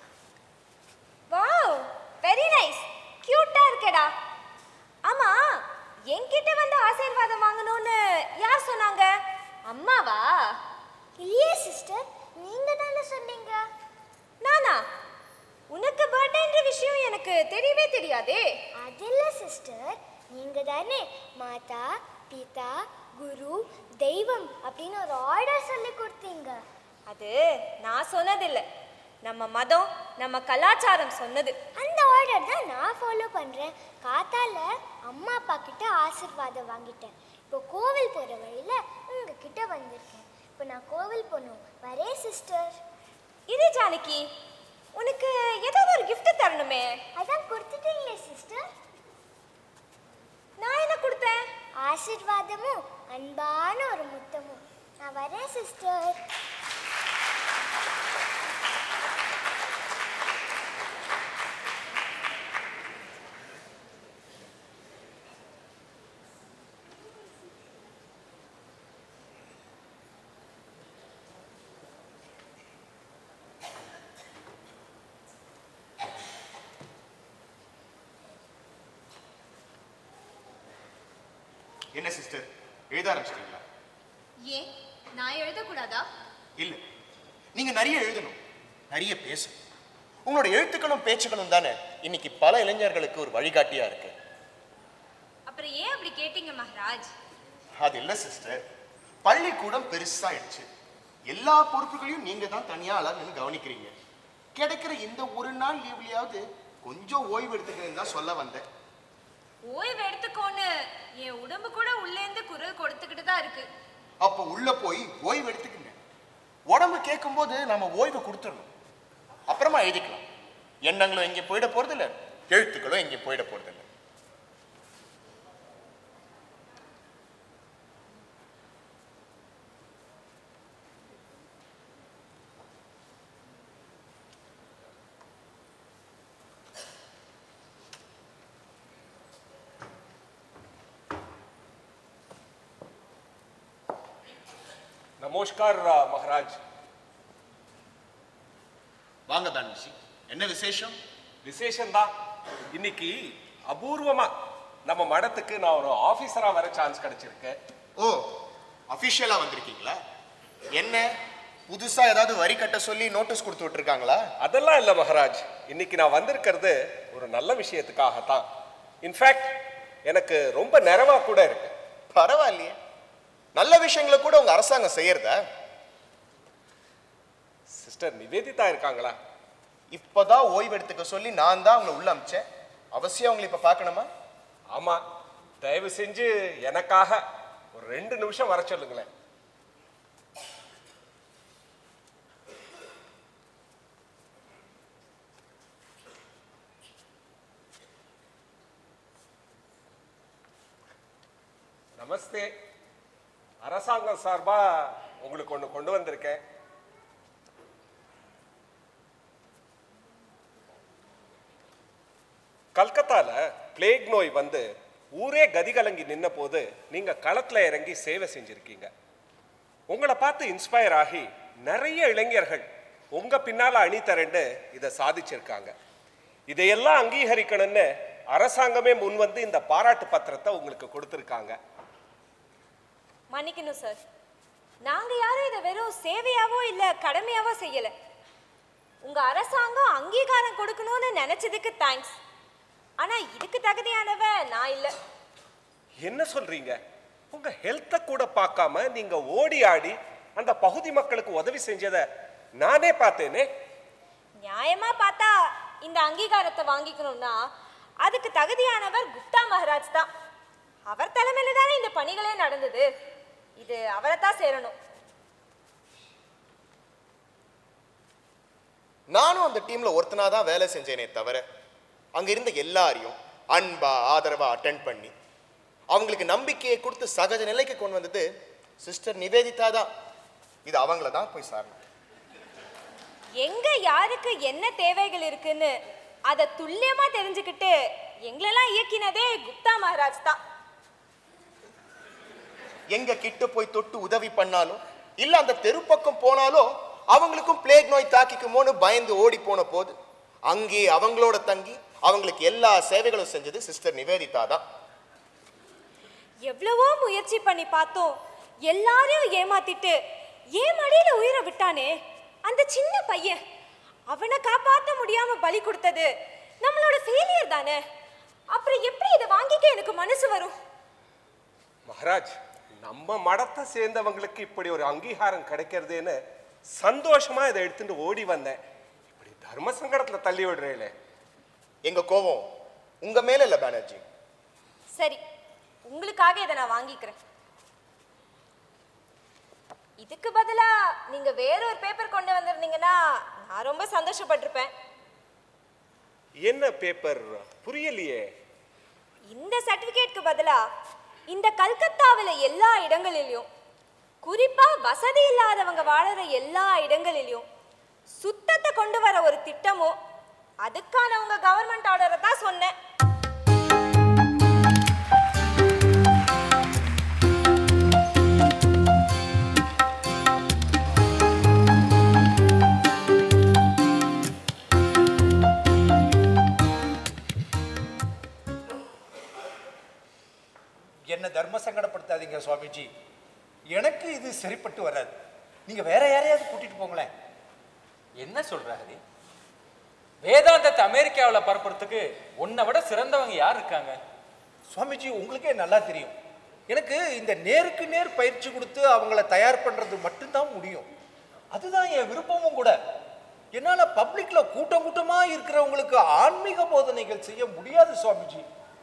வாவ் வெரி நைஸ் கியூட்டா இருக்கேடா ஆமா என்கிட்ட வந்து ஆசீர்வாதம் வாங்கணும்னு யார் சொன்னாங்க அம்மாவா இல்லையே சிஸ்டர் நீங்க தானே சொன்னீங்க நானா உனக்கு பர்த்டேன்ற விஷயம் எனக்கு தெரியவே தெரியாதே அது இல்ல சிஸ்டர் நீங்க தானே மாதா பிதா குரு தெய்வம் அப்படின்னு ஒரு ஆர்டர் சொல்லி கொடுத்தீங்க அது நான் சொன்னதில்ல நம்ம மதம் நம்ம கலாச்சாரம் சொன்னது அந்த ஆர்டர் தான் நான் ஃபாலோ பண்றேன் காத்தால அம்மா அப்பா கிட்ட ஆசீர்வாதம் வாங்கிட்டேன் இப்போ கோவில் போற வழியில உங்ககிட்ட வந்திருக்கேன் இப்போ நான் கோவில் போகணும் வரே சிஸ்டர் இது ஜானகி உனக்கு ஏதாவது ஒரு gift தரணுமே அதான் கொடுத்துட்டீங்களே சிஸ்டர் நான் என்ன கொடுத்தேன் ஆசீர்வாதமும் அன்பான ஒரு முத்தமும் நான் வரேன் சிஸ்டர் என்ன சிஸ்டர் எழுத ஆரம்பிச்சிட்டீங்களா ஏன் நான் எழுதக்கூடாதா இல்ல நீங்க நிறைய எழுதணும் நிறைய பேசணும் உங்களோட எழுத்துக்களும் பேச்சுக்களும் தானே இன்னைக்கு பல இளைஞர்களுக்கு ஒரு வழிகாட்டியா இருக்கு அப்புறம் ஏன் அப்படி கேட்டீங்க மகாராஜ் அது இல்ல சிஸ்டர் பள்ளிக்கூடம் பெருசாயிடுச்சு எல்லா பொறுப்புகளையும் நீங்க தான் தனியா ஆளா நின்னு கவனிக்கிறீங்க கிடைக்கிற இந்த ஒரு நாள் லீவ்லயாவது கொஞ்சம் ஓய்வு எடுத்துக்கிறேன்னு தான் சொல்ல வந்தேன் ஓய்வு எடுத்துக்கோன்னு என் உடம்பு கூட உள்ளேந்து குரல் கொடுத்துக்கிட்டு தான் இருக்கு அப்போ உள்ள போய் ஓய்வு எடுத்துக்கங்க உடம்பு கேட்கும்போது நம்ம ஓய்வு கொடுத்துடணும் அப்புறமா எழுதிக்கலாம் எண்ணங்களும் எங்கே போயிட போறது இல்ல எழுத்துக்களும் எங்கே போயிட போறது இல்ல நமஸ்கார் மகாராஜ் வாங்க தானிஷி என்ன விசேஷம் விசேஷம்தான் இன்னைக்கு அபூர்வமா நம்ம மடத்துக்கு நான் ஒரு ஆபீசரா வர சான்ஸ் கிடைச்சிருக்கு ஓ அபிஷியலா வந்திருக்கீங்களா என்ன புதுசா ஏதாவது வரி கட்ட சொல்லி நோட்டீஸ் கொடுத்து விட்டுருக்காங்களா அதெல்லாம் இல்ல மகாராஜ் இன்னைக்கு நான் வந்திருக்கிறது ஒரு நல்ல விஷயத்துக்காகத்தான் இன்ஃபேக்ட் எனக்கு ரொம்ப நிறைவா கூட இருக்கு பரவாயில்லையே நல்ல விஷயங்களை கூட உங்க அரசாங்கம் செய்யறதா சிஸ்டர் நிவேதிதா இருக்காங்களா இப்பதான் ஓய்வு எடுத்துக்க சொல்லி நான் தான் அவங்களை உள்ள அமிச்சேன் அவசியம் அவங்களை இப்ப பார்க்கணுமா ஆமா தயவு செஞ்சு எனக்காக ஒரு ரெண்டு நிமிஷம் வர சொல்லுங்களேன் நமஸ்தே அரசாங்கம் சார்பா உங்களுக்கு ஒண்ணு கொண்டு வந்திருக்கேன் கல்கத்தால பிளேக் நோய் வந்து ஊரே கதிகலங்கி நின்ன போது நீங்க களத்துல இறங்கி சேவை செஞ்சிருக்கீங்க உங்களை பார்த்து இன்ஸ்பயர் ஆகி நிறைய இளைஞர்கள் உங்க பின்னால அணி திரண்டு இதை சாதிச்சிருக்காங்க இதையெல்லாம் அங்கீகரிக்கணும்னு அரசாங்கமே முன் வந்து இந்த பாராட்டு பத்திரத்தை உங்களுக்கு கொடுத்துருக்காங்க மன்னிக்கணும் சார் நாங்க யாரும் இதை வெறும் சேவையாவோ இல்ல கடமையாவோ செய்யல உங்க அரசாங்கம் அங்கீகாரம் கொடுக்கணும்னு நினைச்சதுக்கு தேங்க்ஸ் ஆனா இதுக்கு தகுதியானவ நான் இல்ல என்ன சொல்றீங்க உங்க ஹெல்த்தை கூட பார்க்காம நீங்க ஓடி ஆடி அந்த பகுதி மக்களுக்கு உதவி செஞ்சதை நானே பார்த்தேனே நியாயமா பார்த்தா இந்த அங்கீகாரத்தை வாங்கிக்கணும்னா அதுக்கு தகுதியானவர் குப்தா மகாராஜ் தான் அவர் தலைமையில தானே இந்த பணிகளே நடந்தது இது அவரை தான் சேரணும் நானும் அந்த டீம்ல ஒருத்தனா தான் வேலை செஞ்சேனே தவிர அங்க இருந்த எல்லாரையும் அன்பா ஆதரவா அட்டென்ட் பண்ணி அவங்களுக்கு நம்பிக்கையை கொடுத்து சகஜ நிலைக்கு கொண்டு வந்தது சிஸ்டர் நிவேதிதா தான் இது அவங்கள தான் போய் சாரணும் எங்க யாருக்கு என்ன தேவைகள் இருக்குன்னு அதை துல்லியமா தெரிஞ்சுக்கிட்டு எங்களெல்லாம் இயக்கினதே குப்தா மகாராஜ் தான் எங்க கிட்ட போய் தொட்டு உதவி பண்ணாலும் இல்ல அந்த தெரு பக்கம் போனாலும் அவங்களுக்கும் பிளேக் நோய் தாக்கிக்குமோன்னு பயந்து ஓடி போன போது அங்கே அவங்களோட தங்கி அவங்களுக்கு எல்லா சேவைகளும் செஞ்சது சிஸ்டர் நிவேதிதா தான் எவ்வளவோ முயற்சி பண்ணி பார்த்தோம் எல்லாரையும் ஏமாத்திட்டு ஏன் மடியில உயிரை விட்டானே அந்த சின்ன பையன் அவனை காப்பாத்த முடியாம பலி கொடுத்தது நம்மளோட ஃபெயிலியர் தானே அப்புறம் எப்படி இதை வாங்கிக்க எனக்கு மனசு வரும் மகாராஜ் நம்ம மடத்தை சேர்ந்தவங்களுக்கு இப்படி ஒரு அங்கீகாரம் கிடைக்கிறதுன்னு சந்தோஷமா இதை எடுத்துட்டு ஓடி வந்தேன் இப்படி தர்ம சங்கடத்துல தள்ளி விடுறேளே எங்க கோபம் உங்க மேல இல்ல பானர்ஜி சரி உங்களுக்காக இதை நான் வாங்கிக்கிறேன் இதுக்கு பதிலா நீங்க வேற ஒரு பேப்பர் கொண்டு வந்திருந்தீங்கன்னா நான் ரொம்ப சந்தோஷப்பட்டிருப்பேன் என்ன பேப்பர் புரியலையே இந்த சர்டிபிகேட்க்கு பதிலா இந்த கல்கத்தாவில் எல்லா இடங்களிலும் குறிப்பா வசதி இல்லாதவங்க வாழற எல்லா இடங்களிலும் சுத்தத்தை கொண்டு வர ஒரு திட்டமோ அதுக்கான உங்க கவர்மெண்ட் ஆர்டரை தான் சொன்னேன் என்ன தர்ம சங்கடப்படுத்தாதீங்க சுவாமிஜி எனக்கு இது சரிப்பட்டு வராது நீங்க வேற யாரையாவது கூட்டிட்டு போங்களேன் என்ன சொல்ற ஹரி வேதாந்தத்தை அமெரிக்காவில் பரப்புறதுக்கு உன்னை விட சிறந்தவங்க யார் இருக்காங்க சுவாமிஜி உங்களுக்கே நல்லா தெரியும் எனக்கு இந்த நேருக்கு நேர் பயிற்சி கொடுத்து அவங்கள தயார் பண்றது மட்டும்தான் முடியும் அதுதான் என் விருப்பமும் கூட என்னால் பப்ளிக்ல கூட்டம் கூட்டமா இருக்கிறவங்களுக்கு ஆன்மீக போதனைகள் செய்ய முடியாது சுவாமிஜி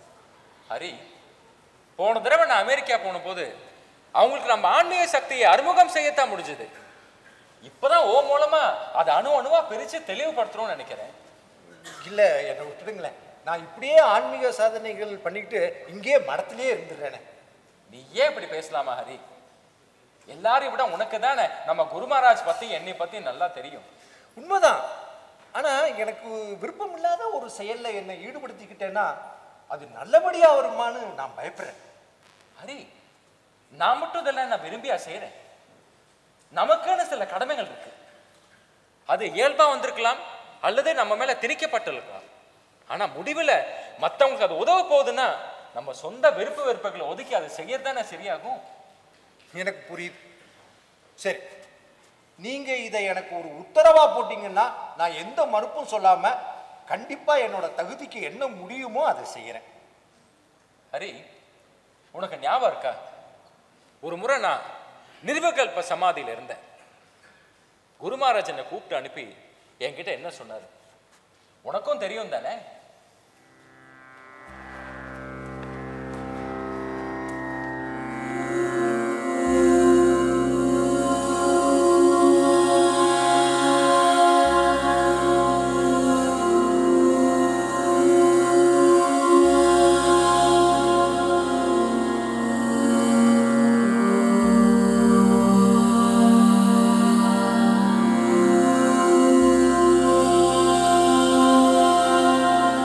ஹரி போன தடவை நான் அமெரிக்கா போன போது அவங்களுக்கு நம்ம ஆன்மீக சக்தியை அறிமுகம் செய்யத்தான் முடிஞ்சது இப்பதான் ஓ மூலமா அதை அணு அணுவா பிரிச்சு தெளிவுபடுத்துறோம்னு நினைக்கிறேன் இல்ல என்னை விட்டுடுங்களேன் நான் இப்படியே ஆன்மீக சாதனைகள் பண்ணிக்கிட்டு இங்கேயே மடத்திலேயே இருந்துடுறேனே நீ ஏன் இப்படி பேசலாமா ஹரி எல்லாரையும் விட உனக்கு தானே நம்ம குரு மகாராஜ் பத்தி என்னை பத்தி நல்லா தெரியும் உண்மைதான் ஆனா எனக்கு விருப்பம் இல்லாத ஒரு செயல்ல என்னை ஈடுபடுத்திக்கிட்டேன்னா அது நல்லபடியா வருமான்னு நான் பயப்படுறேன் ஹரி நான் மட்டும் இதெல்லாம் நான் விரும்பியா செய்றேன் நமக்குன்னு சில கடமைகள் இருக்கு அது இயல்பா வந்திருக்கலாம் அல்லது நம்ம மேல திணிக்கப்பட்டிருக்கலாம் ஆனா முடிவுல மத்தவங்களுக்கு அது உதவ போகுதுன்னா நம்ம சொந்த விருப்ப வெறுப்புகளை ஒதுக்கி அதை செய்யறதானே சரியாகும் எனக்கு புரியுது சரி நீங்க இதை எனக்கு ஒரு உத்தரவா போட்டீங்கன்னா நான் எந்த மறுப்பும் சொல்லாம கண்டிப்பா என்னோட தகுதிக்கு என்ன முடியுமோ அதை செய்யறேன் ஹரி உனக்கு ஞாபகம் இருக்கா ஒரு முறை நான் நிர்வகல்ப சமாதியில இருந்தேன் குரு மகாராஜ் என்னை கூப்பிட்டு அனுப்பி என்கிட்ட என்ன சொன்னாரு உனக்கும் தெரியும் தானே ஆ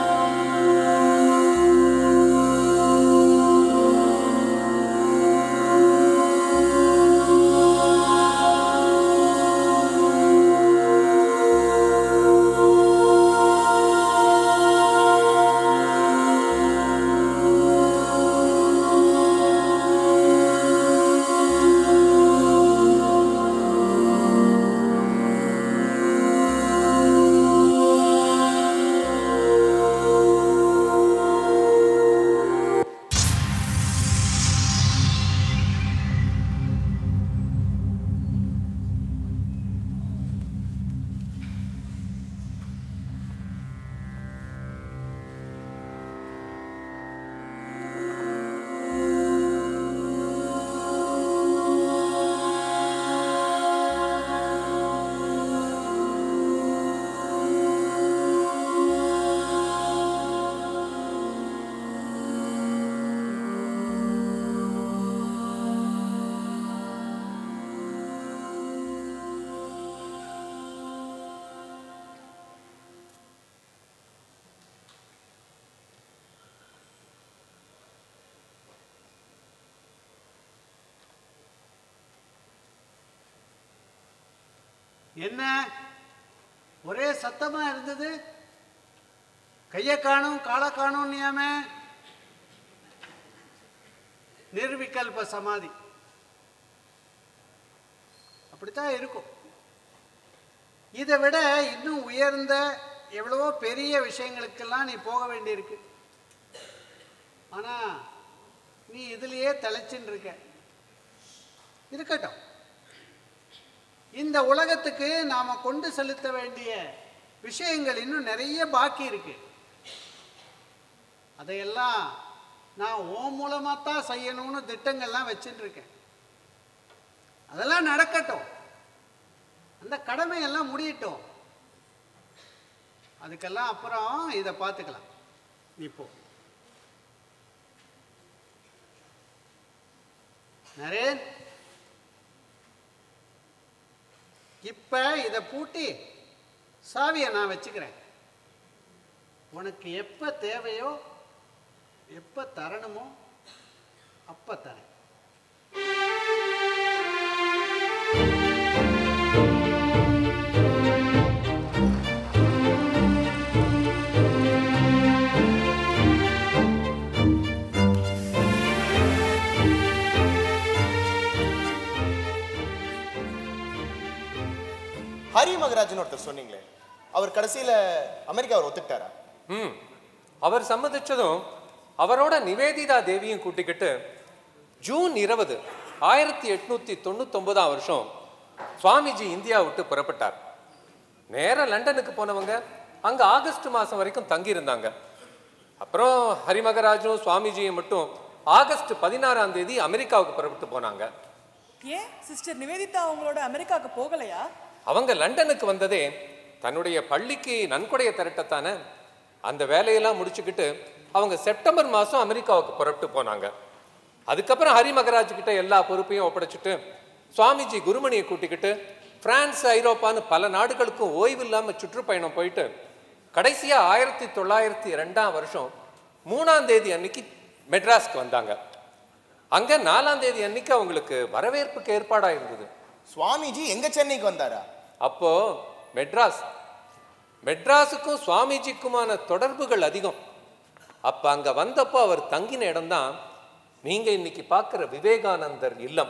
என்ன ஒரே சத்தமா இருந்தது கையை காணும் காலை காணும்னியாமே நிர்விகல்ப சமாதி அப்படித்தான் இருக்கும் இதை விட இன்னும் உயர்ந்த எவ்வளவோ பெரிய விஷயங்களுக்கெல்லாம் நீ போக வேண்டியிருக்கு ஆனா நீ இதுலயே தலைச்சுன்னு இருக்க இருக்கட்டும் இந்த உலகத்துக்கு நாம கொண்டு செலுத்த வேண்டிய விஷயங்கள் இன்னும் நிறைய பாக்கி இருக்கு அதையெல்லாம் நான் ஓ மூலமா தான் செய்யணும்னு திட்டங்கள்லாம் வச்சுட்டு இருக்கேன் அதெல்லாம் நடக்கட்டும் அந்த கடமையெல்லாம் முடியட்டும் அதுக்கெல்லாம் அப்புறம் இதை பார்த்துக்கலாம் நீ போ நரேன் இப்ப இதை பூட்டி சாவியை நான் வச்சுக்கிறேன் உனக்கு எப்ப தேவையோ எப்ப தரணுமோ அப்ப தரேன் ஹரி மகராஜன் ஒருத்தர் சொன்னீங்களே அவர் கடைசியில அமெரிக்கா அவர் ஒத்துக்கிட்டாரா ம் அவர் சம்மதிச்சதும் அவரோட நிவேதிதா தேவியும் கூட்டிக்கிட்டு ஜூன் இருபது ஆயிரத்தி எட்நூத்தி தொண்ணூத்தொன்பதாம் வருஷம் சுவாமிஜி இந்தியா விட்டு புறப்பட்டார் நேரா லண்டனுக்கு போனவங்க அங்க ஆகஸ்ட் மாசம் வரைக்கும் தங்கி இருந்தாங்க அப்புறம் ஹரிமகராஜும் சுவாமிஜியும் மட்டும் ஆகஸ்ட் பதினாறாம் தேதி அமெரிக்காவுக்கு புறப்பட்டு போனாங்க ஏன் சிஸ்டர் நிவேதிதா அவங்களோட அமெரிக்காவுக்கு போகலையா அவங்க லண்டனுக்கு வந்ததே தன்னுடைய பள்ளிக்கு நன்கொடையை திரட்டத்தானே அந்த வேலையெல்லாம் முடிச்சுக்கிட்டு அவங்க செப்டம்பர் மாதம் அமெரிக்காவுக்கு புறப்பட்டு போனாங்க அதுக்கப்புறம் ஹரி மகராஜ் கிட்ட எல்லா பொறுப்பையும் ஒப்படைச்சிட்டு சுவாமிஜி குருமணியை கூட்டிக்கிட்டு பிரான்ஸ் ஐரோப்பான்னு பல நாடுகளுக்கும் ஓய்வு இல்லாமல் சுற்றுப்பயணம் போயிட்டு கடைசியா ஆயிரத்தி தொள்ளாயிரத்தி ரெண்டாம் வருஷம் மூணாம் தேதி அன்னைக்கு மெட்ராஸ்க்கு வந்தாங்க அங்க நாலாம் தேதி அன்னைக்கு அவங்களுக்கு வரவேற்புக்கு ஏற்பாடா இருந்தது சுவாமிஜி எங்க சென்னைக்கு வந்தாரா அப்போ மெட்ராஸ் மெட்ராஸுக்கும் சுவாமிஜிக்குமான தொடர்புகள் அதிகம் அப்ப அங்க வந்தப்போ அவர் தங்கின இடம்தான் நீங்க இன்னைக்கு பார்க்குற விவேகானந்தர் இல்லம்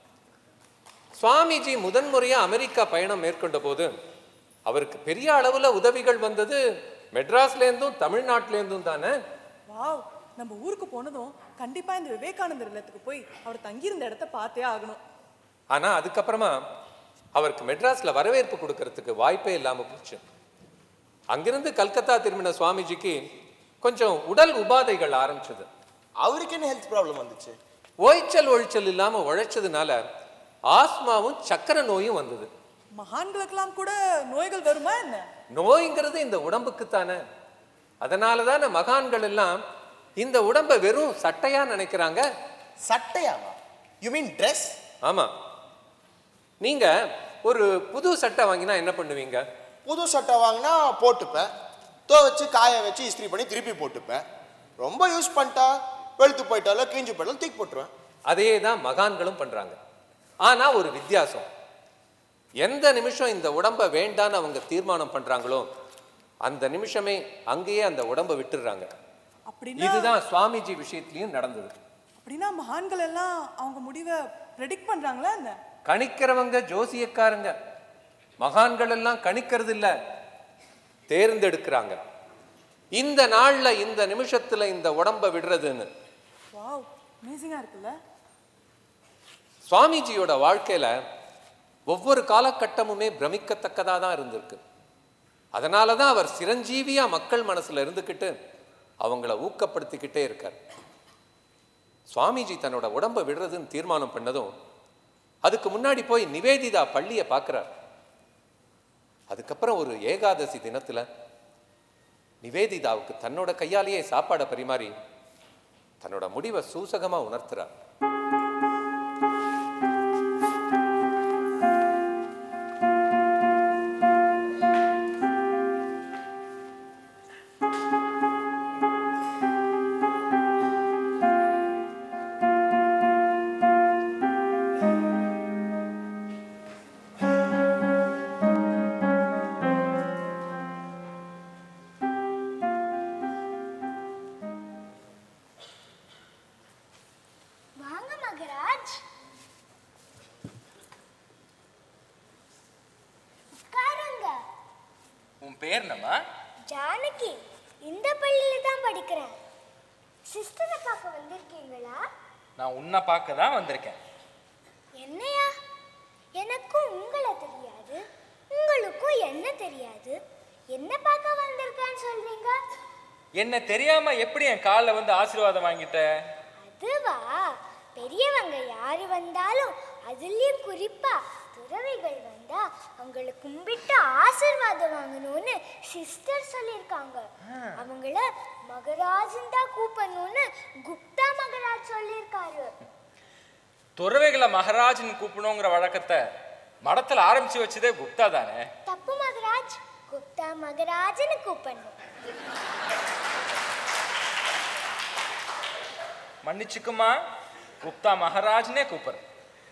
சுவாமிஜி முதன்முறையா அமெரிக்கா பயணம் மேற்கொண்ட போது அவருக்கு பெரிய அளவுல உதவிகள் வந்தது மெட்ராஸ்லேருந்தும் தமிழ்நாட்டிலேருந்தும் தானே வாவ் நம்ம ஊருக்கு போனதும் கண்டிப்பா இந்த விவேகானந்தர் இல்லத்துக்கு போய் அவர் தங்கியிருந்த இடத்த பார்த்தே ஆகணும் ஆனா அதுக்கப்புறமா அவருக்கு மெட்ராஸ்ல வரவேற்பு கொடுக்கறதுக்கு வாய்ப்பே இல்லாம போச்சு அங்கிருந்து கல்கத்தா திரும்பின சுவாமிஜிக்கு கொஞ்சம் உடல் உபாதைகள் ஆரம்பிச்சது அவருக்கு என்ன ஹெல்த் ப்ராப்ளம் வந்துச்சு ஓய்ச்சல் ஒழிச்சல் இல்லாம உழைச்சதுனால ஆஸ்மாவும் சக்கரை நோயும் வந்தது மகான்களுக்கெல்லாம் கூட நோய்கள் வருமா என்ன நோய்ங்கிறது இந்த உடம்புக்கு தானே அதனால தானே மகான்கள் எல்லாம் இந்த உடம்பை வெறும் சட்டையா நினைக்கிறாங்க சட்டையாவா யூ மீன் ட்ரெஸ் ஆமா நீங்க ஒரு புது சட்டை வாங்கினா என்ன பண்ணுவீங்க புது சட்டை வாங்கினா போட்டுப்பேன் துவைச்சு காய வச்சு இஸ்திரி பண்ணி திருப்பி போட்டுப்பேன் ரொம்ப யூஸ் பண்ணிட்டா வெளுத்து போயிட்டாலும் கிழிஞ்சு போயிட்டாலும் தூக்கி போட்டுருவேன் அதே தான் மகான்களும் பண்றாங்க ஆனா ஒரு வித்தியாசம் எந்த நிமிஷம் இந்த உடம்ப வேண்டான்னு அவங்க தீர்மானம் பண்றாங்களோ அந்த நிமிஷமே அங்கேயே அந்த உடம்ப விட்டுடுறாங்க அப்படின்னா இதுதான் சுவாமிஜி விஷயத்திலையும் நடந்தது அப்படின்னா மகான்கள் எல்லாம் அவங்க முடிவை ப்ரெடிக்ட் பண்றாங்களா என்ன கணிக்கிறவங்க ஜோசியக்காரங்க மகான்கள் எல்லாம் கணிக்கிறது இல்ல தேர்ந்தெடுக்கிறாங்க இந்த நாள்ல இந்த நிமிஷத்துல இந்த உடம்ப விடுறதுன்னு வாவ் அமேசிங்கா இருக்குல்ல சுவாமிஜியோட வாழ்க்கையில ஒவ்வொரு காலகட்டமுமே பிரமிக்கத்தக்கதா தான் இருந்திருக்கு அதனால தான் அவர் சிரஞ்சீவியா மக்கள் மனசுல இருந்துக்கிட்டு அவங்கள ஊக்கப்படுத்திக்கிட்டே இருக்கார் சுவாமிஜி தன்னோட உடம்ப விடுறதுன்னு தீர்மானம் பண்ணதும் அதுக்கு முன்னாடி போய் நிவேதிதா பள்ளியை பார்க்குறார் அதுக்கப்புறம் ஒரு ஏகாதசி தினத்துல நிவேதிதாவுக்கு தன்னோட கையாலேயே சாப்பாடை பரிமாறி தன்னோட முடிவை சூசகமா உணர்த்துறார் பேர் என்னம்மா ஜானகி இந்த பள்ளியில தான் படிக்கிறேன் சிஸ்டரை பார்க்க வந்திருக்கீங்களா நான் உன்னை பார்க்க தான் வந்திருக்கேன் என்னையா எனக்கும் உங்களை தெரியாது உங்களுக்கும் என்ன தெரியாது என்ன பார்க்க வந்திருக்கேன்னு சொல்றீங்க என்ன தெரியாம எப்படி என் காலில் வந்து ஆசீர்வாதம் வாங்கிட்ட அதுவா பெரியவங்க யாரு வந்தாலும் அதுலயும் குறிப்பா துறவிகள் வந்தா அவங்களை கும்பிட்டு ஆசீர்வாதம் வாங்கணும்னு சிஸ்டர் சொல்லியிருக்காங்க அவங்கள மகராஜன் தான் கூப்பிடணும்னு குப்தா மகராஜ் சொல்லியிருக்காரு துறவைகளை மகாராஜன் கூப்பிடணுங்கிற வழக்கத்தை மடத்துல ஆரம்பிச்சு வச்சதே குப்தா தானே தப்பு மகராஜ் குப்தா மகராஜன்னு கூப்பிடணும் மன்னிச்சுக்குமா குப்தா மகாராஜ்னே கூப்பிடுறேன்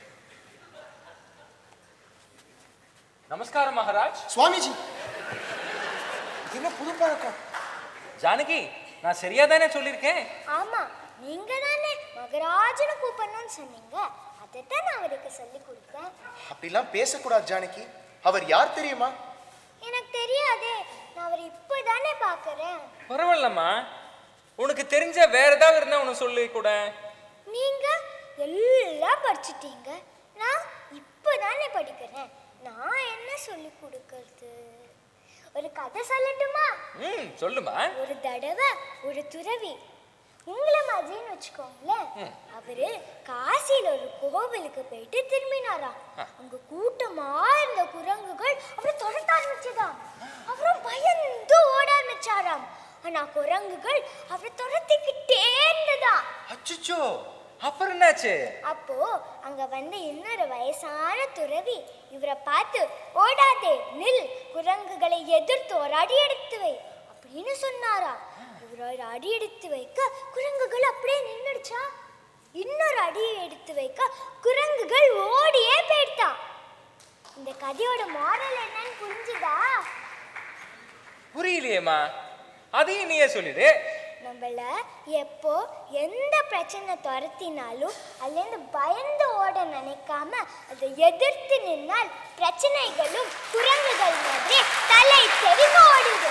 நமஸ்காரம் மகாராஜ் சுவாமிஜி என்ன புது பழக்கம் ஜானகி நான் சரியா தானே சொல்லியிருக்கேன் ஆமா நீங்க தானே மகராஜன்னு கூப்பிடணும்னு சொன்னீங்க அதைத்தான் நான் அவருக்கு சொல்லி கொடுத்தேன் அப்படிலாம் பேசக்கூடாது ஜானகி அவர் யார் தெரியுமா எனக்கு தெரியாதே நான் அவரை இப்பதானே பார்க்கறேன் பரவாயில்லம்மா உனக்கு தெரிஞ்ச வேற ஏதாவது இருந்தா உனக்கு சொல்லி கூட நீங்க எல்லாம் படிச்சிட்டீங்க நான் இப்பதானே படிக்கிறேன் நான் என்ன சொல்லி கொடுக்கறது ஒரு கதை சொல்லட்டுமா ம் சொல்லுமா ஒரு தடவை ஒரு துறவி உங்களை மாதிரின்னு வச்சுக்கோங்களேன் அவரு காசியில ஒரு கோவிலுக்கு போயிட்டு திரும்பினாராம் அங்க கூட்டமா இருந்த குரங்குகள் அவரை துரத்த ஆரம்பிச்சதாம் அவரும் பயந்து ஓட ஆரம்பிச்சாராம் ஆனா குரங்குகள் அவரை துரத்திக்கிட்டே இருந்ததாம் அச்சுச்சோ அப்புறம் என்னாச்சு அப்போ அங்க வந்த இன்னொரு வயசான துறவி இவரை பார்த்து ஓடாதே நில் குரங்குகளை எதிர்த்து ஒரு அடி எடுத்து வை அப்படின்னு சொன்னாரா இவர் ஒரு அடி எடுத்து வைக்க குரங்குகள் அப்படியே நின்னுடுச்சா இன்னொரு அடி எடுத்து வைக்க குரங்குகள் ஓடியே போயிட்டான் இந்த கதையோட மாரல் என்னன்னு புரிஞ்சுதா புரியலையேம்மா அதையும் நீயே சொல்லிடு நம்மள எப்போ எந்த பிரச்சனை துரத்தினாலும் அதுலேருந்து பயந்து ஓட நினைக்காம அதை எதிர்த்து நின்னால் பிரச்சனைகளும் குரங்குகள் மாதிரி தலை தெரிந்து ஓடிடும்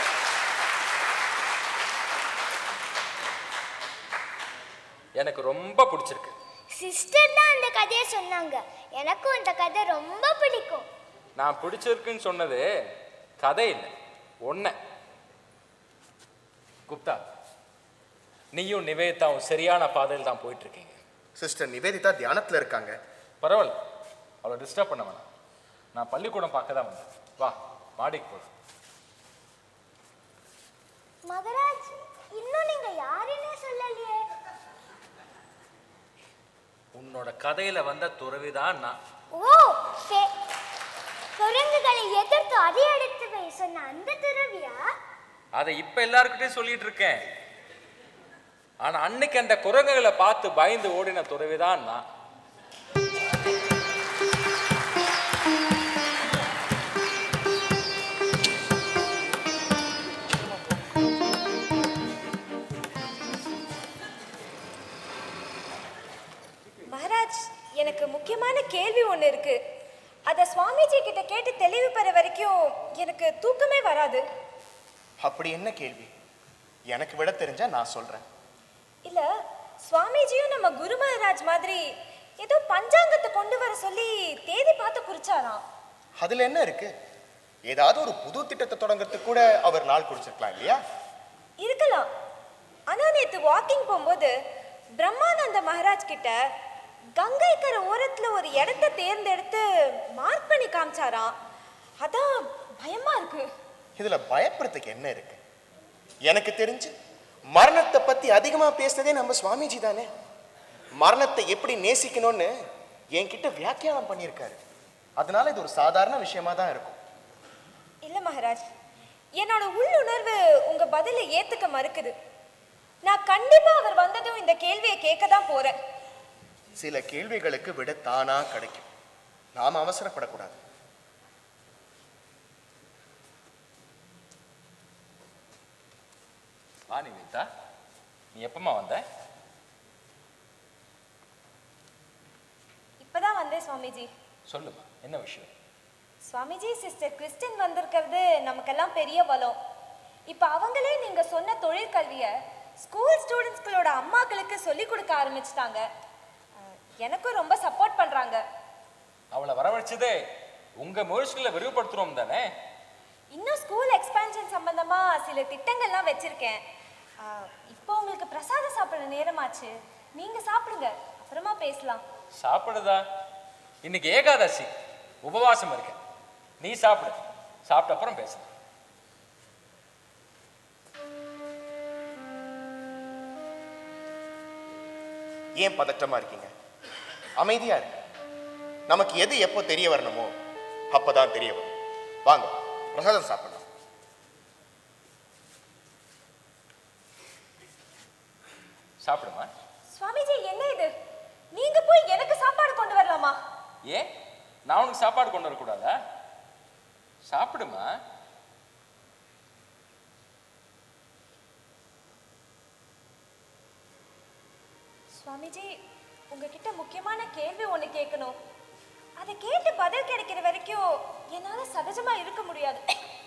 எனக்கு ரொம்ப பிடிச்சிருக்கு சிஸ்டர் தான் அந்த கதையை சொன்னாங்க எனக்கும் இந்த கதை ரொம்ப பிடிக்கும் நான் பிடிச்சிருக்குன்னு சொன்னது கதை இல்லை ஒன்ன குப்தா நீயும் நிவேதாவும் சரியான பாதையில் தான் போயிட்டு இருக்கீங்க சிஸ்டர் நிவேதிதா தியானத்துல இருக்காங்க பரவாயில்ல அவளை டிஸ்டர்ப் பண்ண வேணாம் நான் பள்ளிக்கூடம் பார்க்க தான் வந்தேன் வா மாடிக்கு போதும் மகராஜ் இன்னும் நீங்க யாருன்னே சொல்லலையே உன்னோட கதையில வந்த துறவிதான் நான் ஓ சே- குரங்குகளை எதிர்த்து அடி எடுத்து வை சொன்ன அந்த துறவியா அதை இப்ப எல்லாருக்கிட்டையும் சொல்லிட்டு இருக்கேன் ஆனா அன்னைக்கு அந்த குரங்குகளை பார்த்து பயந்து ஓடின துறவிதான் நான் மகாராஜ் எனக்கு முக்கியமான கேள்வி ஒன்று இருக்கு அதை சுவாமிஜி கிட்ட கேட்டு தெளிவு பெற வரைக்கும் எனக்கு தூக்கமே வராது அப்படி என்ன கேள்வி எனக்கு விட தெரிஞ்சா நான் சொல்றேன் இல்ல சுவாமிஜியும் நம்ம குரு மகாராஜ் மாதிரி ஏதோ பஞ்சாங்கத்தை கொண்டு வர சொல்லி தேதி பார்த்து குறிச்சாராம் அதுல என்ன இருக்கு ஏதாவது ஒரு புது திட்டத்தை தொடங்குறதுக்கு கூட அவர் நாள் குறிச்சிருக்கலாம் இல்லையா இருக்கலாம் ஆனா நேத்து வாக்கிங் போகும்போது பிரம்மானந்த மகாராஜ் கிட்ட கங்கை கரை ஓரத்துல ஒரு இடத்த தேர்ந்தெடுத்து மார்க் பண்ணி காமிச்சாராம் அதான் பயமா இருக்கு இதுல பயப்படுறதுக்கு என்ன இருக்கு எனக்கு தெரிஞ்சு மரணத்தை பத்தி அதிகமா பேசுனதே நம்ம சுவாமிஜி தானே மரணத்தை எப்படி நேசிக்கணும்னு என்கிட்ட வியாக்கியானம் பண்ணியிருக்காரு அதனால இது ஒரு சாதாரண விஷயமா தான் இருக்கும் இல்ல மகாராஜ் என்னோட உள்ளுணர்வு உங்க பதிலை ஏத்துக்க மறுக்குது நான் கண்டிப்பா அவர் வந்ததும் இந்த கேள்வியை கேட்க தான் போறேன் சில கேள்விகளுக்கு விட தானா கிடைக்கும் நாம அவசரப்படக்கூடாது வா நிவேதா நீ எப்பமா வந்த இப்பதான் வந்தேன் சுவாமிஜி சொல்லுமா என்ன விஷயம் சுவாமிஜி சிஸ்டர் கிறிஸ்டின் வந்திருக்கிறது நமக்கெல்லாம் பெரிய பலம் இப்போ அவங்களே நீங்க சொன்ன தொழிற்கல்வியை ஸ்கூல் ஸ்டூடெண்ட்ஸ்களோட அம்மாக்களுக்கு சொல்லி கொடுக்க ஆரம்பிச்சிட்டாங்க அஹ், எனக்கும் ரொம்ப சப்போர்ட் பண்றாங்க அவளை வரவழைச்சதே உங்க முயற்சிகளை விரிவுபடுத்துறோம் தானே இன்னும் ஸ்கூல் எக்ஸ்பான்ஷன் சம்பந்தமா சில திட்டங்கள்லாம் வச்சிருக்கேன் அஹ், இப்போ உங்களுக்கு பிரசாதம் சாப்பிடுற நேரமாச்சு நீங்க சாப்பிடுங்க அப்புறமா பேசலாம் சாப்பிடுதா இன்னைக்கு ஏகாதசி உபவாசம் இருக்கேன் நீ சாப்பிடு சாப்பிட்ட அப்புறம் பேசலாம் ஏன் பதட்டமா இருக்கீங்க அமைதியா இருங்க நமக்கு எது எப்போ தெரிய வரணுமோ அப்பதான் தெரிய வரும் வாங்க பிரசாதம் சாப்பிடலாம் சாப்பிடுமா சுவாமிஜி என்ன இது நீங்க போய் எனக்கு சாப்பாடு கொண்டு வரலாமா ஏன் நான் உனக்கு சாப்பாடு கொண்டு வரக்கூடாதா சாப்பிடுமா சுவாமிஜி உங்ககிட்ட முக்கியமான கேள்வி ஒண்ணு கேட்கணும் அதை கேட்டு பதில் கிடைக்கிற வரைக்கும் என்னால சகஜமா இருக்க முடியாது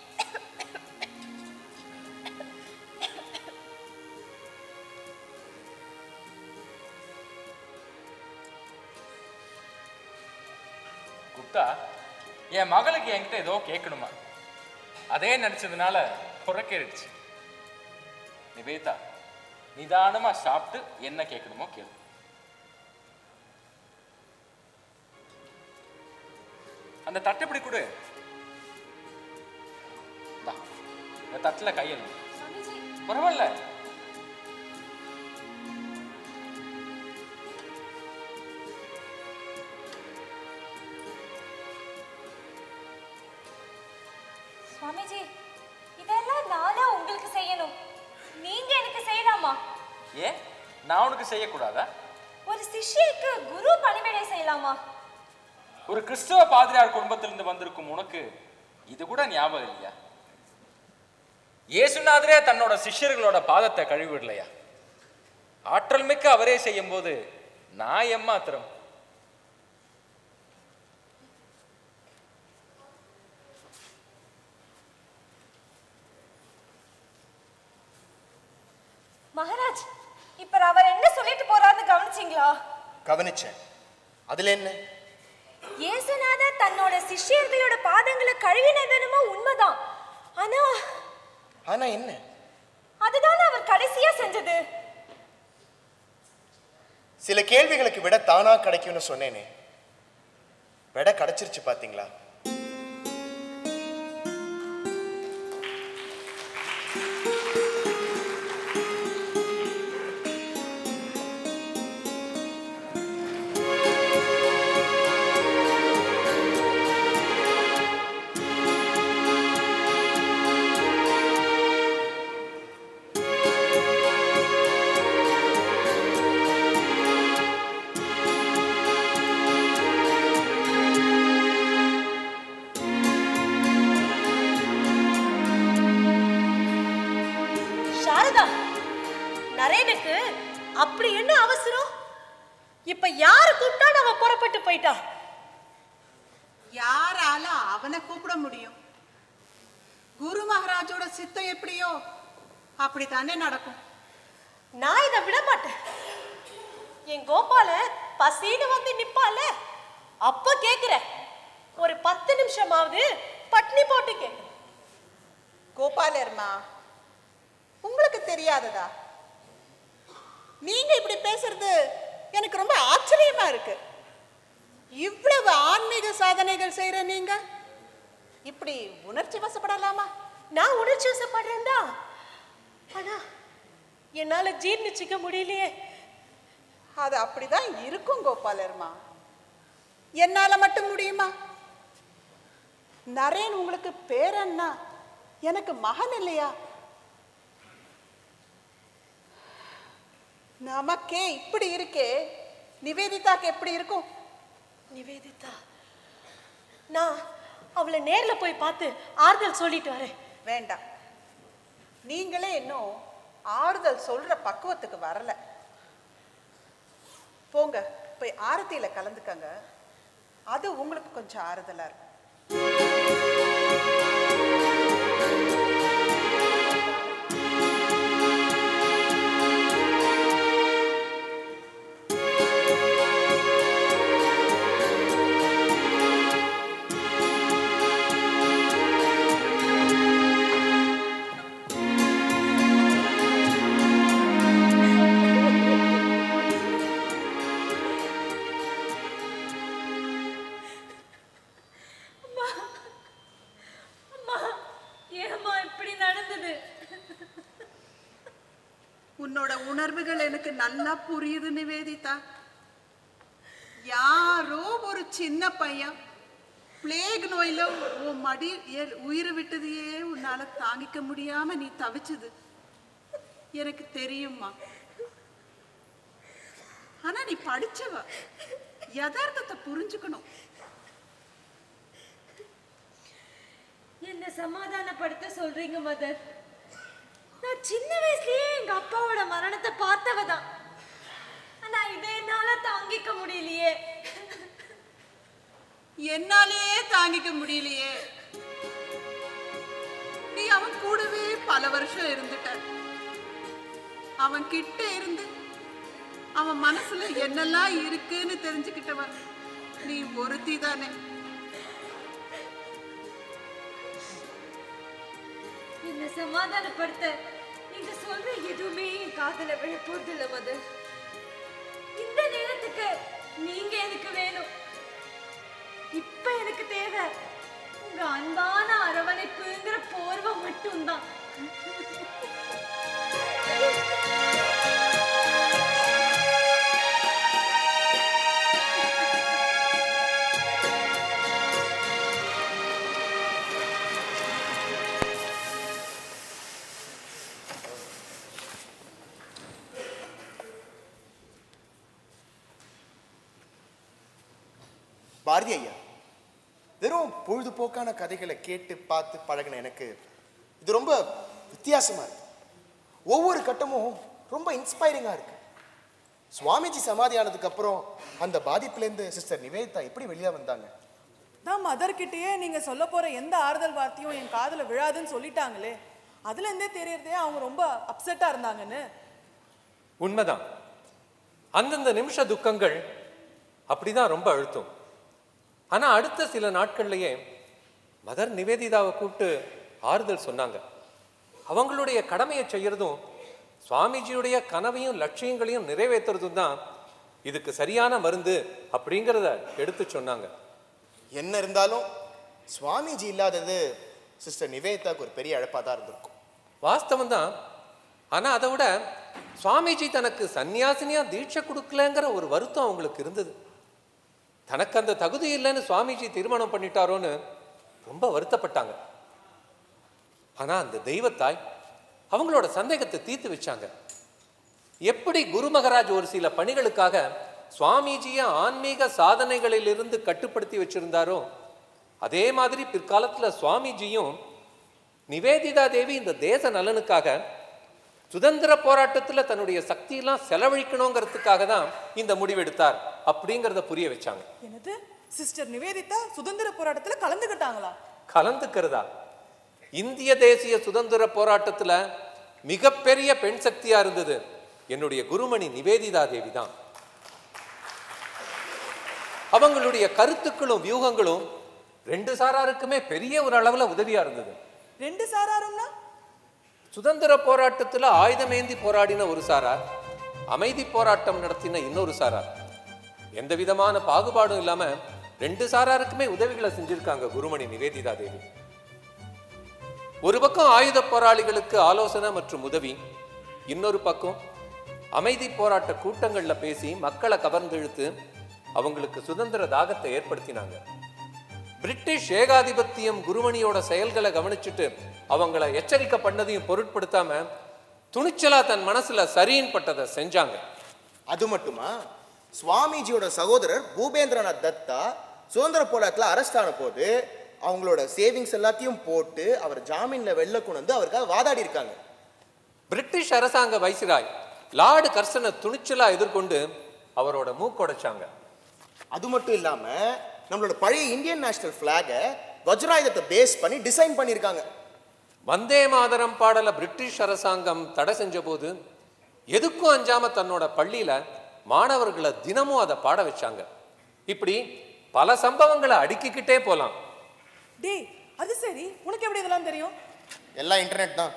குப்தா என் மகளுக்கு என்கிட்ட ஏதோ கேட்கணுமா அதே நினைச்சதுனால புறக்கேறிடுச்சு நிவேதா நிதானமா சாப்பிட்டு என்ன கேட்கணுமோ கேளு அந்த தட்டை இப்படி கொடு இந்தா, இந்த தட்டுல கையெழு பரவாயில்ல சுவாமிஜி இதெல்லாம் நானா உங்களுக்கு செய்யணும் நீங்க எனக்கு செய்யலாமா ஏன் நான் உனக்கு செய்யக்கூடாதா ஒரு சிஷ்யருக்கு குரு பணிவிடை செய்யலாமா ஒரு கிறிஸ்தவ பாதிரியார் குடும்பத்திலிருந்து வந்திருக்கும் உனக்கு இது கூட ஞாபகம் இல்லையா இயேசுநாதரே தன்னோட சிஷ்யர்களோட பாதத்தை கழுவிடலையா ஆற்றல் மிக்க அவரே செய்யும்போது நான் எம்மாத்திரம் மகாராஜ் இப்ப அவர் என்ன சொல்லிட்டு போறாருன்னு கவனிச்சிங்களா கவனிச்சேன் அதுல என்ன இயேசுநாதர் தன்னோட சிஷ்யர்களோட பாதங்களை கழுவினது என்னமோ உண்மைதான் ஆனா ஆனா என்ன அதுதான் அவர் கடைசியா செஞ்சது சில கேள்விகளுக்கு விட தானா கிடைக்கும்னு சொன்னேனே விட கிடைச்சிருச்சு பாத்தீங்களா சாரதா நரேனுக்கு அப்படி என்ன அவசரம் இப்ப யாரு கூப்பிட்டான்னு அவன் புறப்பட்டு போயிட்டான் யாரால அவனை கூப்பிட முடியும் குரு மகாராஜோட சித்தம் எப்படியோ அப்படித்தானே நடக்கும் நான் இதை விட மாட்டேன் என் கோபால பசின்னு வந்து நிப்பால அப்ப கேக்குறேன் ஒரு பத்து நிமிஷமாவது பட்னி போட்டு கேக்குறேன் கோபாலர்மா உங்களுக்கு தெரியாததா நீங்க இப்படி பேசுறது எனக்கு ரொம்ப ஆச்சரியமா இருக்கு இவ்வளவு ஆன்மீக சாதனைகள் செய்யற நீங்க இப்படி உணர்ச்சி வசப்படலாமா நான் உணர்ச்சி வசப்படுறேன் தான் ஆனா என்னால ஜீர்ணிச்சிக்க முடியலையே அது அப்படிதான் இருக்கும் கோபாலர்மா என்னால மட்டும் முடியுமா நரேன் உங்களுக்கு பேரன்னா எனக்கு மகன் இல்லையா நமக்கே இப்படி இருக்கே நிவேதிதாக்கு எப்படி இருக்கும் நிவேதிதா நான் அவளை நேர்ல போய் பார்த்து ஆறுதல் சொல்லிட்டு வரேன் வேண்டாம் நீங்களே இன்னும் ஆறுதல் சொல்ற பக்குவத்துக்கு வரல போங்க போய் ஆரத்தியில கலந்துக்கங்க அது உங்களுக்கு கொஞ்சம் ஆறுதலா இருக்கும் உன்னோட உணர்வுகள் எனக்கு நல்லா புரியுது நிவேதிதா யாரோ ஒரு சின்ன பையன் பிளேக் நோயில உன் மடி எ- உயிரை விட்டதையே உன்னால தாங்கிக்க முடியாம நீ தவிச்சது எனக்கு தெரியும்மா ஆனா நீ படிச்சவ யதார்த்தத்தை புரிஞ்சுக்கணும் என்ன சமாதானப்படுத்த சொல்றீங்க மதர் நான் சின்ன வயசுலயே எங்க அப்பாவோட மரணத்தை பார்த்தவ தான் ஆனா இதை என்னால தாங்கிக்க முடியலையே என்னாலேயே தாங்கிக்க முடியலையே நீ அவன் கூடவே பல வருஷம் இருந்துட்ட அவன் கிட்ட இருந்து அவன் மனசுல என்னெல்லாம் இருக்குன்னு தெரிஞ்சுக்கிட்டவன் நீ ஒருத்தி தானே என்ன சமாதானப்படுத்த நீங்க சொல்ற எதுவுமே என் காதுல விழ போறது இல்ல மதர் இந்த நேரத்துக்கு நீங்க எனக்கு வேணும் இப்ப எனக்கு தேவை உங்க அன்பான அரவணைப்புங்கிற போர்வை மட்டும்தான் பாரதி ஐயா வெறும் பொழுதுபோக்கான கதைகளை கேட்டு பார்த்து பழகின எனக்கு இது ரொம்ப வித்தியாசமா இருக்கு ஒவ்வொரு கட்டமும் ரொம்ப இன்ஸ்பைரிங்கா இருக்கு சுவாமிஜி சமாதி ஆனதுக்கு அப்புறம் அந்த பாதிப்புலேருந்து சிஸ்டர் நிவேதிதா எப்படி வெளியே வந்தாங்க தான் மதர்கிட்டயே நீங்க சொல்ல போற எந்த ஆறுதல் வார்த்தையும் என் காதுல விழாதுன்னு சொல்லிட்டாங்களே அதுல இருந்தே தெரியறதே அவங்க ரொம்ப அப்செட்டா இருந்தாங்கன்னு உண்மைதான் அந்தந்த நிமிஷ துக்கங்கள் அப்படிதான் ரொம்ப அழுத்தும் ஆனா அடுத்த சில நாட்கள்லயே மதர் நிவேதிதாவை கூப்பிட்டு ஆறுதல் சொன்னாங்க அவங்களுடைய கடமையை செய்யறதும் சுவாமிஜியுடைய கனவையும் லட்சியங்களையும் நிறைவேற்றுறதும் தான் இதுக்கு சரியான மருந்து அப்படிங்கிறத எடுத்து சொன்னாங்க என்ன இருந்தாலும் சுவாமிஜி இல்லாதது சிஸ்டர் நிவேதிதாக்கு ஒரு பெரிய இழப்பாக தான் இருந்திருக்கும் வாஸ்தவம் தான் ஆனா அதை விட சுவாமிஜி தனக்கு சந்நியாசினியா தீட்சை கொடுக்கலங்கிற ஒரு வருத்தம் அவங்களுக்கு இருந்தது தனக்கு அந்த தகுதி இல்லைன்னு சுவாமிஜி தீர்மானம் பண்ணிட்டாரோன்னு ரொம்ப வருத்தப்பட்டாங்க ஆனா அந்த தெய்வத்தாய் அவங்களோட சந்தேகத்தை தீர்த்து வச்சாங்க எப்படி குரு மகராஜ் ஒரு சில பணிகளுக்காக சுவாமிஜியை ஆன்மீக சாதனைகளிலிருந்து கட்டுப்படுத்தி வச்சிருந்தாரோ அதே மாதிரி பிற்காலத்துல சுவாமிஜியும் நிவேதிதா தேவி இந்த தேச நலனுக்காக சுதந்திர போராட்டத்துல தன்னுடைய சக்தியெல்லாம் செலவழிக்கணுங்கிறதுக்காக தான் இந்த முடிவெடுத்தார் அப்படிங்கிறத புரிய வச்சாங்க என்னது சிஸ்டர் நிவேதிதா சுதந்திர போராட்டத்துல கலந்துக்கிட்டாங்களா கலந்துக்கிறதா இந்திய தேசிய சுதந்திர போராட்டத்துல மிகப்பெரிய பெண் சக்தியா இருந்தது என்னுடைய குருமணி நிவேதிதா தேவி தான் அவங்களுடைய கருத்துக்களும் வியூகங்களும் ரெண்டு சாராருக்குமே பெரிய ஒரு அளவுல உதவியா இருந்தது ரெண்டு சாராரும்னா சுதந்திர போராட்டத்துல ஆயுதமேந்தி போராடின ஒரு சாரார் அமைதி போராட்டம் நடத்தின இன்னொரு சாரார் எந்த விதமான பாகுபாடும் இல்லாம ரெண்டு சாராருக்குமே உதவிகளை செஞ்சிருக்காங்க குருமணி நிவேதிதா தேவி ஒரு பக்கம் ஆயுத போராளிகளுக்கு ஆலோசனை மற்றும் உதவி இன்னொரு பக்கம் அமைதி போராட்ட கூட்டங்கள்ல பேசி மக்களை கவர்ந்தெழுத்து அவங்களுக்கு சுதந்திர தாகத்தை ஏற்படுத்தினாங்க பிரிட்டிஷ் ஏகாதிபத்தியம் குருமணியோட செயல்களை கவனிச்சுட்டு அவங்கள எச்சரிக்கை பண்ணதையும் பொருட்படுத்தாம துணிச்சலா தன் மனசுல சரின்னு பட்டதை செஞ்சாங்க அது மட்டுமா சுவாமிஜியோட சகோதரர் பூபேந்திரநாத் தத்தா சுதந்திர போராட்டத்தில் அரெஸ்ட் ஆன போது அவங்களோட சேவிங்ஸ் எல்லாத்தையும் போட்டு அவர் ஜாமீன்ல வெளில கொண்டு வந்து அவருக்காக வாதாடி இருக்காங்க பிரிட்டிஷ் அரசாங்க வைசிராய் லார்டு கர்சனை துணிச்சலா எதிர்கொண்டு அவரோட மூக்கொடைச்சாங்க அது மட்டும் இல்லாம நம்மளோட பழைய இந்தியன் நேஷனல் ஃபிளாகை வஜ்ராயுதத்தை பேஸ் பண்ணி டிசைன் பண்ணியிருக்காங்க வந்தே மாதரம் பாடலை பிரிட்டிஷ் அரசாங்கம் தடை செஞ்ச போது எதுக்கும் அஞ்சாம தன்னோட பள்ளியில மாணவர்களை தினமும் அதை பாட வச்சாங்க இப்படி பல சம்பவங்களை அடுக்கிக்கிட்டே போலாம் டேய் அது சரி உனக்கு எப்படி இதெல்லாம் தெரியும் எல்லாம் இன்டர்நெட் தான்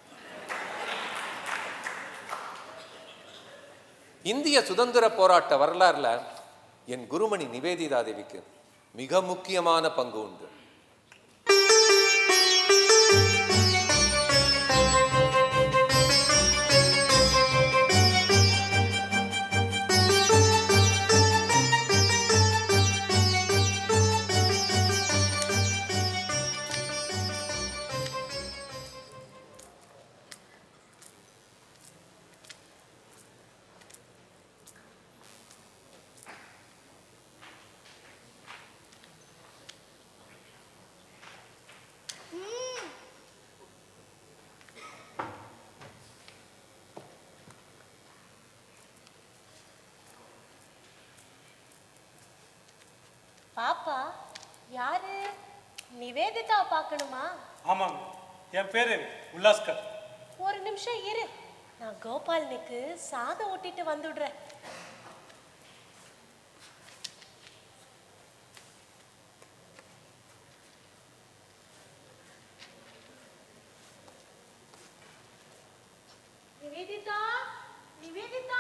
இந்திய சுதந்திர போராட்ட வரலாறுல என் குருமணி நிவேதிதா தேவிக்கு மிக முக்கியமான பங்கு உண்டு பாப்பா யாரு நிவேதிதா பார்க்கணுமா ஆமாங்க என் பேரு உல்லாஸ்கர் ஒரு நிமிஷம் இரு நான் கோபாலனுக்கு சாதம் ஊட்டிட்டு வந்துடுறேன் நிவேதிதா நிவேதிதா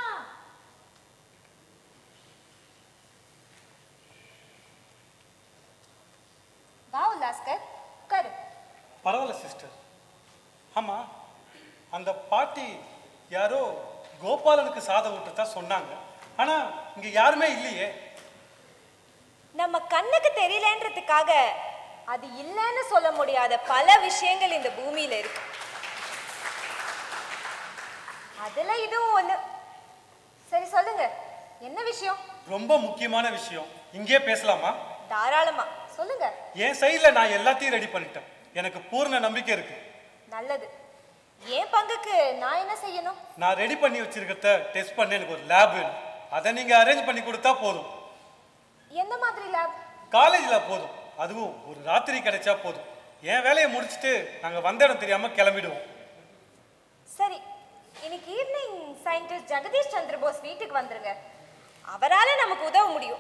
வா உல்லாஸ்கர் உட்காரு பரவாயில்ல சிஸ்டர் ஆமா அந்த பாட்டி யாரோ கோபாலனுக்கு சாதம் ஊட்டத்தா சொன்னாங்க ஆனா இங்க யாருமே இல்லையே நம்ம கண்ணுக்கு தெரியலன்றதுக்காக அது இல்லைன்னு சொல்ல முடியாத பல விஷயங்கள் இந்த பூமியில இருக்கு அதுல இதுவும் ஒண்ணு சரி சொல்லுங்க என்ன விஷயம் ரொம்ப முக்கியமான விஷயம் இங்கே பேசலாமா தாராளமா சொல்லுங்க என் சைடில் நான் எல்லாத்தையும் ரெடி பண்ணிட்டேன் எனக்கு பூர்ண நம்பிக்கை இருக்கு நல்லது என் பங்குக்கு நான் என்ன செய்யணும் நான் ரெடி பண்ணி வச்சிருக்கிறத டெஸ்ட் பண்ண எனக்கு ஒரு லேப் வேணும் அதை நீங்க அரேஞ்ச் பண்ணி கொடுத்தா போதும் எந்த மாதிரி லேப் காலேஜில் போதும் அதுவும் ஒரு ராத்திரி கிடைச்சா போதும் என் வேலையை முடிச்சுட்டு நாங்கள் வந்த இடம் தெரியாம கிளம்பிடுவோம் சரி இன்னைக்கு ஈவினிங் சயின்டிஸ்ட் ஜெகதீஷ் சந்திர போஸ் வீட்டுக்கு வந்துருங்க அவரால நமக்கு உதவ முடியும்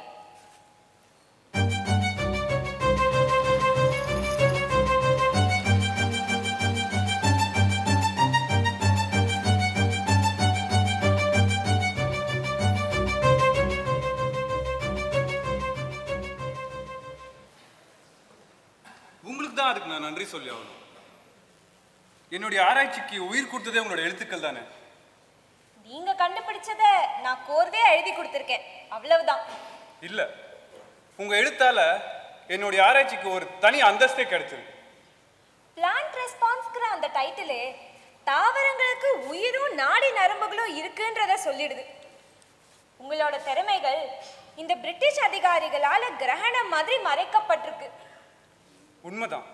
உங்களுக்கு தான் அதுக்கு நான் நன்றி சொல்லி ஆகணும் என்னுடைய ஆராய்ச்சிக்கு உயிர் கொடுத்ததே உங்களோட எழுத்துக்கள் தானே நீங்க கண்டுபிடிச்சத நான் கோர்வே எழுதி கொடுத்துருக்கேன் அவ்வளவுதான் இல்ல உங்க எழுத்தால என்னுடைய ஆராய்ச்சிக்கு ஒரு தனி அந்தஸ்தே கிடைச்சிருக்கு பிளான்ட் ரெஸ்பான்ஸ்ங்கிற அந்த டைட்டிலே தாவரங்களுக்கு உயிரும் நாடி நரம்புகளும் இருக்குன்றத சொல்லிடுது உங்களோட திறமைகள் இந்த பிரிட்டிஷ் அதிகாரிகளால கிரகணம் மாதிரி மறைக்கப்பட்டிருக்கு உண்மைதான்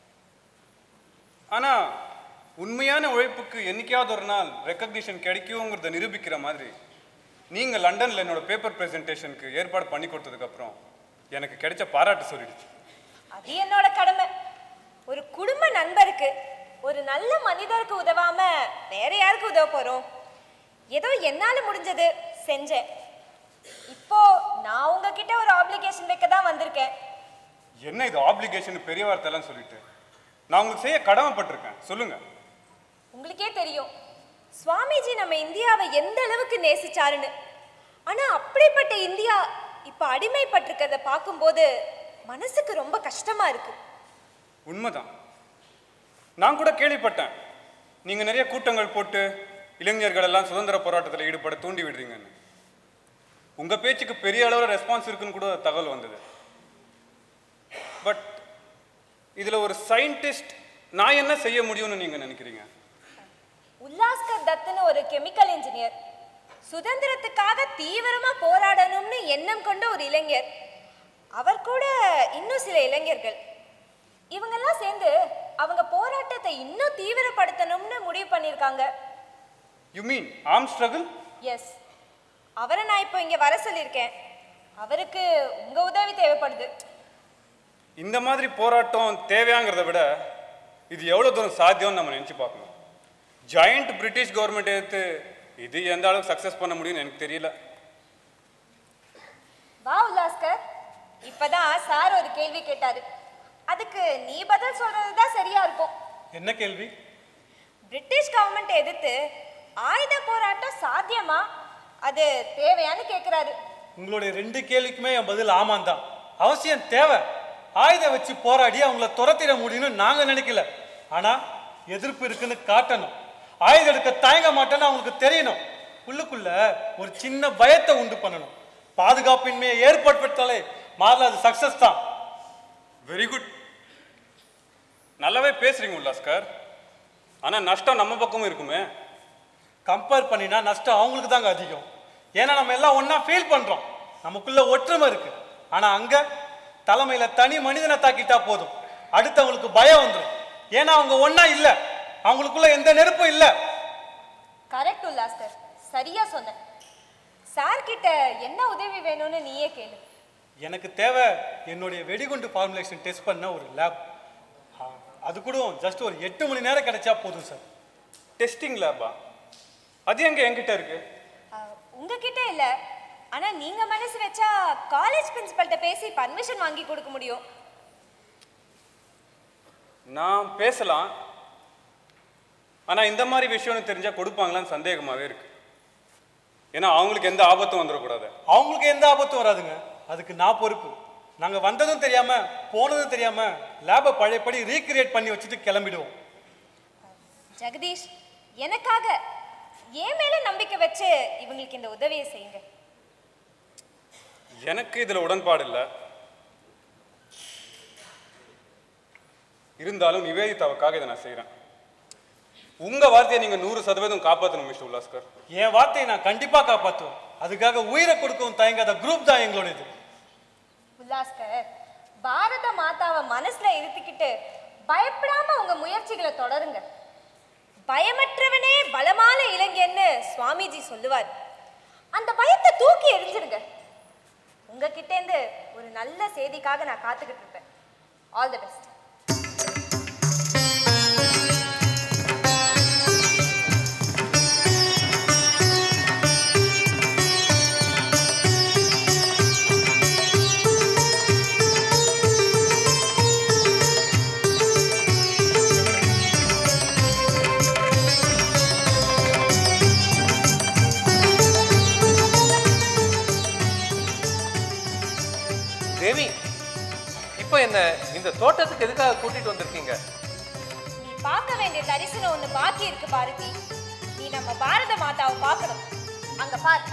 ஆனா உண்மையான உழைப்புக்கு என்னைக்காவது ஒரு நாள் ரெக்கக்னிஷன் கிடைக்குங்கிறத நிரூபிக்கிற மாதிரி நீங்க லண்டன்ல என்னோட பேப்பர் பிரசன்டேஷனுக்கு ஏற்பாடு பண்ணி கொடுத்ததுக்கு அப்புறம் எனக்கு கிடைச்ச பாராட்டு சொல்லிடுச்சு அது என்னோட கடமை ஒரு குடும்ப நண்பருக்கு ஒரு நல்ல மனிதருக்கு உதவாம வேற யாருக்கு உதவ போறோம் ஏதோ என்னால முடிஞ்சது செஞ்சேன் இப்போ நான் உங்ககிட்ட ஒரு ஆப்ளிகேஷன் வைக்க தான் வந்திருக்கேன் என்ன இது ஆப்ளிகேஷன் பெரிய வார்த்தைலாம் சொல்லிட்டு நான் உங்களுக்கு செய்ய கடமைப்பட்டிருக்கேன் சொல்லுங்க உங்களுக்கே தெரியும் சுவாமிஜி நம்ம இந்தியாவை எந்த அளவுக்கு நேசிச்சாருன்னு ஆனா அப்படிப்பட்ட இந்தியா இப்ப அடிமைப்பட்டிருக்கிறத பார்க்கும்போது மனசுக்கு ரொம்ப கஷ்டமா இருக்கு உண்மைதான் நான் கூட கேள்விப்பட்டேன் நீங்க நிறைய கூட்டங்கள் போட்டு இளைஞர்கள் எல்லாம் சுதந்திர போராட்டத்தில் ஈடுபட தூண்டி விடுறீங்கன்னு உங்க பேச்சுக்கு பெரிய அளவில் ரெஸ்பான்ஸ் இருக்குன்னு கூட தகவல் வந்தது பட் இதுல ஒரு சயின்டிஸ்ட் நான் என்ன செய்ய முடியும்னு நீங்க நினைக்கிறீங்க உல்லாஸ்கர் தத்துன்னு ஒரு கெமிக்கல் இன்ஜினியர் சுதந்திரத்துக்காக தீவிரமா போராடணும்னு எண்ணம் கொண்ட ஒரு இளைஞர் அவர் கூட இன்னும் சில இளைஞர்கள் இவங்கெல்லாம் சேர்ந்து அவங்க போராட்டத்தை இன்னும் தீவிரப்படுத்தணும்னு முடிவு பண்ணியிருக்காங்க you mean arm struggle yes அவரை நான் இப்போ இங்க வர சொல்லியிருக்கேன் அவருக்கு உங்க உதவி தேவைப்படுது இந்த மாதிரி போராட்டம் தேவையாங்கிறத விட இது எவ்வளோ தூரம் சாத்தியம்னு நம்ம நினச்சி பார்க்கணும் ஜாயிண்ட் பிரிட்டிஷ் கவர்மெண்ட் எடுத்து இது எந்த அளவுக்கு சக்ஸஸ் பண்ண முடியும்னு எனக்கு தெரியல வா உல்லாஸ்கர் இப்பதான் சார் ஒரு கேள்வி கேட்டாரு அதுக்கு நீ பதில் சொல்றது தான் சரியா இருக்கும் என்ன கேள்வி பிரிட்டிஷ் கவர்மெண்ட் எதிர்த்து ஆயுத போராட்டம் சாத்தியமா அது தேவையான்னு கேக்குறாரு உங்களுடைய ரெண்டு கேள்விக்குமே என் பதில் ஆமாம் தான் அவசியம் தேவை ஆயுதம் வச்சு போராடி அவங்கள துரத்திட முடியும்னு நாங்கள் நினைக்கல ஆனால் எதிர்ப்பு இருக்குன்னு காட்டணும் ஆயுதம் எடுக்க தயங்க மாட்டேன்னு அவங்களுக்கு தெரியணும் உள்ளுக்குள்ள ஒரு சின்ன பயத்தை உண்டு பண்ணணும் பாதுகாப்பின்மையை ஏற்படுத்தாலே மாறல அது சக்சஸ் தான் வெரி குட் நல்லாவே பேசுறீங்க உல்லாஸ்கர் ஆனால் நஷ்டம் நம்ம பக்கமும் இருக்குமே கம்பேர் பண்ணினா நஷ்டம் அவங்களுக்கு தாங்க அதிகம் ஏன்னா நம்ம எல்லாம் ஒன்றா ஃபீல் பண்ணுறோம் நமக்குள்ள ஒற்றுமை இருக்கு ஆனால் அங்கே தலைமையில் தனி மனிதனை தாக்கிட்டா போதும் அடுத்தவங்களுக்கு பயம் வந்துடும் ஏன்னா அவங்க ஒன்றா இல்லை அவங்களுக்குள்ள எந்த நெருப்பும் இல்லை கரெக்ட் உல்லாஸ்கர் சரியா சொன்ன சார் கிட்ட என்ன உதவி வேணும்னு நீயே கேளு எனக்கு தேவை என்னுடைய வெடிகுண்டு ஃபார்முலேஷன் டெஸ்ட் பண்ண ஒரு லேப் அது கூட ஜஸ்ட் ஒரு எட்டு மணி நேரம் கிடைச்சா போதும் சார் டெஸ்டிங் லேபா அது எங்க என்கிட்ட இருக்கு உங்ககிட்ட இல்ல ஆனா நீங்க மனசு வச்சா காலேஜ் பிரின்சிபல்கிட்ட பேசி பர்மிஷன் வாங்கி கொடுக்க முடியும் நான் பேசலாம் ஆனா இந்த மாதிரி விஷயம்னு தெரிஞ்சா கொடுப்பாங்களான்னு சந்தேகமாவே இருக்கு ஏன்னா அவங்களுக்கு எந்த ஆபத்தும் வந்துடக்கூடாது அவங்களுக்கு எந்த ஆபத்தும் வராதுங்க அதுக்கு நான் பொறுப்பு நாங்க வந்ததும் தெரியாம போனதும் தெரியாம லேபை பழையபடி ரீக்ரியேட் பண்ணி வச்சுட்டு கிளம்பிடுவோம் ஜெகதீஷ் எனக்காக என் மேல நம்பிக்கை வச்சு இவங்களுக்கு இந்த உதவியை செய்யுங்க எனக்கு இதுல உடன்பாடு இல்லை இருந்தாலும் நிவேதிதாவுக்காக இதை நான் செய்றேன் உங்க வார்த்தையை நீங்க நூறு சதவீதம் காப்பாற்றணும் மிஸ்டர் உல்லாஸ்கர் என் வார்த்தையை நான் கண்டிப்பா காப்பாற்றுவேன் அதுக்காக உயிரை கொடுக்கவும் தயங்காத குரூப் தான் எங்களுடையது உல்லாஸ்கர் பாரத மாதாவை மனசுல இருத்திக்கிட்டு பயப்படாம உங்க முயற்சிகளை தொடருங்க பயமற்றவனே பலமான இளைஞன்னு சுவாமிஜி சொல்லுவார் அந்த பயத்தை தூக்கி எறிஞ்சிருங்க உங்ககிட்ட இருந்து ஒரு நல்ல செய்திக்காக நான் காத்துக்கிட்டு இருப்பேன் ஆல் தி பெஸ்ட் தேவி இப்போ என்ன இந்த தோட்டத்துக்கு எதுக்காக கூட்டிட்டு வந்திருக்கீங்க நீ பார்க்க வேண்டிய தரிசனம் ஒண்ணு பாக்கி இருக்கு பாரதி நீ நம்ம பாரத மாதாவை பார்க்கணும் அங்க பாரு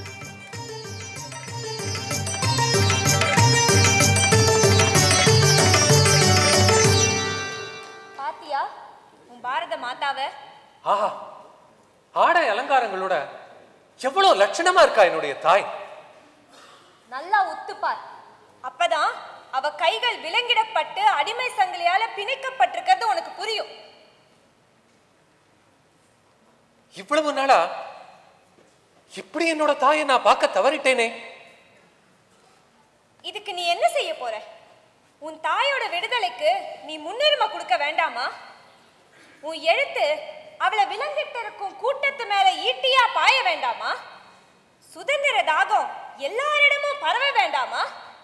பாத்தியா உன் பாரத மாதாவை ஆஹா ஆடை அலங்காரங்களோட எவ்வளவு லட்சணமா இருக்கா என்னுடைய தாய் நல்லா உத்துப்பார் அப்பதான் அவ கைகள் விலங்கிடப்பட்டு அடிமை சங்கிலியால பிணைக்கப்பட்டிருக்கிறது உனக்கு புரியும் இவ்வளவு நாளா இப்படி என்னோட தாயை நான் பார்க்க தவறிட்டேனே இதுக்கு நீ என்ன செய்ய போற உன் தாயோட விடுதலைக்கு நீ முன்னுரிமை கொடுக்க வேண்டாமா உன் எழுத்து அவளை விலங்கிட்டு இருக்கும் கூட்டத்து மேல ஈட்டியா பாய வேண்டாமா சுதந்திர தாகம் எல்லாரிடமும் பரவ வேண்டாமா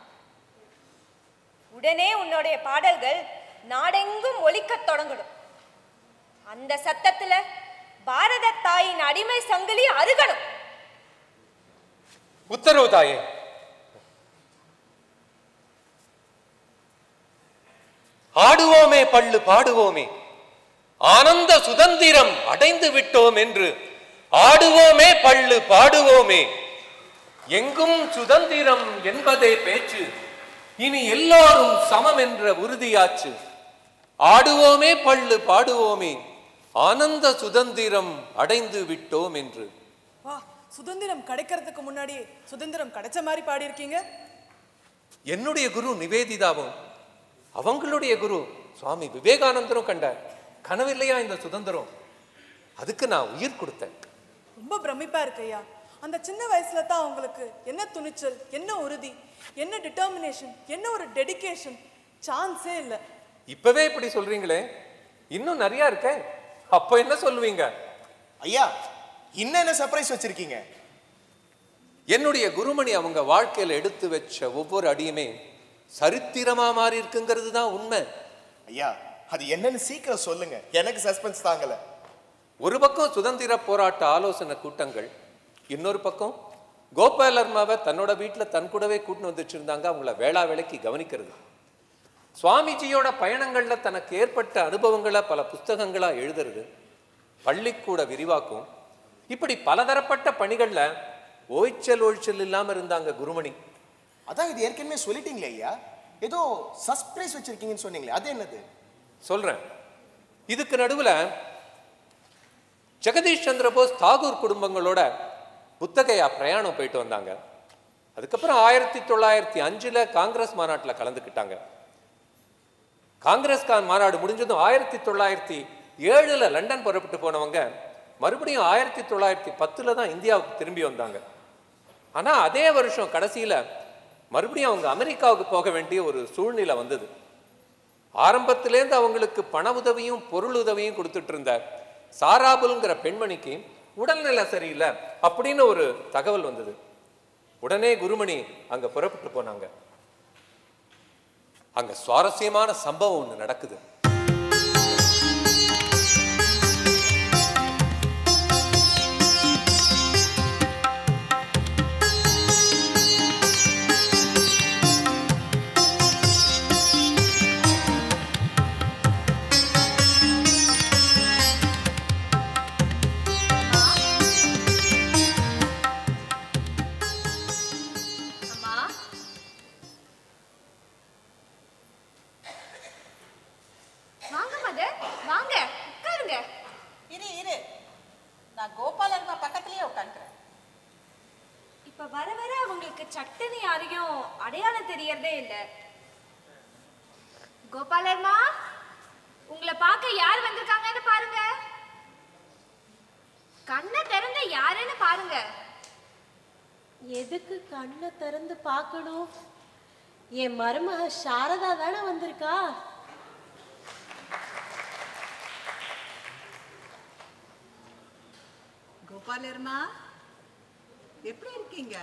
உடனே உன்னுடைய பாடல்கள் நாடெங்கும் ஒலிக்கத் தொடங்கணும் அந்த சத்தத்துல பாரத தாயின் அடிமை சங்கிலி அருகணும் உத்தரவு தாயே ஆடுவோமே பள்ளு பாடுவோமே ஆனந்த சுதந்திரம் அடைந்து விட்டோம் என்று ஆடுவோமே பள்ளு பாடுவோமே எங்கும் சுதந்திரம் என்பதே பேச்சு இனி எல்லாரும் சமம் என்ற உறுதியாச்சு ஆடுவோமே பள்ளு பாடுவோமே ஆனந்த சுதந்திரம் அடைந்து விட்டோம் என்று வா சுதந்திரம் கிடைக்கிறதுக்கு முன்னாடி சுதந்திரம் கிடைச்ச மாதிரி பாடியிருக்கீங்க என்னுடைய குரு நிவேதிதாவும் அவங்களுடைய குரு சுவாமி விவேகானந்தரும் கண்ட கனவில்லையா இந்த சுதந்திரம் அதுக்கு நான் உயிர் கொடுத்தேன் ரொம்ப பிரமிப்பா இருக்கு ஐயா அந்த சின்ன வயசுல தான் உங்களுக்கு என்ன துணிச்சல் என்ன உறுதி என்ன டிட்டர்மினேஷன் என்ன ஒரு டெடிகேஷன் சான்ஸே இல்லை இப்பவே இப்படி சொல்றீங்களே இன்னும் நிறைய இருக்கே அப்ப என்ன சொல்லுவீங்க ஐயா இன்னும் என்ன சர்ப்ரைஸ் வச்சிருக்கீங்க என்னுடைய குருமணி அவங்க வாழ்க்கையில எடுத்து வச்ச ஒவ்வொரு அடியுமே சரித்திரமா மாறி இருக்குங்கிறது தான் உண்மை ஐயா அது என்னன்னு சீக்கிரம் சொல்லுங்க எனக்கு சஸ்பென்ஸ் தாங்கல ஒரு பக்கம் சுதந்திர போராட்ட ஆலோசனை கூட்டங்கள் இன்னொரு பக்கம் கோபாலர்மாவை தன்னோட வீட்டில் தன் கூடவே கூட்டின்னு வந்துட்டு இருந்தாங்க அவங்கள வேளா வேலைக்கு கவனிக்கிறது சுவாமிஜியோட பயணங்கள்ல தனக்கு ஏற்பட்ட அனுபவங்களை பல புஸ்தகங்களா எழுதுறது பள்ளிக்கூட விரிவாக்கும் இப்படி பலதரப்பட்ட பணிகள்ல ஓய்ச்சல் ஓய்ச்சல் இல்லாம இருந்தாங்க குருமணி அதான் இது ஏற்கனவே சொல்லிட்டீங்களே ஐயா ஏதோ சர்ப்ரைஸ் வச்சிருக்கீங்கன்னு சொன்னீங்களே அது என்னது சொல்றேன் இதுக்கு நடுவுல ஜெகதீஷ் சந்திர போஸ் தாகூர் குடும்பங்களோட புத்தகையா பிரயாணம் போயிட்டு வந்தாங்க அதுக்கப்புறம் ஆயிரத்தி தொள்ளாயிரத்தி அஞ்சுல காங்கிரஸ் மாநாட்டில் கலந்துக்கிட்டாங்க காங்கிரஸ் கா- மாநாடு முடிஞ்சதும் ஆயிரத்தி தொள்ளாயிரத்தி ஏழுல லண்டன் புறப்பட்டு போனவங்க மறுபடியும் ஆயிரத்தி தொள்ளாயிரத்தி பத்துல தான் இந்தியாவுக்கு திரும்பி வந்தாங்க ஆனா அதே வருஷம் கடைசியில மறுபடியும் அவங்க அமெரிக்காவுக்கு போக வேண்டிய ஒரு சூழ்நிலை வந்தது ஆரம்பத்திலேருந்து அவங்களுக்கு பண உதவியும் பொருள் உதவியும் கொடுத்துட்டு இருந்த சாராபுல்ங்கிற பெண்மணிக்கு உடல்நிலை சரியில்லை அப்படின்னு ஒரு தகவல் வந்தது உடனே குருமணி அங்க புறப்பட்டு போனாங்க அங்க சுவாரஸ்யமான சம்பவம் ஒன்று நடக்குது அம்மா வாங்க மதர் வாங்க உட்காருங்க இரு இரு நான் கோபாலர்மா பக்கத்துலயே உட்காந்துக்கிறேன் இப்ப வர வர உங்களுக்கு சட்டுன்னு யாரையும் அடையாளம் தெரியறதே இல்ல கோபாலர்மா உங்களை பார்க்க யார் வந்திருக்காங்கன்னு பாருங்க கண்ணை திறந்த யாருன்னு பாருங்க எதுக்கு கண்ணை திறந்து பார்க்கணும் என் மருமக சாரதா தானே வந்திருக்கா கோபாலர்மா எப்படி இருக்கீங்க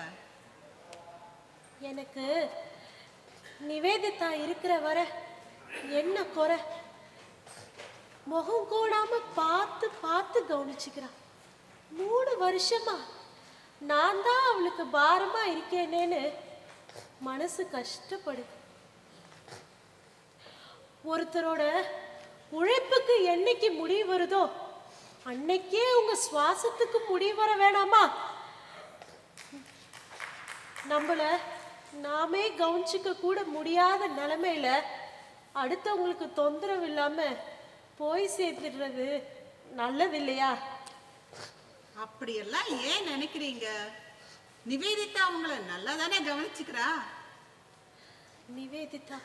எனக்கு நிவேதிதா இருக்கிற வர என்ன குறை முகம் கூடாம பார்த்து பார்த்து கவனிச்சுக்கிறான் மூணு வருஷமா நான் தான் அவளுக்கு பாரமா இருக்கேனேன்னு மனசு கஷ்டப்படுது ஒருத்தரோட உழைப்புக்கு என்னைக்கு முடிவு வருதோ அன்னைக்கே உங்க சுவாசத்துக்கு முடிவு வர வேணாமா நம்மள நாமே கவனிச்சுக்க கூட முடியாத நிலைமையில அடுத்தவங்களுக்கு தொந்தரவு இல்லாம போய் சேர்த்துடுறது நல்லது இல்லையா அப்படியெல்லாம் ஏன் நினைக்கிறீங்க நிவேதிதா உங்களை நல்லா தானே கவனிச்சுக்கிறா நிவேதிதா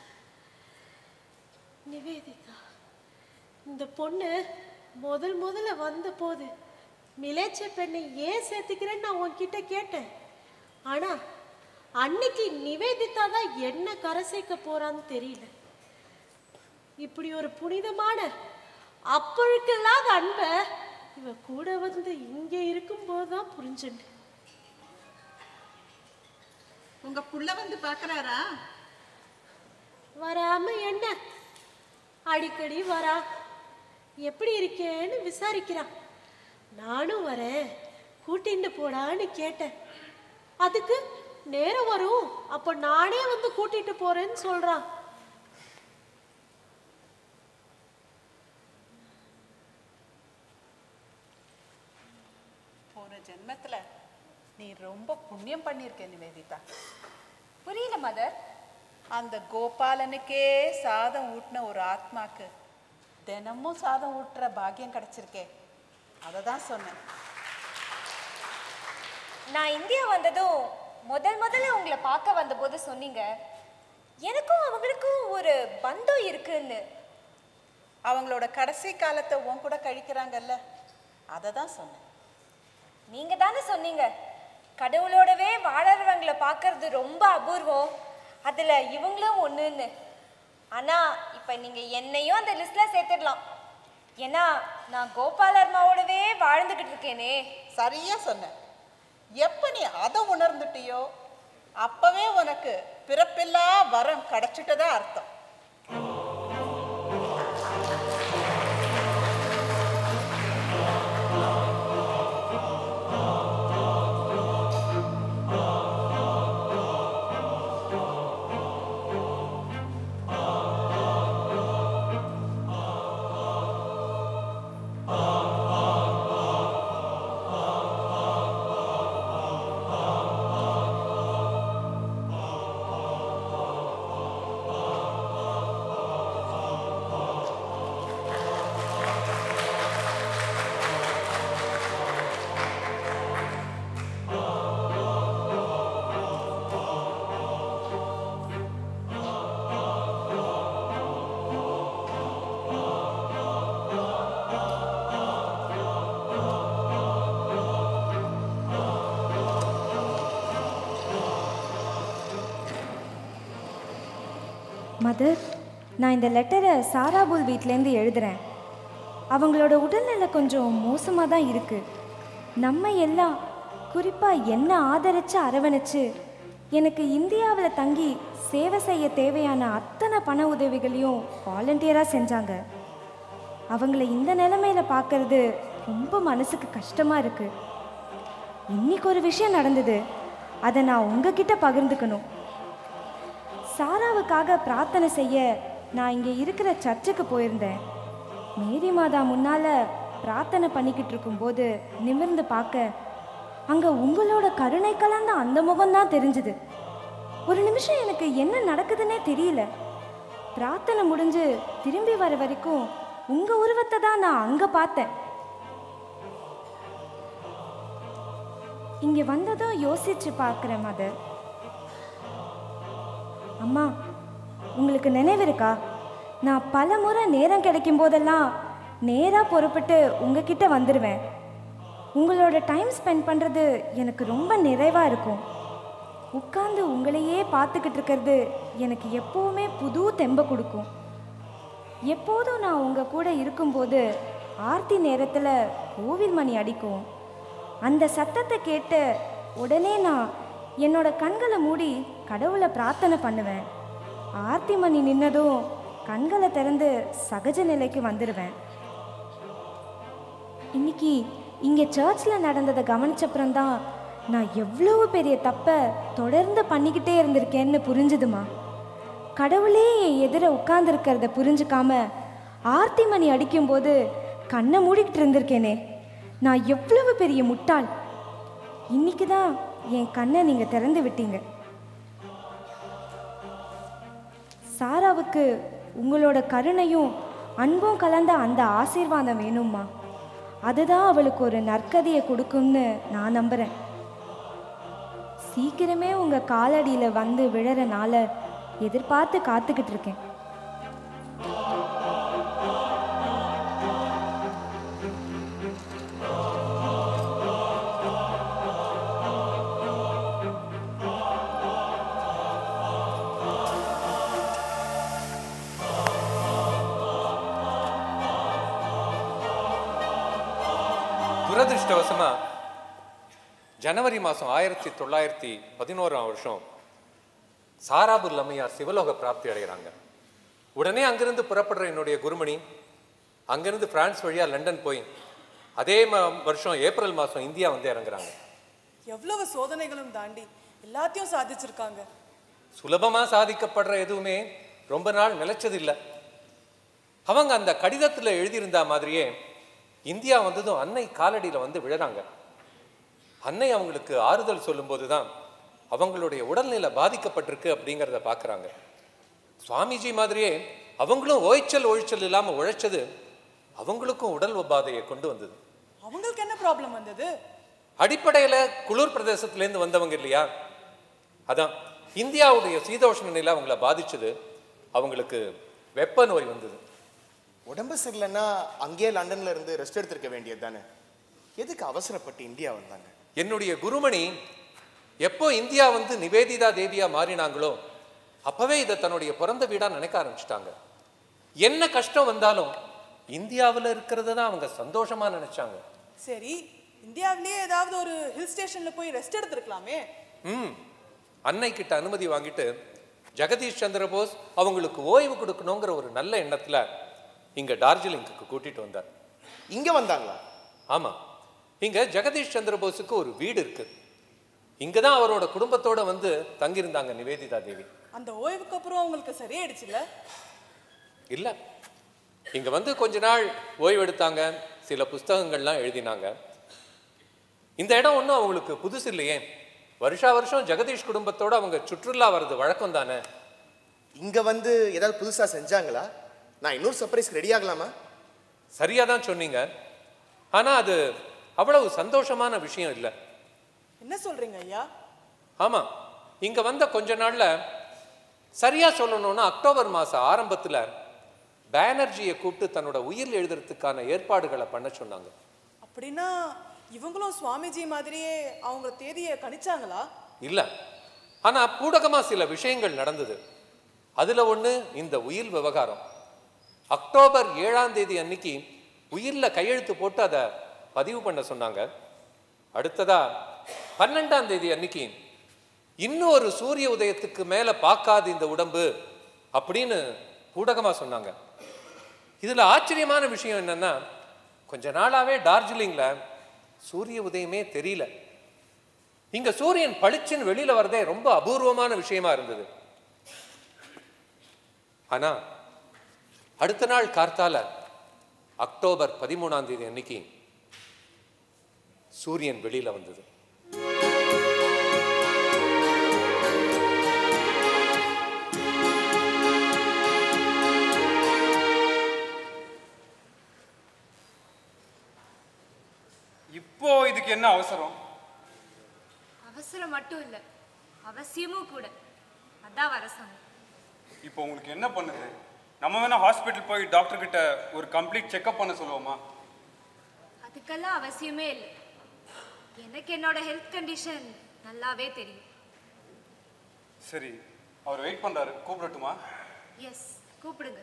நிவேதிதா இந்த பொண்ணு முதல் முதல்ல வந்த போது மிலேச்ச பெண்ணை ஏன் சேர்த்துக்கிறேன்னு நான் உன்கிட்ட கேட்டேன் ஆனா அன்னைக்கு நிவேதிதா தான் என்ன கரை சேர்க்க போறான்னு தெரியல இப்படி ஒரு புனிதமான அப்பழுக்கில்லாத அன்பை இவ கூட வந்து இங்க இருக்கும்போது தான் புரிஞ்சுண்டு உங்க புள்ள வந்து பார்க்கறாரா வராம என்ன அடிக்கடி வரா எப்படி இருக்கேன்னு விசாரிக்கிறான் நானும் வரேன் கூட்டிட்டு போடான்னு கேட்டேன் அதுக்கு நேரம் வரும் அப்ப நானே வந்து கூட்டிட்டு போறேன்னு சொல்றான் போன ஜென்மத்துல நீ ரொம்ப புண்ணியம் பண்ணியிருக்க நிவேதிதா புரியல மதர் அந்த கோபாலனுக்கே சாதம் ஊட்டின ஒரு ஆத்மாக்கு தினமும் சாதம் ஊட்டுற பாக்கியம் கிடைச்சிருக்கே அதை தான் சொன்னேன் நான் இந்தியா வந்ததும் முதல் முதல்ல உங்களை பார்க்க வந்தபோது சொன்னீங்க எனக்கும் அவங்களுக்கும் ஒரு பந்தம் இருக்குன்னு அவங்களோட கடைசி காலத்தை உன் கூட கழிக்கிறாங்கல்ல அதை தான் சொன்னேன் நீங்க தானே சொன்னீங்க கடவுளோடவே வாழறவங்களை பார்க்கறது ரொம்ப அபூர்வம் அதுல இவங்களும் ஒண்ணுன்னு ஆனா இப்ப நீங்க என்னையும் அந்த லிஸ்ட்ல சேர்த்துடலாம் ஏன்னா நான் கோபாலர்மாவோடவே வாழ்ந்துகிட்டு இருக்கேனே சரியா சொன்ன எப்ப நீ அதை உணர்ந்துட்டியோ அப்பவே உனக்கு பிறப்பில்லா வரம் கிடைச்சிட்டதா அர்த்தம் மதர் நான் இந்த லெட்டரை சாராபுல் வீட்டிலேருந்து எழுதுறேன் அவங்களோட உடல்நிலை கொஞ்சம் மோசமாக தான் இருக்கு நம்ம எல்லாம் குறிப்பாக என்ன ஆதரித்து அரவணைச்சு எனக்கு இந்தியாவில் தங்கி சேவை செய்ய தேவையான அத்தனை பண உதவிகளையும் வாலண்டியராக செஞ்சாங்க அவங்கள இந்த நிலைமையில பார்க்கறது ரொம்ப மனசுக்கு கஷ்டமாக இருக்கு இன்னைக்கு ஒரு விஷயம் நடந்தது அதை நான் உங்ககிட்ட பகிர்ந்துக்கணும் சாராவுக்காக பிரார்த்தனை செய்ய நான் இங்கே இருக்கிற சர்ச்சுக்கு போயிருந்தேன் மேரி மாதா முன்னால் பிரார்த்தனை பண்ணிக்கிட்டு இருக்கும்போது நிமிர்ந்து பார்க்க அங்கே உங்களோட கருணை கலந்த அந்த முகம்தான் தெரிஞ்சுது ஒரு நிமிஷம் எனக்கு என்ன நடக்குதுன்னே தெரியல பிரார்த்தனை முடிஞ்சு திரும்பி வர வரைக்கும் உங்கள் உருவத்தை தான் நான் அங்கே பார்த்தேன் இங்கே வந்ததும் யோசிச்சு பார்க்குறேன் மதர் அம்மா உங்களுக்கு நினைவு இருக்கா நான் பல முறை நேரம் கிடைக்கும் போதெல்லாம் நேராக புறப்பட்டு உங்ககிட்ட வந்துடுவேன் உங்களோட டைம் ஸ்பெண்ட் பண்ணுறது எனக்கு ரொம்ப நிறைவாக இருக்கும் உட்கார்ந்து உங்களையே பார்த்துக்கிட்டு இருக்கிறது எனக்கு எப்போவுமே புது தெம்பை கொடுக்கும் எப்போதும் நான் உங்கள் கூட இருக்கும்போது ஆர்த்தி நேரத்தில் கோவில் மணி அடிக்கும் அந்த சத்தத்தை கேட்டு உடனே நான் என்னோட கண்களை மூடி கடவுளை பிரார்த்தனை பண்ணுவேன் ஆர்த்தி மணி நின்னதும் கண்களை திறந்து சகஜ நிலைக்கு வந்துடுவேன் இன்னைக்கு இங்கே சர்ச்சில் நடந்ததை கவனிச்சப்புறம்தான் நான் எவ்வளவு பெரிய தப்பை தொடர்ந்து பண்ணிக்கிட்டே இருந்திருக்கேன்னு புரிஞ்சுதுமா கடவுளே என் எதிர உட்கார்ந்துருக்கிறத புரிஞ்சுக்காம ஆர்த்தி மணி அடிக்கும்போது கண்ணை மூடிக்கிட்டு இருந்திருக்கேனே நான் எவ்வளவு பெரிய முட்டாள் இன்னைக்கு தான் என் கண்ணை நீங்கள் திறந்து விட்டீங்க சாராவுக்கு உங்களோட கருணையும் அன்பும் கலந்த அந்த ஆசீர்வாதம் வேணும்மா அதுதான் அவளுக்கு ஒரு நற்கதியை கொடுக்கும்னு நான் நம்புகிறேன் சீக்கிரமே உங்கள் காலடியில் வந்து விழற நாளை எதிர்பார்த்து காத்துக்கிட்டு இருக்கேன் துரதிருஷ்டவசமா ஜனவரி மாதம் ஆயிரத்தி தொள்ளாயிரத்தி பதினோராம் வருஷம் சாராபுல் அம்மையார் சிவலோக பிராப்தி அடைகிறாங்க உடனே அங்கிருந்து புறப்படுற என்னுடைய குருமணி அங்கிருந்து பிரான்ஸ் வழியா லண்டன் போய் அதே ம- வருஷம் ஏப்ரல் மாதம் இந்தியா வந்து இறங்குறாங்க எவ்வளவு சோதனைகளும் தாண்டி எல்லாத்தையும் சாதிச்சிருக்காங்க சுலபமா சாதிக்கப்படுற எதுவுமே ரொம்ப நாள் நிலைச்சது இல்லை அவங்க அந்த கடிதத்துல எழுதியிருந்த மாதிரியே இந்தியா வந்ததும் அன்னை காலடியில வந்து விழுறாங்க அன்னை அவங்களுக்கு ஆறுதல் சொல்லும்போது தான் அவங்களுடைய உடல்நிலை பாதிக்கப்பட்டிருக்கு அப்படிங்கிறத பார்க்குறாங்க சுவாமிஜி மாதிரியே அவங்களும் ஓய்ச்சல் ஒழிச்சல் இல்லாம உழைச்சது அவங்களுக்கும் உடல் உபாதையை கொண்டு வந்தது அவங்களுக்கு என்ன ப்ராப்ளம் வந்தது அடிப்படையில குளிர் பிரதேசத்திலேருந்து வந்தவங்க இல்லையா அதான் இந்தியாவுடைய சீதோஷ்ண நிலை அவங்கள பாதிச்சது அவங்களுக்கு வெப்ப நோய் வந்தது உடம்பு சரியில்லைன்னா அங்கேயே லண்டன்ல இருந்து ரெஸ்ட் எடுத்திருக்க வேண்டியது தானே எதுக்கு அவசரப்பட்டு இந்தியா வந்தாங்க என்னுடைய குருமணி எப்போ இந்தியா வந்து நிவேதிதா தேவியா மாறினாங்களோ அப்பவே இதை தன்னுடைய பிறந்த வீடா நினைக்க ஆரம்பிச்சிட்டாங்க என்ன கஷ்டம் வந்தாலும் இந்தியாவில் இருக்கிறத தான் அவங்க சந்தோஷமா நினைச்சாங்க சரி இந்தியாவிலேயே ஏதாவது ஒரு ஹில் ஸ்டேஷன்ல போய் ரெஸ்ட் எடுத்திருக்கலாமே ம் அன்னை கிட்ட அனுமதி வாங்கிட்டு ஜெகதீஷ் சந்திர போஸ் அவங்களுக்கு ஓய்வு கொடுக்கணுங்கிற ஒரு நல்ல எண்ணத்துல இங்க டார்ஜிலிங்குக்கு கூட்டிட்டு வந்தார் இங்க வந்தாங்களா ஆமா இங்க ஜெகதீஷ் சந்திர போஸுக்கு ஒரு வீடு இருக்கு இங்க தான் அவரோட குடும்பத்தோட வந்து தங்கியிருந்தாங்க நிவேதிதா தேவி அந்த ஓய்வுக்கு அப்புறம் அவங்களுக்கு சரியாயிடுச்சுல்ல இல்ல இங்க வந்து கொஞ்ச நாள் ஓய்வு எடுத்தாங்க சில புஸ்தகங்கள்லாம் எழுதினாங்க இந்த இடம் ஒன்றும் அவங்களுக்கு புதுசு இல்லையே வருஷா வருஷம் ஜெகதீஷ் குடும்பத்தோட அவங்க சுற்றுலா வர்றது வழக்கம் தானே இங்க வந்து ஏதாவது புதுசா செஞ்சாங்களா நான் இன்னொரு சர்ப்ரைஸ் ரெடி ஆகலாமா சரியா தான் சொன்னீங்க ஆனா அது அவ்வளவு சந்தோஷமான விஷயம் இல்லை என்ன சொல்றீங்க ஐயா ஆமா இங்க வந்த கொஞ்ச நாள்ல சரியா சொல்லணும்னா அக்டோபர் மாசம் ஆரம்பத்துல பேனர்ஜியை கூப்பிட்டு தன்னோட உயிர் எழுதுறதுக்கான ஏற்பாடுகளை பண்ண சொன்னாங்க அப்படின்னா இவங்களும் சுவாமிஜி மாதிரியே அவங்க தேதியை கணிச்சாங்களா இல்ல ஆனா பூடகமா சில விஷயங்கள் நடந்தது அதுல ஒண்ணு இந்த உயில் விவகாரம் அக்டோபர் ஏழாம் தேதி அன்னைக்கு உயில்ல கையெழுத்து போட்டு அதை பதிவு பண்ண சொன்னாங்க அடுத்ததா பன்னெண்டாம் தேதி அன்னைக்கு இன்னும் ஒரு சூரிய உதயத்துக்கு மேல பார்க்காது இந்த உடம்பு அப்படின்னு ஊடகமா சொன்னாங்க இதுல ஆச்சரியமான விஷயம் என்னன்னா கொஞ்ச நாளாவே டார்ஜிலிங்ல சூரிய உதயமே தெரியல இங்க சூரியன் பளிச்சுன்னு வெளியில வரதே ரொம்ப அபூர்வமான விஷயமா இருந்தது ஆனா அடுத்த நாள் கார்த்தால அக்டோபர் பதிமூணாம் தேதி அன்னைக்கு சூரியன் வெளியில வந்தது இப்போ இதுக்கு என்ன அவசரம் அவசரம் மட்டும் இல்லை அவசியமும் கூட அதான் வர சொன்னேன் இப்போ உங்களுக்கு என்ன பண்ணுது நம்ம வேணா ஹாஸ்பிட்டல் போய் டாக்டர் கிட்ட ஒரு கம்ப்ளீட் செக்அப் பண்ண சொல்லுவோமா அதுக்கெல்லாம் அவசியமே இல்லை எனக்கு என்னோட ஹெல்த் கண்டிஷன் நல்லாவே தெரியும் சரி அவர் வெயிட் பண்றாரு கூப்பிடட்டுமா எஸ் கூப்பிடுங்க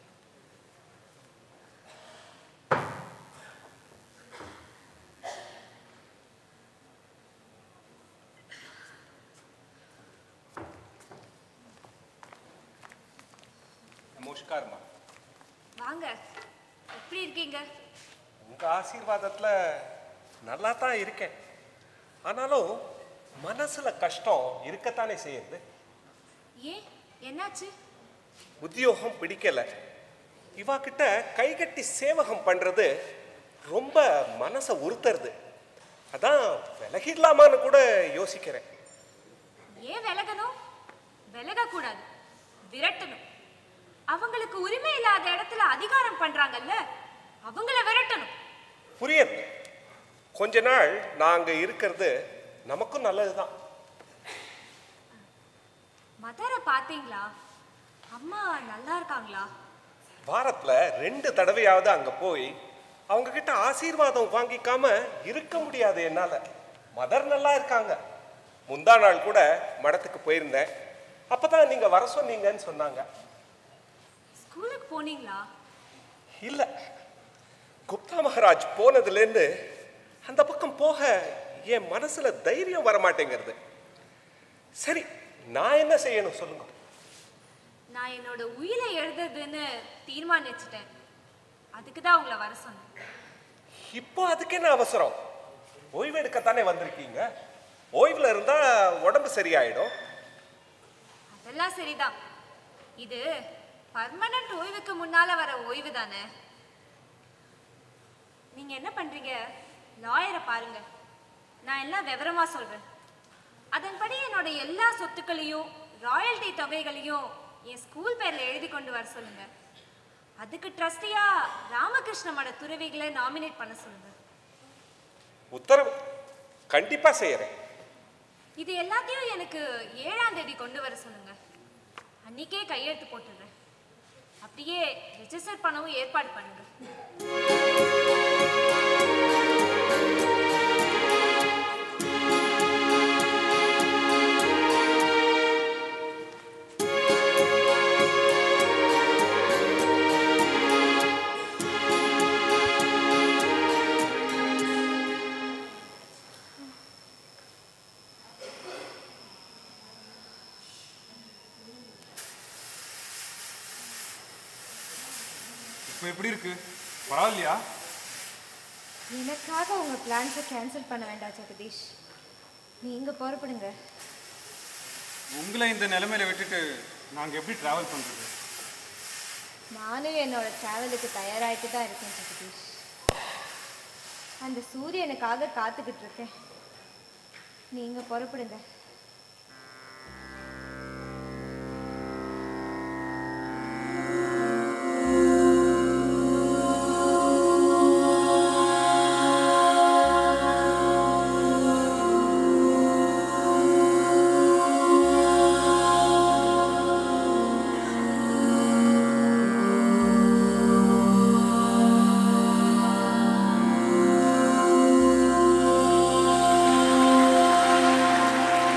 நமஸ்காரம்மா வாங்க எப்படி இருக்கீங்க உங்க ஆசீர்வாதத்துல நல்லா தான் இருக்கேன் ஆனாலும் மனசுல கஷ்டம் இருக்கத்தானே செய்யுது ஏன் என்னாச்சு உத்தியோகம் பிடிக்கல இவா கிட்ட கைகட்டி சேவகம் பண்றது ரொம்ப மனசை உறுத்துறது அதான் விலகிடலாமான்னு கூட யோசிக்கிறேன் ஏன் விலகணும் விலகக்கூடாது விரட்டணும் அவங்களுக்கு உரிமை இல்லாத இடத்துல அதிகாரம் பண்றாங்கல்ல அவங்கள விரட்டணும் புரியுது கொஞ்ச நாள் நாங்க இருக்கிறது நமக்கும் நல்லதுதான் மதரை பாத்தீங்களா அம்மா நல்லா இருக்காங்களா வாரத்துல ரெண்டு தடவையாவது அங்க போய் அவங்க கிட்ட ஆசீர்வாதம் வாங்கிக்காம இருக்க முடியாது என்னால மதர் நல்லா இருக்காங்க முந்தா நாள் கூட மடத்துக்கு போயிருந்தேன் அப்பதான் நீங்க வர சொன்னீங்கன்னு சொன்னாங்க ஸ்கூலுக்கு போனீங்களா இல்ல குப்தா மகாராஜ் போனதுலேருந்து அந்த பக்கம் போக என் மனசுல தைரியம் வர மாட்டேங்கிறது சரி நான் என்ன செய்யணும் சொல்லுங்க நான் என்னோட உயிரை எழுதுறதுன்னு தீர்மானிச்சிட்டேன் அதுக்கு தான் உங்களை வர சொன்னேன் இப்போ அதுக்கு என்ன அவசரம் ஓய்வு எடுக்கத்தானே வந்திருக்கீங்க ஓய்வுல இருந்தா உடம்பு சரியாயிடும் அதெல்லாம் சரிதான் இது பர்மனன்ட் ஓய்வுக்கு முன்னால வர ஓய்வு தானே நீங்க என்ன பண்றீங்க லாயரை பாருங்க நான் எல்லாம் விவரமா சொல்றேன் அதன்படி என்னோட எல்லா சொத்துக்களையும் ராயல்டி தொகைகளையும் என் ஸ்கூல் பேர்ல எழுதி கொண்டு வர சொல்லுங்க அதுக்கு ட்ரஸ்டியா ராமகிருஷ்ண மட துறவிகளை நாமினேட் பண்ண சொல்லுங்க உத்தரவு கண்டிப்பா செய்யறேன் இது எல்லாத்தையும் எனக்கு ஏழாம் தேதி கொண்டு வர சொல்லுங்க அன்னைக்கே கையெழுத்து போட்டுடுறேன் அப்படியே ரெஜிஸ்டர் பண்ணவும் ஏற்பாடு பண்ணுங்க இப்போ எப்படி இருக்கு பரவாயில்லையா எனக்காக உங்க பிளான்ஸை கேன்சல் பண்ண வேண்டாம் ஜெகதீஷ் நீங்க புறப்படுங்க உங்களை இந்த நிலைமையில விட்டுட்டு நாங்க எப்படி டிராவல் பண்றது நானும் என்னோட டிராவலுக்கு தயாராகிட்டு தான் இருக்கேன் ஜெகதீஷ் அந்த சூரியனுக்காக காத்துக்கிட்டு இருக்கேன் நீங்க புறப்படுங்க ஆ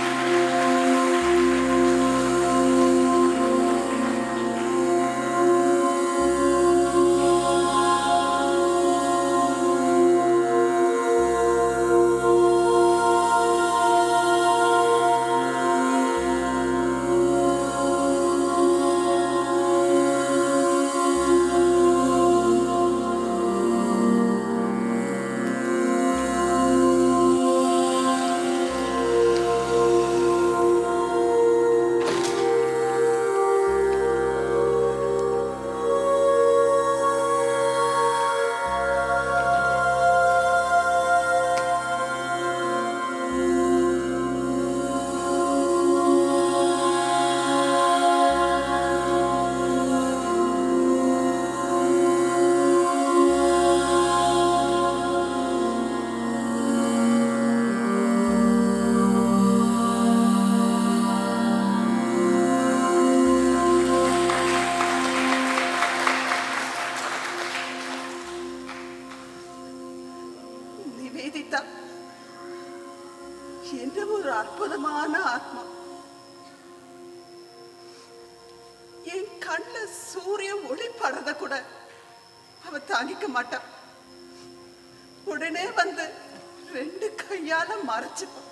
கண்ணுல சூரிய ஒளி படுறத கூட அவ தாங்கிக்க மாட்டான் உடனே வந்து ரெண்டு கையால மறைச்சுப்பான்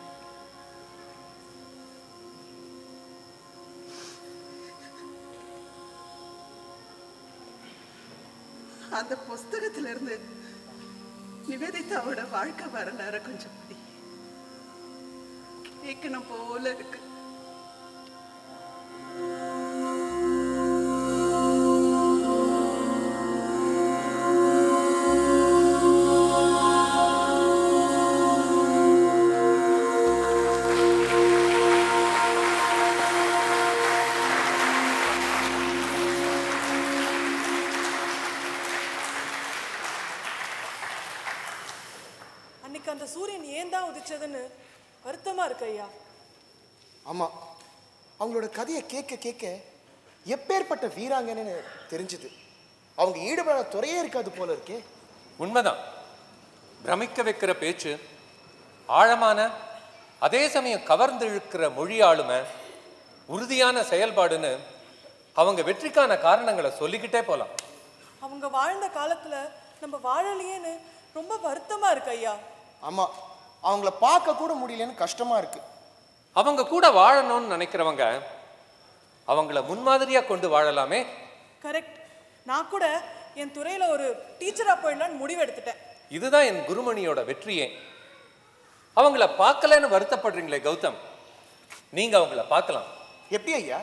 அந்த புஸ்தகத்துல இருந்து நிவேதிதாவோட வாழ்க்கை வரலாற கொஞ்சம் படி கேட்கணும் போல இருக்கு அன்னைக்கு அந்த சூரியன் ஏன் தான் உதிச்சதுன்னு வருத்தமா இருக்கு ஐயா ஆமா அவங்களோட கதையை கேட்க கேட்க எப்பேற்பட்ட வீராங்கன்னு தெரிஞ்சுது அவங்க ஈடுபட துறையே இருக்காது போல இருக்கே உண்மைதான் பிரமிக்க வைக்கிற பேச்சு ஆழமான அதே சமயம் கவர்ந்து இழுக்கிற மொழி ஆளுமை உறுதியான செயல்பாடுன்னு அவங்க வெற்றிக்கான காரணங்களை சொல்லிக்கிட்டே போலாம் அவங்க வாழ்ந்த காலத்துல நம்ம வாழலையேன்னு ரொம்ப வருத்தமா இருக்கு ஐயா ஆமா அவங்கள பார்க்க கூட முடியலன்னு கஷ்டமா இருக்கு அவங்க கூட வாழணும்னு நினைக்கிறவங்க அவங்கள முன்மாதிரியா கொண்டு வாழலாமே கரெக்ட் நான் கூட என் துறையில ஒரு டீச்சரா போயிடலான்னு முடிவு எடுத்துட்டேன் இதுதான் என் குருமணியோட வெற்றியே அவங்கள பார்க்கலன்னு வருத்தப்படுறீங்களே கௌதம் நீங்க அவங்கள பார்க்கலாம் எப்படி ஐயா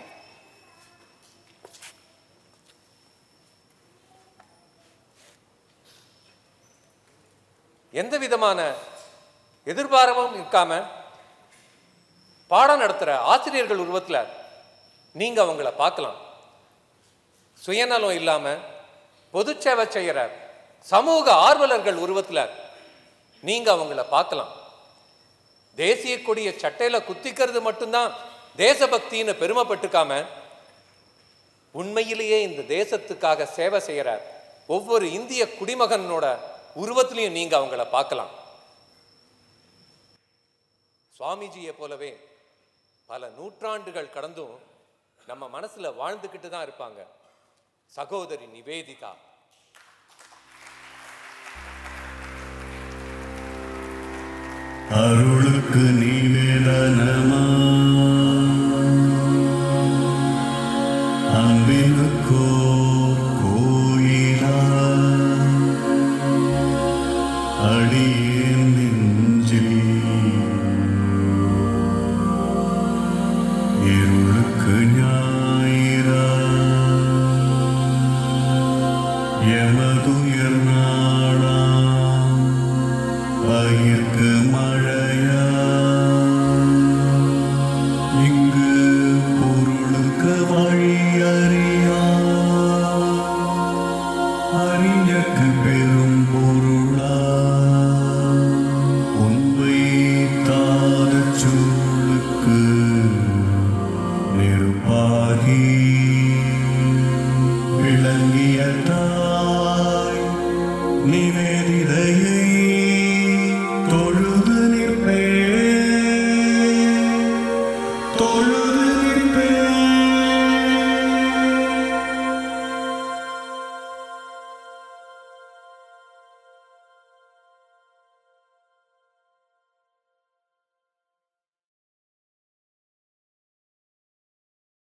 எந்த விதமான எதிர்பாரமும் இருக்காம பாடம் நடத்துற ஆசிரியர்கள் உருவத்துல நீங்க அவங்கள பார்க்கலாம் சுயநலம் இல்லாம பொதுச்சேவை செய்யற சமூக ஆர்வலர்கள் உருவத்துல நீங்க அவங்கள பார்க்கலாம் தேசிய கொடிய சட்டையில குத்திக்கிறது மட்டும்தான் தேசபக்தின்னு பெருமைப்பட்டுக்காம உண்மையிலேயே இந்த தேசத்துக்காக சேவை செய்யற ஒவ்வொரு இந்திய குடிமகனோட உருவத்திலையும் நீங்க அவங்கள பார்க்கலாம் சுவாமிஜியை போலவே பல நூற்றாண்டுகள் கடந்தும் நம்ம மனசுல வாழ்ந்துக்கிட்டு தான் இருப்பாங்க சகோதரி நிவேதிதா அருளுக்கு நிவேதனமா அன்பினுக்கோ கோயிலா அடியேன் நெஞ்சில் இருளுக்கு ஞாயிறா எமதுயர் நாடாம் பயிர்க்கு மழையா இங்கு பொருளுக்கு வழி அறியா அறிஞர்க்கு பெரும் பொருளா உண்மை தாத சூழுக்கு நெருப்பாகி